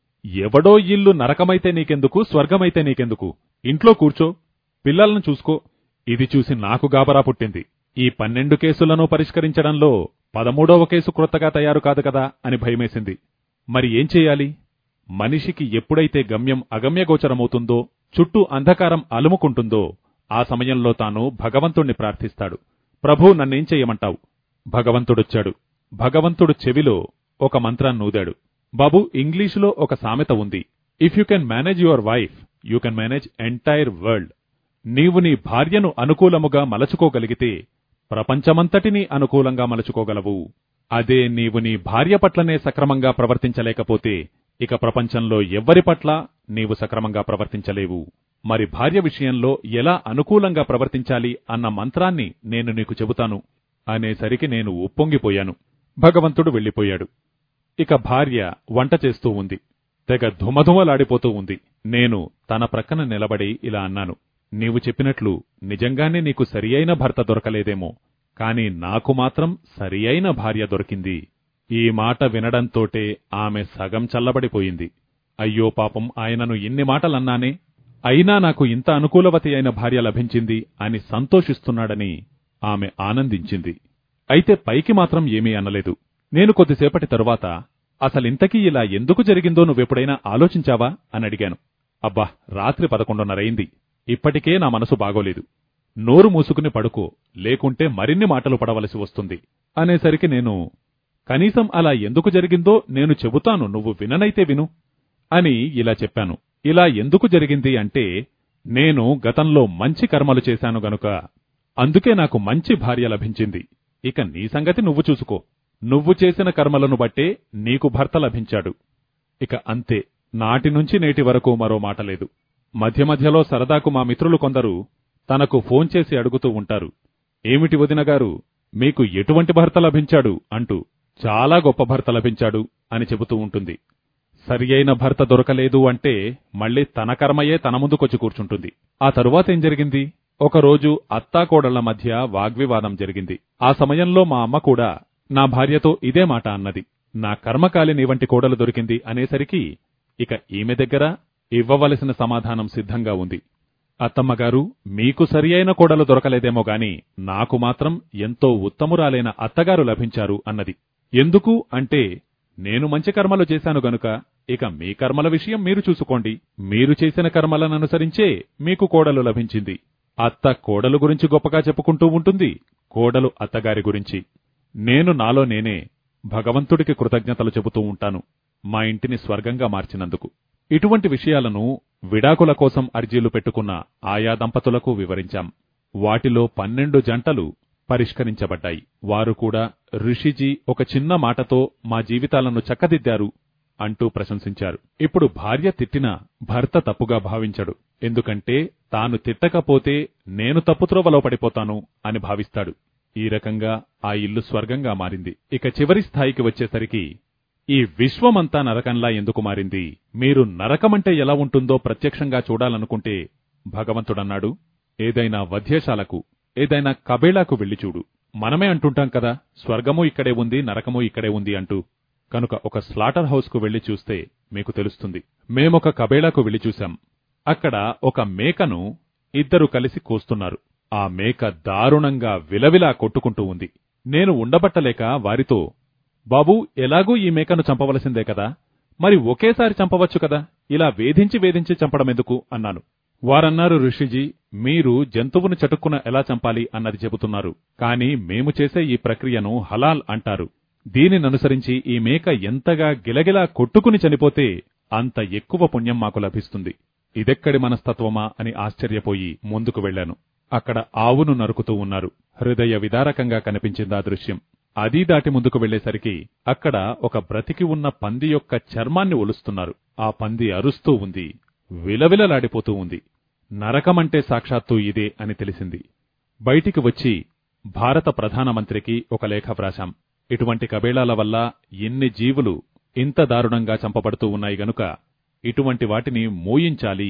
ఎవడో ఇల్లు నరకమైతే నీకెందుకు స్వర్గమైతే నీకెందుకు ఇంట్లో కూర్చో పిల్లలను చూసుకో ఇది చూసి నాకు గాబరా పుట్టింది ఈ పన్నెండు కేసులను పరిష్కరించడంలో పదమూడవ కేసు క్రొత్తగా తయారు కాదు కదా అని భయమేసింది మరి ఏం చెయ్యాలి మనిషికి ఎప్పుడైతే గమ్యం అగమ్యగోచరమవుతుందో చుట్టూ అంధకారం అలుముకుంటుందో ఆ సమయంలో తాను భగవంతుణ్ణి ప్రార్థిస్తాడు ప్రభూ నన్నేం చెయ్యమంటావు భగవంతుడొచ్చాడు భగవంతుడు చెవిలో ఒక మంత్రాన్ని నూదాడు బాబు ఇంగ్లీషులో ఒక సామెత ఉంది if you can manage your wife you can manage entire world నీవు నీ భార్యను అనుకూలముగా మలచుకోగలిగితే ప్రపంచమంతటినీ అనుకూలంగా మలచుకోగలవు అదే నీవు నీ భార్య పట్లనే సక్రమంగా ప్రవర్తించలేకపోతే ఇక ప్రపంచంలో ఎవ్వరి పట్ల నీవు సక్రమంగా ప్రవర్తించలేవు మరి భార్య విషయంలో ఎలా అనుకూలంగా ప్రవర్తించాలి అన్న మంత్రాన్ని నేను నీకు చెబుతాను అనేసరికి నేను ఉప్పొంగిపోయాను భగవంతుడు వెళ్ళిపోయాడు ఇక భార్య వంట చేస్తూ ఉంది తెగ ధుమధుమలాడిపోతూ ఉంది నేను తన ప్రక్కన నిలబడి ఇలా అన్నాను నీవు చెప్పినట్లు నిజంగానే నీకు సరియైన భర్త దొరకలేదేమో కాని నాకు మాత్రం సరియైన భార్య దొరికింది ఈ మాట వినడంతోటే ఆమె సగం చల్లబడిపోయింది అయ్యో పాపం ఆయనను ఇన్ని మాటలన్నానే అయినా నాకు ఇంత అనుకూలవతి అయిన భార్య లభించింది అని సంతోషిస్తున్నాడని ఆమె ఆనందించింది అయితే పైకి మాత్రం ఏమీ అనలేదు నేను కొద్దిసేపటి తరువాత అసలింతకీ ఇలా ఎందుకు జరిగిందో నువ్వెప్పుడైనా ఆలోచించావా అని అడిగాను అబ్బా రాత్రి పదకొండున్నరైంది ఇప్పటికే నా మనసు బాగోలేదు నోరు మూసుకుని పడుకో లేకుంటే మరిన్ని మాటలు పడవలసి వస్తుంది అనేసరికి నేను కనీసం అలా ఎందుకు జరిగిందో నేను చెబుతాను నువ్వు విననైతే విను అని ఇలా చెప్పాను ఇలా ఎందుకు జరిగింది అంటే నేను గతంలో మంచి కర్మలు చేశాను గనుక అందుకే నాకు మంచి భార్య లభించింది ఇక నీ సంగతి నువ్వు చూసుకో నువ్వు చేసిన కర్మలను బట్టే నీకు భర్త లభించాడు ఇక అంతే నాటి నుంచి నేటి వరకు మరో మాట లేదు మధ్య మధ్యలో సరదాకు మా మిత్రులు కొందరు తనకు ఫోన్ చేసి అడుగుతూ ఉంటారు ఏమిటి వదినగారు మీకు ఎటువంటి భర్త లభించాడు అంటూ చాలా గొప్ప భర్త లభించాడు అని చెబుతూ ఉంటుంది సరియైన భర్త దొరకలేదు అంటే మళ్ళీ తన కర్మయే తన ముందుకొచ్చి కూర్చుంటుంది ఆ తరువాత ఏం జరిగింది ఒకరోజు అత్తాకోడళ్ల మధ్య వాగ్వివాదం జరిగింది ఆ సమయంలో మా అమ్మ కూడా నా భార్యతో ఇదే మాట అన్నది నా కర్మకాలి నీ వంటి కోడలు దొరికింది అనేసరికి ఇక ఈమె దగ్గర ఇవ్వవలసిన సమాధానం సిద్ధంగా ఉంది అత్తమ్మగారు మీకు సరియైన కోడలు దొరకలేదేమో గాని నాకు మాత్రం ఎంతో ఉత్తమురాలైన అత్తగారు లభించారు అన్నది ఎందుకు అంటే నేను మంచి కర్మలు చేశాను గనుక ఇక మీ కర్మల విషయం మీరు చూసుకోండి మీరు చేసిన కర్మలను అనుసరించే మీకు కోడలు లభించింది అత్త కోడలు గురించి గొప్పగా చెప్పుకుంటూ ఉంటుంది కోడలు అత్తగారి గురించి నేను నాలో నేనే భగవంతుడికి కృతజ్ఞతలు చెబుతూ ఉంటాను మా ఇంటిని స్వర్గంగా మార్చినందుకు ఇటువంటి విషయాలను విడాకుల కోసం అర్జీలు పెట్టుకున్న ఆయా దంపతులకు వివరించాం వాటిలో పన్నెండు జంటలు పరిష్కరించబడ్డాయి వారు కూడా ఋషిజీ ఒక చిన్న మాటతో మా జీవితాలను చక్కదిద్దారు అంటూ ప్రశంసించారు ఇప్పుడు భార్య తిట్టినా భర్త తప్పుగా భావించడు ఎందుకంటే తాను తిట్టకపోతే నేను తప్పుత్రోవలో పడిపోతాను అని భావిస్తాడు ఈ రకంగా ఆ ఇల్లు స్వర్గంగా మారింది ఇక చివరి స్థాయికి వచ్చేసరికి ఈ విశ్వమంతా నరకంలా ఎందుకు మారింది మీరు నరకమంటే ఎలా ఉంటుందో ప్రత్యక్షంగా చూడాలనుకుంటే భగవంతుడన్నాడు ఏదైనా వధ్యశాలకు ఏదైనా కబేళాకు వెళ్లి చూడు మనమే అంటుంటాం కదా స్వర్గము ఇక్కడే ఉంది నరకము ఇక్కడే ఉంది అంటూ కనుక ఒక స్లాటర్ హౌస్ కు వెళ్లి చూస్తే మీకు తెలుస్తుంది మేమొక కబేళాకు వెళ్లి చూశాం అక్కడ ఒక మేకను ఇద్దరు కలిసి కోస్తున్నారు ఆ మేక దారుణంగా విలవిలా కొట్టుకుంటూ ఉంది నేను ఉండబట్టలేక వారితో బాబూ ఎలాగూ ఈ మేకను చంపవలసిందే కదా మరి ఒకేసారి చంపవచ్చు కదా ఇలా వేధించి వేధించి చంపడమెందుకు అన్నాను వారన్నారు ఋషిజీ మీరు జంతువును చటుక్కున ఎలా చంపాలి అన్నది చెబుతున్నారు కాని మేము చేసే ఈ ప్రక్రియను హలాల్ అంటారు దీనిననుసరించి ఈ మేక ఎంతగా గిలగిలా కొట్టుకుని చనిపోతే అంత ఎక్కువ పుణ్యం మాకు లభిస్తుంది ఇదెక్కడి మనస్తత్వమా అని ఆశ్చర్యపోయి ముందుకు వెళ్లాను అక్కడ ఆవును నరుకుతూ ఉన్నారు హృదయ విదారకంగా కనిపించిందా దృశ్యం అది దాటి ముందుకు వెళ్లేసరికి అక్కడ ఒక బ్రతికి ఉన్న పంది యొక్క చర్మాన్ని ఒలుస్తున్నారు ఆ పంది అరుస్తూ ఉంది విలవిలలాడిపోతూ ఉంది నరకమంటే సాక్షాత్తు ఇదే అని తెలిసింది బయటికి వచ్చి భారత ప్రధానమంత్రికి ఒక లేఖ వ్రాశాం ఇటువంటి కబేళాల వల్ల ఎన్ని జీవులు ఇంత దారుణంగా చంపబడుతూ ఉన్నాయి గనుక ఇటువంటి వాటిని మోయించాలి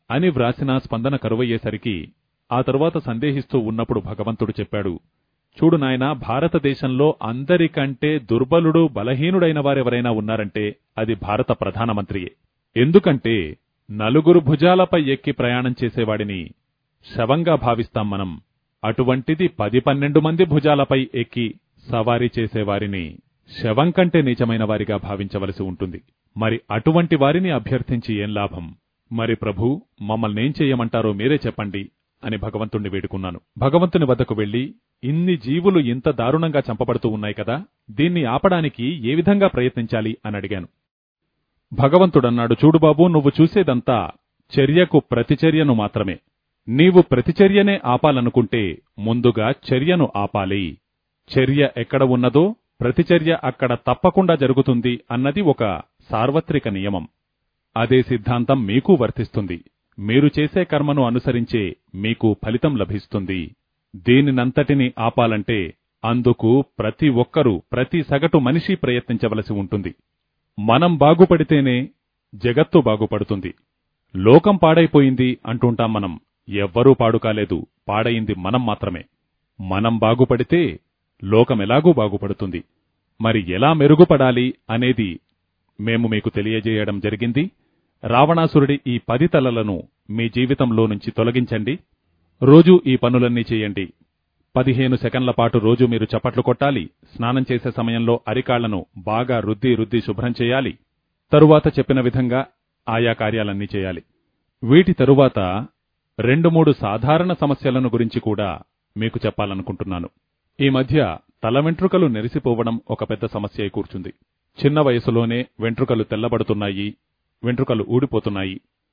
అని వ్రాసిన స్పందన కరువయ్యేసరికి ఆ తరువాత సందేహిస్తూ ఉన్నప్పుడు భగవంతుడు చెప్పాడు చూడు నాయనా భారతదేశంలో అందరికంటే దుర్బలుడు బలహీనుడైన వారెవరైనా ఉన్నారంటే అది భారత ప్రధానమంత్రియే ఎందుకంటే నలుగురు భుజాలపై ఎక్కి ప్రయాణం చేసేవాడిని శవంగా భావిస్తాం మనం అటువంటిది పది పన్నెండు మంది భుజాలపై ఎక్కి సవారీ చేసేవారిని శవం కంటే నీచమైన వారిగా భావించవలసి ఉంటుంది మరి అటువంటి వారిని అభ్యర్థించి ఏం లాభం మరి ప్రభు మమ్మల్నేం చెయ్యమంటారో మీరే చెప్పండి అని భగవంతుణ్ణి వేడుకున్నాను భగవంతుని వద్దకు వెళ్లి ఇన్ని జీవులు ఇంత దారుణంగా చంపబడుతూ ఉన్నాయి కదా దీన్ని ఆపడానికి ఏ విధంగా ప్రయత్నించాలి అని అడిగాను భగవంతుడన్నాడు చూడు బాబు నువ్వు చూసేదంతా చర్యకు ప్రతిచర్యను మాత్రమే నీవు ప్రతిచర్యనే ఆపాలనుకుంటే ముందుగా చర్యను ఆపాలి చర్య ఎక్కడ ఉన్నదో ప్రతిచర్య అక్కడ తప్పకుండా జరుగుతుంది అన్నది ఒక సార్వత్రిక నియమం అదే సిద్ధాంతం మీకు వర్తిస్తుంది మీరు చేసే కర్మను అనుసరించే మీకు ఫలితం లభిస్తుంది దీనినంతటిని ఆపాలంటే అందుకు ప్రతి ఒక్కరూ ప్రతి సగటు మనిషి ప్రయత్నించవలసి ఉంటుంది మనం బాగుపడితేనే జగత్తు బాగుపడుతుంది లోకం పాడైపోయింది అంటుంటాం మనం ఎవ్వరూ పాడు కాలేదు పాడయింది మనం మాత్రమే మనం బాగుపడితే లోకమెలాగూ బాగుపడుతుంది మరి ఎలా మెరుగుపడాలి అనేది మేము మీకు తెలియజేయడం జరిగింది రావణాసురుడి ఈ పది తలలను మీ జీవితంలో నుంచి తొలగించండి రోజూ ఈ పనులన్నీ చేయండి పదిహేను సెకండ్ల పాటు రోజు మీరు చప్పట్లు కొట్టాలి స్నానం చేసే సమయంలో అరికాళ్లను బాగా రుద్ది రుద్ది శుభ్రం చేయాలి తరువాత చెప్పిన విధంగా ఆయా కార్యాలన్నీ చేయాలి వీటి తరువాత రెండు మూడు సాధారణ సమస్యలను గురించి కూడా మీకు చెప్పాలనుకుంటున్నాను ఈ మధ్య తల వెంట్రుకలు నెరిసిపోవడం ఒక పెద్ద సమస్య అయి కూర్చుంది చిన్న వయసులోనే వెంట్రుకలు తెల్లబడుతున్నాయి వెంట్రుకలు ఊడిపోతున్నాయి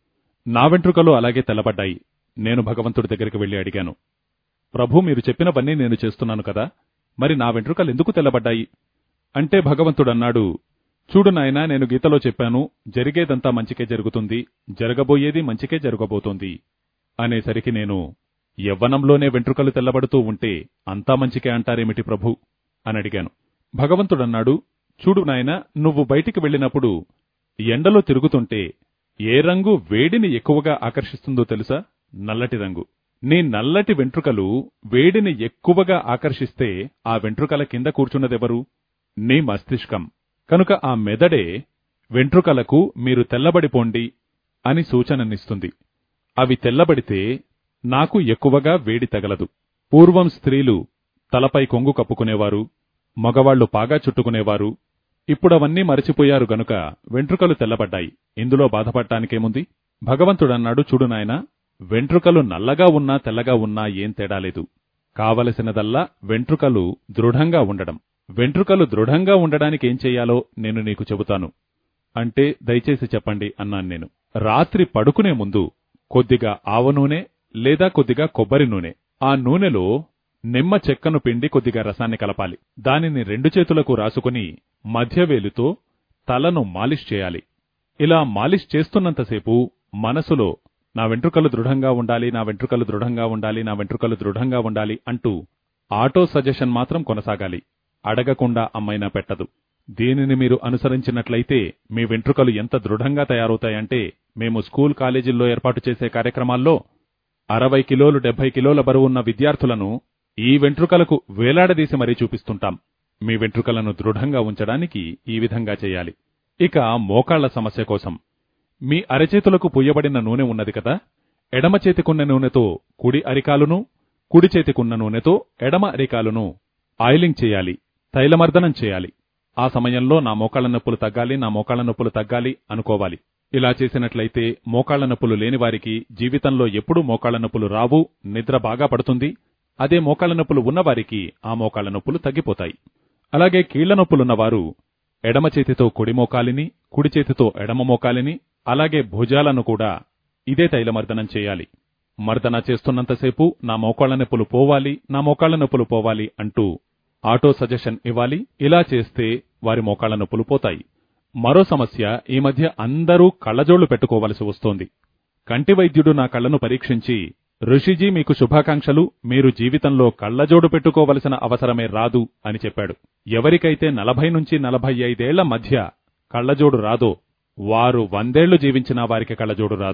నా వెంట్రుకలు అలాగే తెల్లబడ్డాయి నేను భగవంతుడి దగ్గరికి వెళ్లి అడిగాను ప్రభు మీరు చెప్పినవన్నీ నేను చేస్తున్నాను కదా మరి నా వెంట్రుకలు ఎందుకు తెల్లబడ్డాయి అంటే భగవంతుడన్నాడు చూడు నాయనా నేను గీతలో చెప్పాను జరిగేదంతా మంచికే జరుగుతుంది జరగబోయేది మంచికే జరగబోతోంది అనేసరికి నేను యవ్వనంలోనే వెంట్రుకలు తెల్లబడుతూ ఉంటే అంతా మంచికే అంటారేమిటి ప్రభు అని అడిగాను భగవంతుడన్నాడు చూడు నాయనా నువ్వు బయటికి వెళ్ళినప్పుడు ఎండలో తిరుగుతుంటే ఏ రంగు వేడిని ఎక్కువగా ఆకర్షిస్తుందో తెలుసా నల్లటి రంగు నీ నల్లటి వెంట్రుకలు వేడిని ఎక్కువగా ఆకర్షిస్తే ఆ వెంట్రుకల కింద కూర్చున్నదెవరు నీ మస్తిష్కం కనుక ఆ మెదడే వెంట్రుకలకు మీరు తెల్లబడిపోండి అని సూచననిస్తుంది అవి తెల్లబడితే నాకు ఎక్కువగా వేడి తగలదు పూర్వం స్త్రీలు తలపై కొంగు కప్పుకునేవారు మగవాళ్లు పాగా చుట్టుకునేవారు ఇప్పుడవన్నీ మరచిపోయారు గనుక వెంట్రుకలు తెల్లబడ్డాయి ఇందులో బాధపడటానికేముంది భగవంతుడన్నాడు చూడు నాయనా వెంట్రుకలు నల్లగా ఉన్నా తెల్లగా ఉన్నా ఏం తేడా లేదు కావలసినదల్లా వెంట్రుకలు దృఢంగా ఉండడం వెంట్రుకలు దృఢంగా ఉండడానికి ఏం చెయ్యాలో నేను నీకు చెబుతాను అంటే దయచేసి చెప్పండి అన్నాను నేను రాత్రి పడుకునే ముందు కొద్దిగా ఆవ నూనె లేదా కొద్దిగా కొబ్బరి నూనె ఆ నూనెలో నిమ్మ చెక్కను పిండి కొద్దిగా రసాన్ని కలపాలి దానిని రెండు చేతులకు రాసుకుని మధ్యవేలుతో తలను మాలిష్ చేయాలి ఇలా మాలిష్ చేస్తున్నంతసేపు మనసులో నా వెంట్రుకలు దృఢంగా ఉండాలి నా వెంట్రుకలు దృఢంగా ఉండాలి నా వెంట్రుకలు దృఢంగా ఉండాలి అంటూ ఆటో సజెషన్ మాత్రం కొనసాగాలి అడగకుండా అమ్మైనా పెట్టదు దీనిని మీరు అనుసరించినట్లయితే మీ వెంట్రుకలు ఎంత దృఢంగా తయారవుతాయంటే మేము స్కూల్ కాలేజీల్లో ఏర్పాటు చేసే కార్యక్రమాల్లో అరవై కిలోలు డెబ్బై కిలోల బరువున్న విద్యార్థులను ఈ వెంట్రుకలకు వేలాడదీసి మరీ చూపిస్తుంటాం మీ వెంట్రుకలను దృఢంగా ఉంచడానికి ఈ విధంగా చేయాలి ఇక మోకాళ్ల సమస్య కోసం మీ అరచేతులకు పుయ్యబడిన నూనె ఉన్నది కదా ఎడమ చేతికున్న నూనెతో కుడి అరికాలును కుడి చేతికున్న నూనెతో ఎడమ అరికాలును ఆయిలింగ్ చేయాలి తైలమర్దనం చేయాలి ఆ సమయంలో నా మోకాళ్ల నొప్పులు తగ్గాలి నా మోకాళ్ల నొప్పులు తగ్గాలి అనుకోవాలి ఇలా చేసినట్లయితే మోకాళ్ల నొప్పులు లేని వారికి జీవితంలో ఎప్పుడూ మోకాళ్ల నొప్పులు రావు నిద్ర బాగా పడుతుంది అదే మోకాళ్ల నొప్పులు ఉన్నవారికి ఆ మోకాళ్ల నొప్పులు తగ్గిపోతాయి అలాగే కీళ్ల నొప్పులున్నవారు ఎడమ చేతితో కుడి మోకాలిని కుడి చేతితో ఎడమ మోకాలిని అలాగే భుజాలను కూడా ఇదే తైలమర్దనం చేయాలి మర్దన చేస్తున్నంతసేపు నా మోకాళ్ల నొప్పులు పోవాలి నా మోకాళ్ల నొప్పులు పోవాలి అంటూ ఆటో సజెషన్ ఇవ్వాలి ఇలా చేస్తే వారి మోకాళ్ల నొప్పులు పోతాయి మరో సమస్య ఈ మధ్య అందరూ కళ్లజోళ్లు పెట్టుకోవలసి వస్తోంది కంటి వైద్యుడు నా కళ్లను పరీక్షించి ఋషిజీ మీకు శుభాకాంక్షలు మీరు జీవితంలో కళ్లజోడు పెట్టుకోవలసిన అవసరమే రాదు అని చెప్పాడు ఎవరికైతే నలభై నుంచి నలభై ఐదేళ్ల మధ్య కళ్లజోడు రాదో వారు వందేళ్లు జీవించినా వారికి కళ్లజోడు రాదు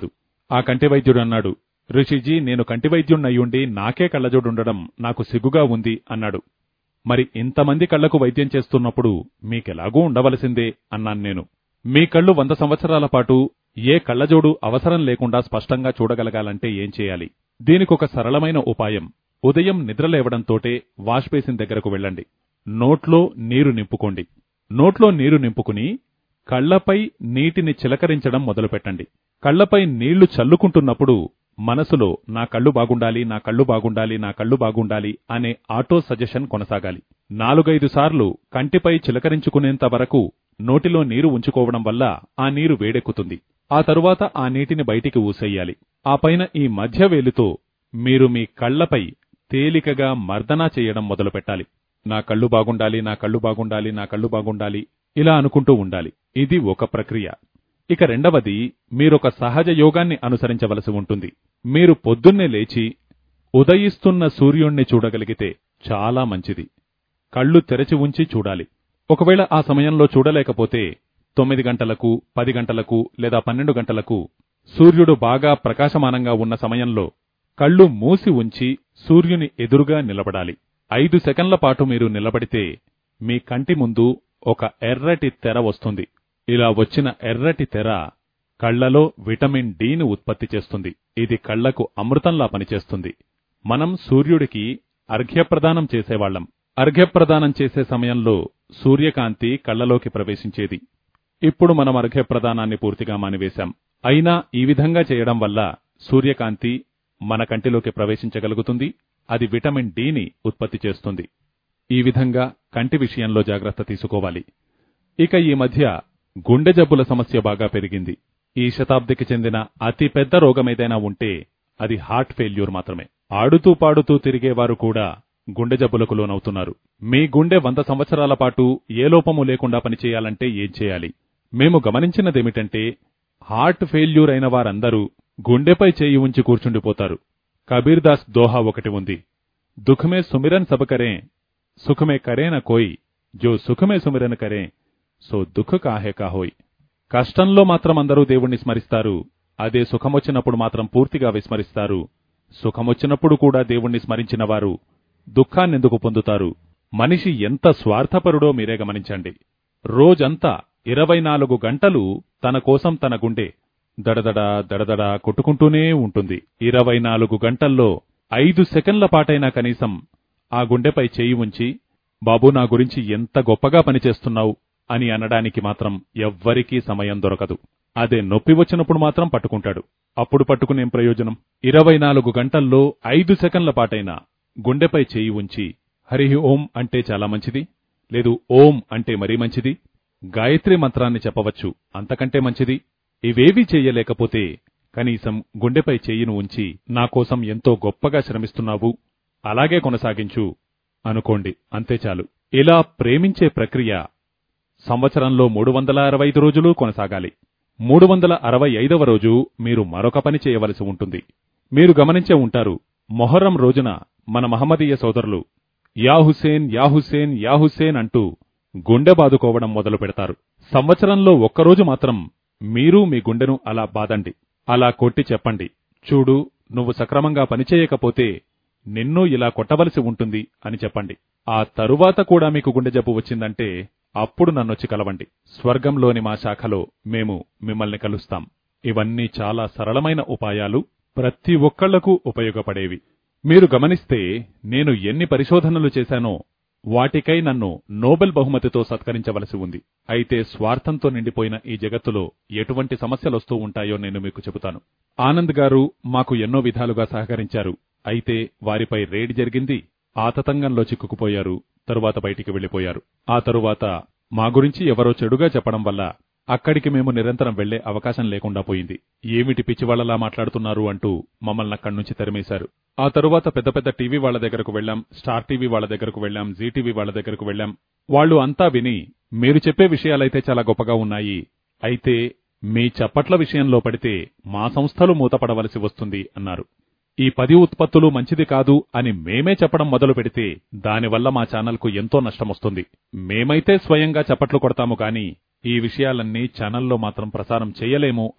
ఆ కంటి వైద్యుడు అన్నాడు ఋషిజీ నేను కంటి వైద్యుణ్ణయ్యుండి నాకే కళ్ళజోడుండడం నాకు సిగ్గుగా ఉంది అన్నాడు మరి ఇంతమంది కళ్లకు వైద్యం చేస్తున్నప్పుడు మీకెలాగూ ఉండవలసిందే అన్నాను నేను మీ కళ్ళు వంద సంవత్సరాల పాటు ఏ కళ్ళజోడు అవసరం లేకుండా స్పష్టంగా చూడగలగాలంటే ఏం చేయాలి దీనికొక సరళమైన ఉపాయం ఉదయం నిద్రలేవడంతోటే వాష్ బేసిన్ దగ్గరకు వెళ్ళండి నోట్లో నీరు నింపుకోండి నోట్లో నీరు నింపుకుని కళ్లపై నీటిని చిలకరించడం మొదలుపెట్టండి కళ్లపై నీళ్లు చల్లుకుంటున్నప్పుడు మనసులో నా కళ్ళు బాగుండాలి నా కళ్ళు బాగుండాలి నా కళ్ళు బాగుండాలి అనే ఆటో సజెషన్ కొనసాగాలి నాలుగైదు సార్లు కంటిపై చిలకరించుకునేంత వరకు నోటిలో నీరు ఉంచుకోవడం వల్ల ఆ నీరు వేడెక్కుతుంది ఆ తరువాత ఆ నీటిని బయటికి ఊసెయ్యాలి ఆ పైన ఈ మధ్య వేలుతో మీరు మీ కళ్లపై తేలికగా మర్దనా చేయడం మొదలుపెట్టాలి నా కళ్ళు బాగుండాలి నా కళ్ళు బాగుండాలి నా కళ్ళు బాగుండాలి ఇలా అనుకుంటూ ఉండాలి ఇది ఒక ప్రక్రియ ఇక రెండవది మీరొక సహజ యోగాన్ని అనుసరించవలసి ఉంటుంది మీరు పొద్దున్నే లేచి ఉదయిస్తున్న సూర్యుణ్ణి చూడగలిగితే చాలా మంచిది కళ్ళు తెరచి ఉంచి చూడాలి ఒకవేళ ఆ సమయంలో చూడలేకపోతే తొమ్మిది గంటలకు పది గంటలకు లేదా పన్నెండు గంటలకు సూర్యుడు బాగా ప్రకాశమానంగా ఉన్న సమయంలో కళ్ళు మూసి ఉంచి సూర్యుని ఎదురుగా నిలబడాలి ఐదు సెకండ్ల పాటు మీరు నిలబడితే మీ కంటి ముందు ఒక ఎర్రటి తెర వస్తుంది ఇలా వచ్చిన ఎర్రటి తెర కళ్లలో విటమిన్ డిని ఉత్పత్తి చేస్తుంది ఇది కళ్లకు అమృతంలా పనిచేస్తుంది మనం సూర్యుడికి అర్ఘ్యప్రదానం చేసేవాళ్లం అర్ఘ్యప్రదానం చేసే సమయంలో సూర్యకాంతి కళ్లలోకి ప్రవేశించేది ఇప్పుడు మనం అర్ఘ్యప్రదానాన్ని పూర్తిగా మానివేశాం అయినా ఈ విధంగా చేయడం వల్ల సూర్యకాంతి మన కంటిలోకి ప్రవేశించగలుగుతుంది అది విటమిన్ డిని ఉత్పత్తి చేస్తుంది ఈ విధంగా కంటి విషయంలో జాగ్రత్త తీసుకోవాలి ఇక ఈ మధ్య గుండె జబ్బుల సమస్య బాగా పెరిగింది ఈ శతాబ్దికి చెందిన అతి పెద్ద రోగమేదైనా ఉంటే అది హార్ట్ ఫెయిల్యూర్ మాత్రమే ఆడుతూ పాడుతూ తిరిగేవారు కూడా గుండె జబ్బులకు లోనవుతున్నారు మీ గుండె వంద సంవత్సరాల పాటు ఏ లోపము లేకుండా పనిచేయాలంటే ఏం చేయాలి మేము గమనించినదేమిటంటే హార్ట్ ఫెయిల్యూర్ అయిన వారందరూ గుండెపై చేయి ఉంచి కూర్చుండిపోతారు కబీర్ దాస్ దోహా ఒకటి ఉంది దుఃఖమే సుమిరన్ సబ కరేं సుఖమే కరేన కోయి జో సుఖమే సుమిరన్ కరేं సో దుఃఖ కాహే కాహోయ్ కష్టంలో మాత్రం అందరూ దేవుణ్ణి స్మరిస్తారు అదే సుఖమొచ్చినప్పుడు మాత్రం పూర్తిగా విస్మరిస్తారు సుఖమొచ్చినప్పుడు కూడా దేవుణ్ణి స్మరించిన వారు దుఃఖాన్నెందుకు పొందుతారు మనిషి ఎంత స్వార్థపరుడో మీరే గమనించండి రోజంతా ఇరవై నాలుగు గంటలు తన కోసం తన గుండె దడదడ దడదడ కొట్టుకుంటూనే ఉంటుంది ఇరవై నాలుగు గంటల్లో ఐదు సెకండ్ల పాటైనా కనీసం ఆ గుండెపై చేయి ఉంచి బాబూ నా గురించి ఎంత గొప్పగా పనిచేస్తున్నావు అని అనడానికి మాత్రం ఎవ్వరికీ సమయం దొరకదు అదే నొప్పి వచ్చినప్పుడు మాత్రం పట్టుకుంటాడు అప్పుడు పట్టుకునేం ప్రయోజనం ఇరవై నాలుగు గంటల్లో ఐదు సెకండ్ల పాటైనా గుండెపై చేయి ఉంచి హరి ఓం అంటే చాలా మంచిది లేదు ఓం అంటే మరీ మంచిది గాయత్రి మంత్రాన్ని చెప్పవచ్చు అంతకంటే మంచిది ఇవేవీ చెయ్యలేకపోతే కనీసం గుండెపై చెయ్యిను ఉంచి నా కోసం ఎంతో గొప్పగా శ్రమిస్తున్నావు అలాగే కొనసాగించు అనుకోండి అంతే చాలు ఇలా ప్రేమించే ప్రక్రియ సంవత్సరంలో మూడు వందల అరవై ఐదు రోజులు కొనసాగాలి మూడు వందల అరవై ఐదవ రోజు మీరు మరొక పని చేయవలసి ఉంటుంది మీరు గమనించే ఉంటారు మొహర్రం రోజున మన మహమ్మదీయ సోదరులు యా హుసేన్ యా హుసేన్ యా హుసేన్ అంటూ గుండె బాదుకోవడం మొదలు పెడతారు సంవత్సరంలో ఒక్కరోజు మాత్రం మీరు మీ గుండెను అలా బాదండి అలా కొట్టి చెప్పండి చూడు నువ్వు సక్రమంగా పనిచేయకపోతే నిన్ను ఇలా కొట్టవలసి ఉంటుంది అని చెప్పండి ఆ తరువాత కూడా మీకు గుండె జబ్బు వచ్చిందంటే అప్పుడు నన్నొచ్చి కలవండి స్వర్గంలోని మా శాఖలో మేము మిమ్మల్ని కలుస్తాం ఇవన్నీ చాలా సరళమైన ఉపాయాలు ప్రతి ఒక్కళ్లకు ఉపయోగపడేవి మీరు గమనిస్తే నేను ఎన్ని పరిశోధనలు చేశానో వాటికై నన్ను నోబెల్ బహుమతితో సత్కరించవలసి ఉంది అయితే స్వార్థంతో నిండిపోయిన ఈ జగత్తులో ఎటువంటి సమస్యలొస్తూ ఉంటాయో నేను మీకు చెబుతాను ఆనంద్ గారు మాకు ఎన్నో విధాలుగా సహకరించారు అయితే వారిపై రేడ్ జరిగింది ఆతతంగంలో చిక్కుకుపోయారు తరువాత బయటికి వెళ్లిపోయారు ఆ తరువాత మా గురించి ఎవరో చెడుగా చెప్పడం వల్ల అక్కడికి మేము నిరంతరం వెళ్లే అవకాశం లేకుండా పోయింది ఏమిటి పిచ్చివాళ్లలా మాట్లాడుతున్నారు అంటూ మమ్మల్ని అక్కడి నుంచి తరిమేశారు ఆ తరువాత పెద్ద పెద్ద టీవీ వాళ్ళ దగ్గరకు వెళ్లాం స్టార్ టీవీ వాళ్ళ దగ్గరకు వెళ్లాం జీటీవీ వాళ్ళ దగ్గరకు వెళ్లాం వాళ్ళు అంతా విని మీరు చెప్పే విషయాలైతే చాలా గొప్పగా ఉన్నాయి అయితే మీ చప్పట్ల విషయంలో పడితే మా సంస్థలు మూతపడవలసి వస్తుంది అన్నారు ఈ పది ఉత్పత్తులు మంచిది కాదు అని మేమే చెప్పడం మొదలు పెడితే దానివల్ల మా ఛానల్కు ఎంతో నష్టమొస్తుంది మేమైతే స్వయంగా చప్పట్లు కొడతాము గాని ఈ విషయాలన్నీ ఛానల్లో మాత్రం ప్రసారం చేయలేము అన్నారు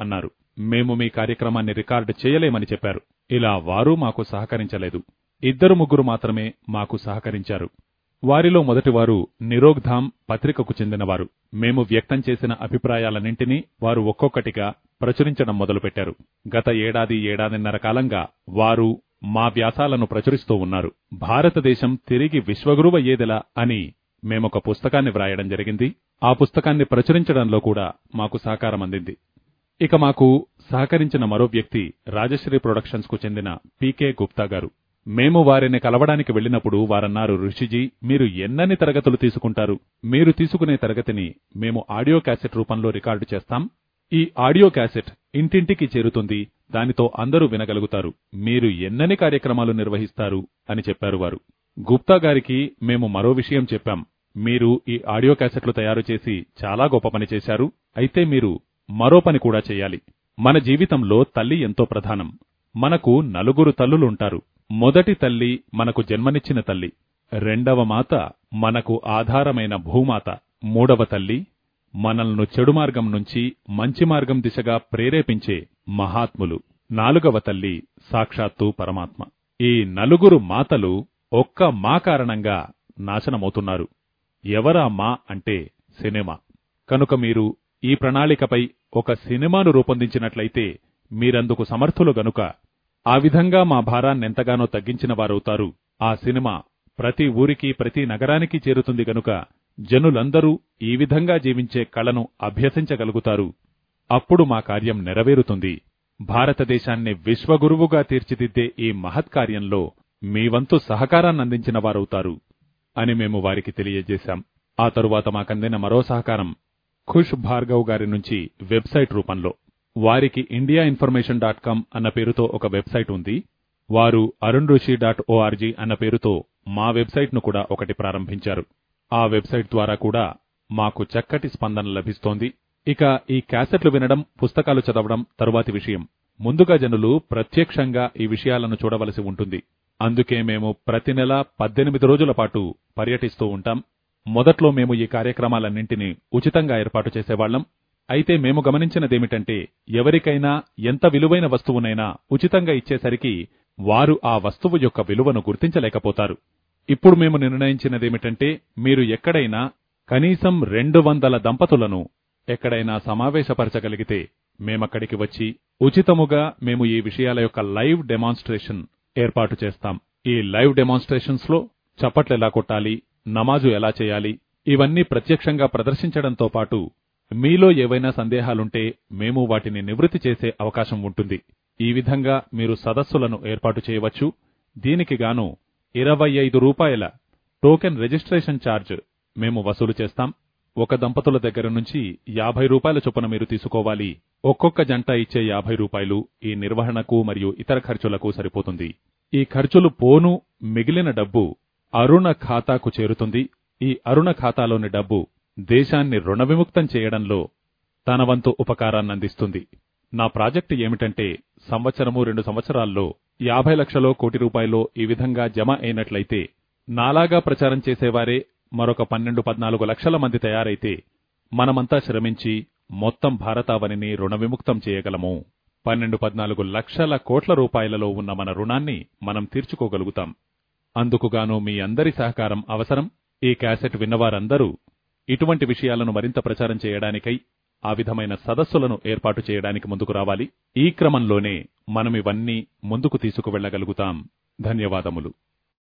మేము మీ కార్యక్రమాన్ని రికార్డు చేయలేమని చెప్పారు ఇలా వారు మాకు సహకరించలేదు ఇద్దరు ముగ్గురు మాత్రమే మాకు సహకరించారు వారిలో మొదటివారు నిరోగ్ధామ్ పత్రికకు చెందినవారు మేము వ్యక్తం చేసిన అభిప్రాయాలన్నింటినీ వారు ఒక్కొక్కటిగా ప్రచురించడం మొదలుపెట్టారు గత ఏడాది ఏడాదిన్నర కాలంగా వారు మా వ్యాసాలను ప్రచురిస్తూ ఉన్నారు భారతదేశం తిరిగి విశ్వగురువయ్యేదెలా అని మేమొక పుస్తకాన్ని వ్రాయడం జరిగింది ఆ పుస్తకాన్ని ప్రచురించడంలో కూడా మాకు సహకారం అందింది ఇక మాకు సహకరించిన మరో వ్యక్తి రాజశ్రీ ప్రొడక్షన్స్ కు చెందిన పీకే గుప్తా గారు మేము వారిని కలవడానికి వెళ్ళినప్పుడు వారన్నారు ఋషిజీ మీరు ఎన్నని తరగతులు తీసుకుంటారు మీరు తీసుకునే తరగతిని మేము ఆడియో క్యాసెట్ రూపంలో రికార్డు చేస్తాం ఈ ఆడియో క్యాసెట్ ఇంటింటికి చేరుతుంది దానితో అందరూ వినగలుగుతారు మీరు ఎన్నని కార్యక్రమాలు నిర్వహిస్తారు అని చెప్పారు వారు గుప్తా గారికి మేము మరో విషయం చెప్పాం మీరు ఈ ఆడియో క్యాసెట్లు తయారు చేసి చాలా గొప్ప పని చేశారు అయితే మీరు మరో పని కూడా చేయాలి మన జీవితంలో తల్లి ఎంతో ప్రధానం మనకు నలుగురు తల్లులుంటారు మొదటి తల్లి మనకు జన్మనిచ్చిన తల్లి రెండవ మాత మనకు ఆధారమైన భూమాత మూడవ తల్లి మనల్ను చెడు మార్గం నుంచి మంచి మార్గం దిశగా ప్రేరేపించే మహాత్ములు నాలుగవ తల్లి సాక్షాత్తు పరమాత్మ ఈ నలుగురు మాతలు ఒక్క మా కారణంగా నాశనమవుతున్నారు ఎవరా మా అంటే సినిమా కనుక మీరు ఈ ప్రణాళికపై ఒక సినిమాను రూపొందించినట్లయితే మీరందుకు సమర్థులు గనుక ఆ విధంగా మా భారాన్నెంతగానో తగ్గించిన వారవుతారు ఆ సినిమా ప్రతి ఊరికి ప్రతి నగరానికి చేరుతుంది గనుక జనులందరూ ఈ విధంగా జీవించే కళను అభ్యసించగలుగుతారు అప్పుడు మా కార్యం నెరవేరుతుంది భారతదేశాన్ని విశ్వగురువుగా తీర్చిదిద్దే ఈ మహత్కార్యంలో మీ వంతు సహకారాన్నందించిన వారవుతారు అని మేము వారికి తెలియజేశాం ఆ తరువాత మాకందిన మరో సహకారం ఖుష్ భార్గవ్ గారి నుంచి వెబ్సైట్ రూపంలో వారికి ఇండియా ఇన్ఫర్మేషన్ డాట్ కామ్ అన్న పేరుతో ఒక వెబ్సైట్ ఉంది వారు అరుణ్ ఋషి డాట్ ఓఆర్జీ అన్న పేరుతో మా వెబ్సైట్ ను కూడా ఒకటి ప్రారంభించారు ఆ వెబ్సైట్ ద్వారా కూడా మాకు చక్కటి స్పందన లభిస్తోంది ఇక ఈ క్యాసెట్లు వినడం పుస్తకాలు చదవడం తరువాతి విషయం ముందుగా జనులు ప్రత్యక్షంగా ఈ విషయాలను చూడవలసి ఉంటుంది అందుకే మేము ప్రతి నెల పద్దెనిమిది రోజుల పాటు పర్యటిస్తూ ఉంటాం మొదట్లో మేము ఈ కార్యక్రమాలన్నింటినీ ఉచితంగా ఏర్పాటు చేసేవాళ్లం అయితే మేము గమనించినదేమిటంటే ఎవరికైనా ఎంత విలువైన వస్తువునైనా ఉచితంగా ఇచ్చేసరికి వారు ఆ వస్తువు యొక్క విలువను గుర్తించలేకపోతారు ఇప్పుడు మేము నిర్ణయించినదేమిటంటే మీరు ఎక్కడైనా కనీసం రెండు వందల దంపతులను ఎక్కడైనా సమావేశపరచగలిగితే మేమక్కడికి వచ్చి ఉచితముగా మేము ఈ విషయాల యొక్క లైవ్ డెమాన్స్ట్రేషన్ ఏర్పాటు చేస్తాం ఈ లైవ్ డెమాన్స్ట్రేషన్స్ లో చప్పట్లెలా కొట్టాలి నమాజు ఎలా చేయాలి ఇవన్నీ ప్రత్యక్షంగా ప్రదర్శించడంతో పాటు మీలో ఏవైనా సందేహాలుంటే మేము వాటిని నివృత్తి చేసే అవకాశం ఉంటుంది ఈ విధంగా మీరు సదస్సులను ఏర్పాటు చేయవచ్చు దీనికి గాను ఇరవై ఐదు రూపాయల టోకెన్ రిజిస్ట్రేషన్ ఛార్జ్ మేము వసూలు చేస్తాం ఒక దంపతుల దగ్గర నుంచి యాభై రూపాయల చొప్పున మీరు తీసుకోవాలి ఒక్కొక్క జంట ఇచ్చే యాభై రూపాయలు ఈ నిర్వహణకు మరియు ఇతర ఖర్చులకు సరిపోతుంది ఈ ఖర్చులు పోను మిగిలిన డబ్బు అరుణ ఖాతాకు చేరుతుంది ఈ అరుణ ఖాతాలోని డబ్బు దేశాన్ని రుణ విముక్తం చేయడంలో తన వంతు ఉపకారాన్నందిస్తుంది నా ప్రాజెక్టు ఏమిటంటే సంవత్సరము రెండు సంవత్సరాల్లో యాభై లక్షలో కోటి రూపాయలో ఈ విధంగా జమ అయినట్లయితే నాలాగా ప్రచారం చేసేవారే మరొక పన్నెండు పద్నాలుగు లక్షల మంది తయారైతే మనమంతా శ్రమించి మొత్తం భారతావనిని రుణ విముక్తం చేయగలము పన్నెండు పద్నాలుగు లక్షల కోట్ల రూపాయలలో ఉన్న మన రుణాన్ని మనం తీర్చుకోగలుగుతాం అందుకుగాను మీ అందరి సహకారం అవసరం ఈ క్యాసెట్ విన్నవారందరూ ఇటువంటి విషయాలను మరింత ప్రచారం చేయడానికై ఆ విధమైన సదస్సులను ఏర్పాటు చేయడానికి ముందుకు రావాలి ఈ క్రమంలోనే మనమివన్నీ ముందుకు తీసుకువెళ్లగలుగుతాం ధన్యవాదములు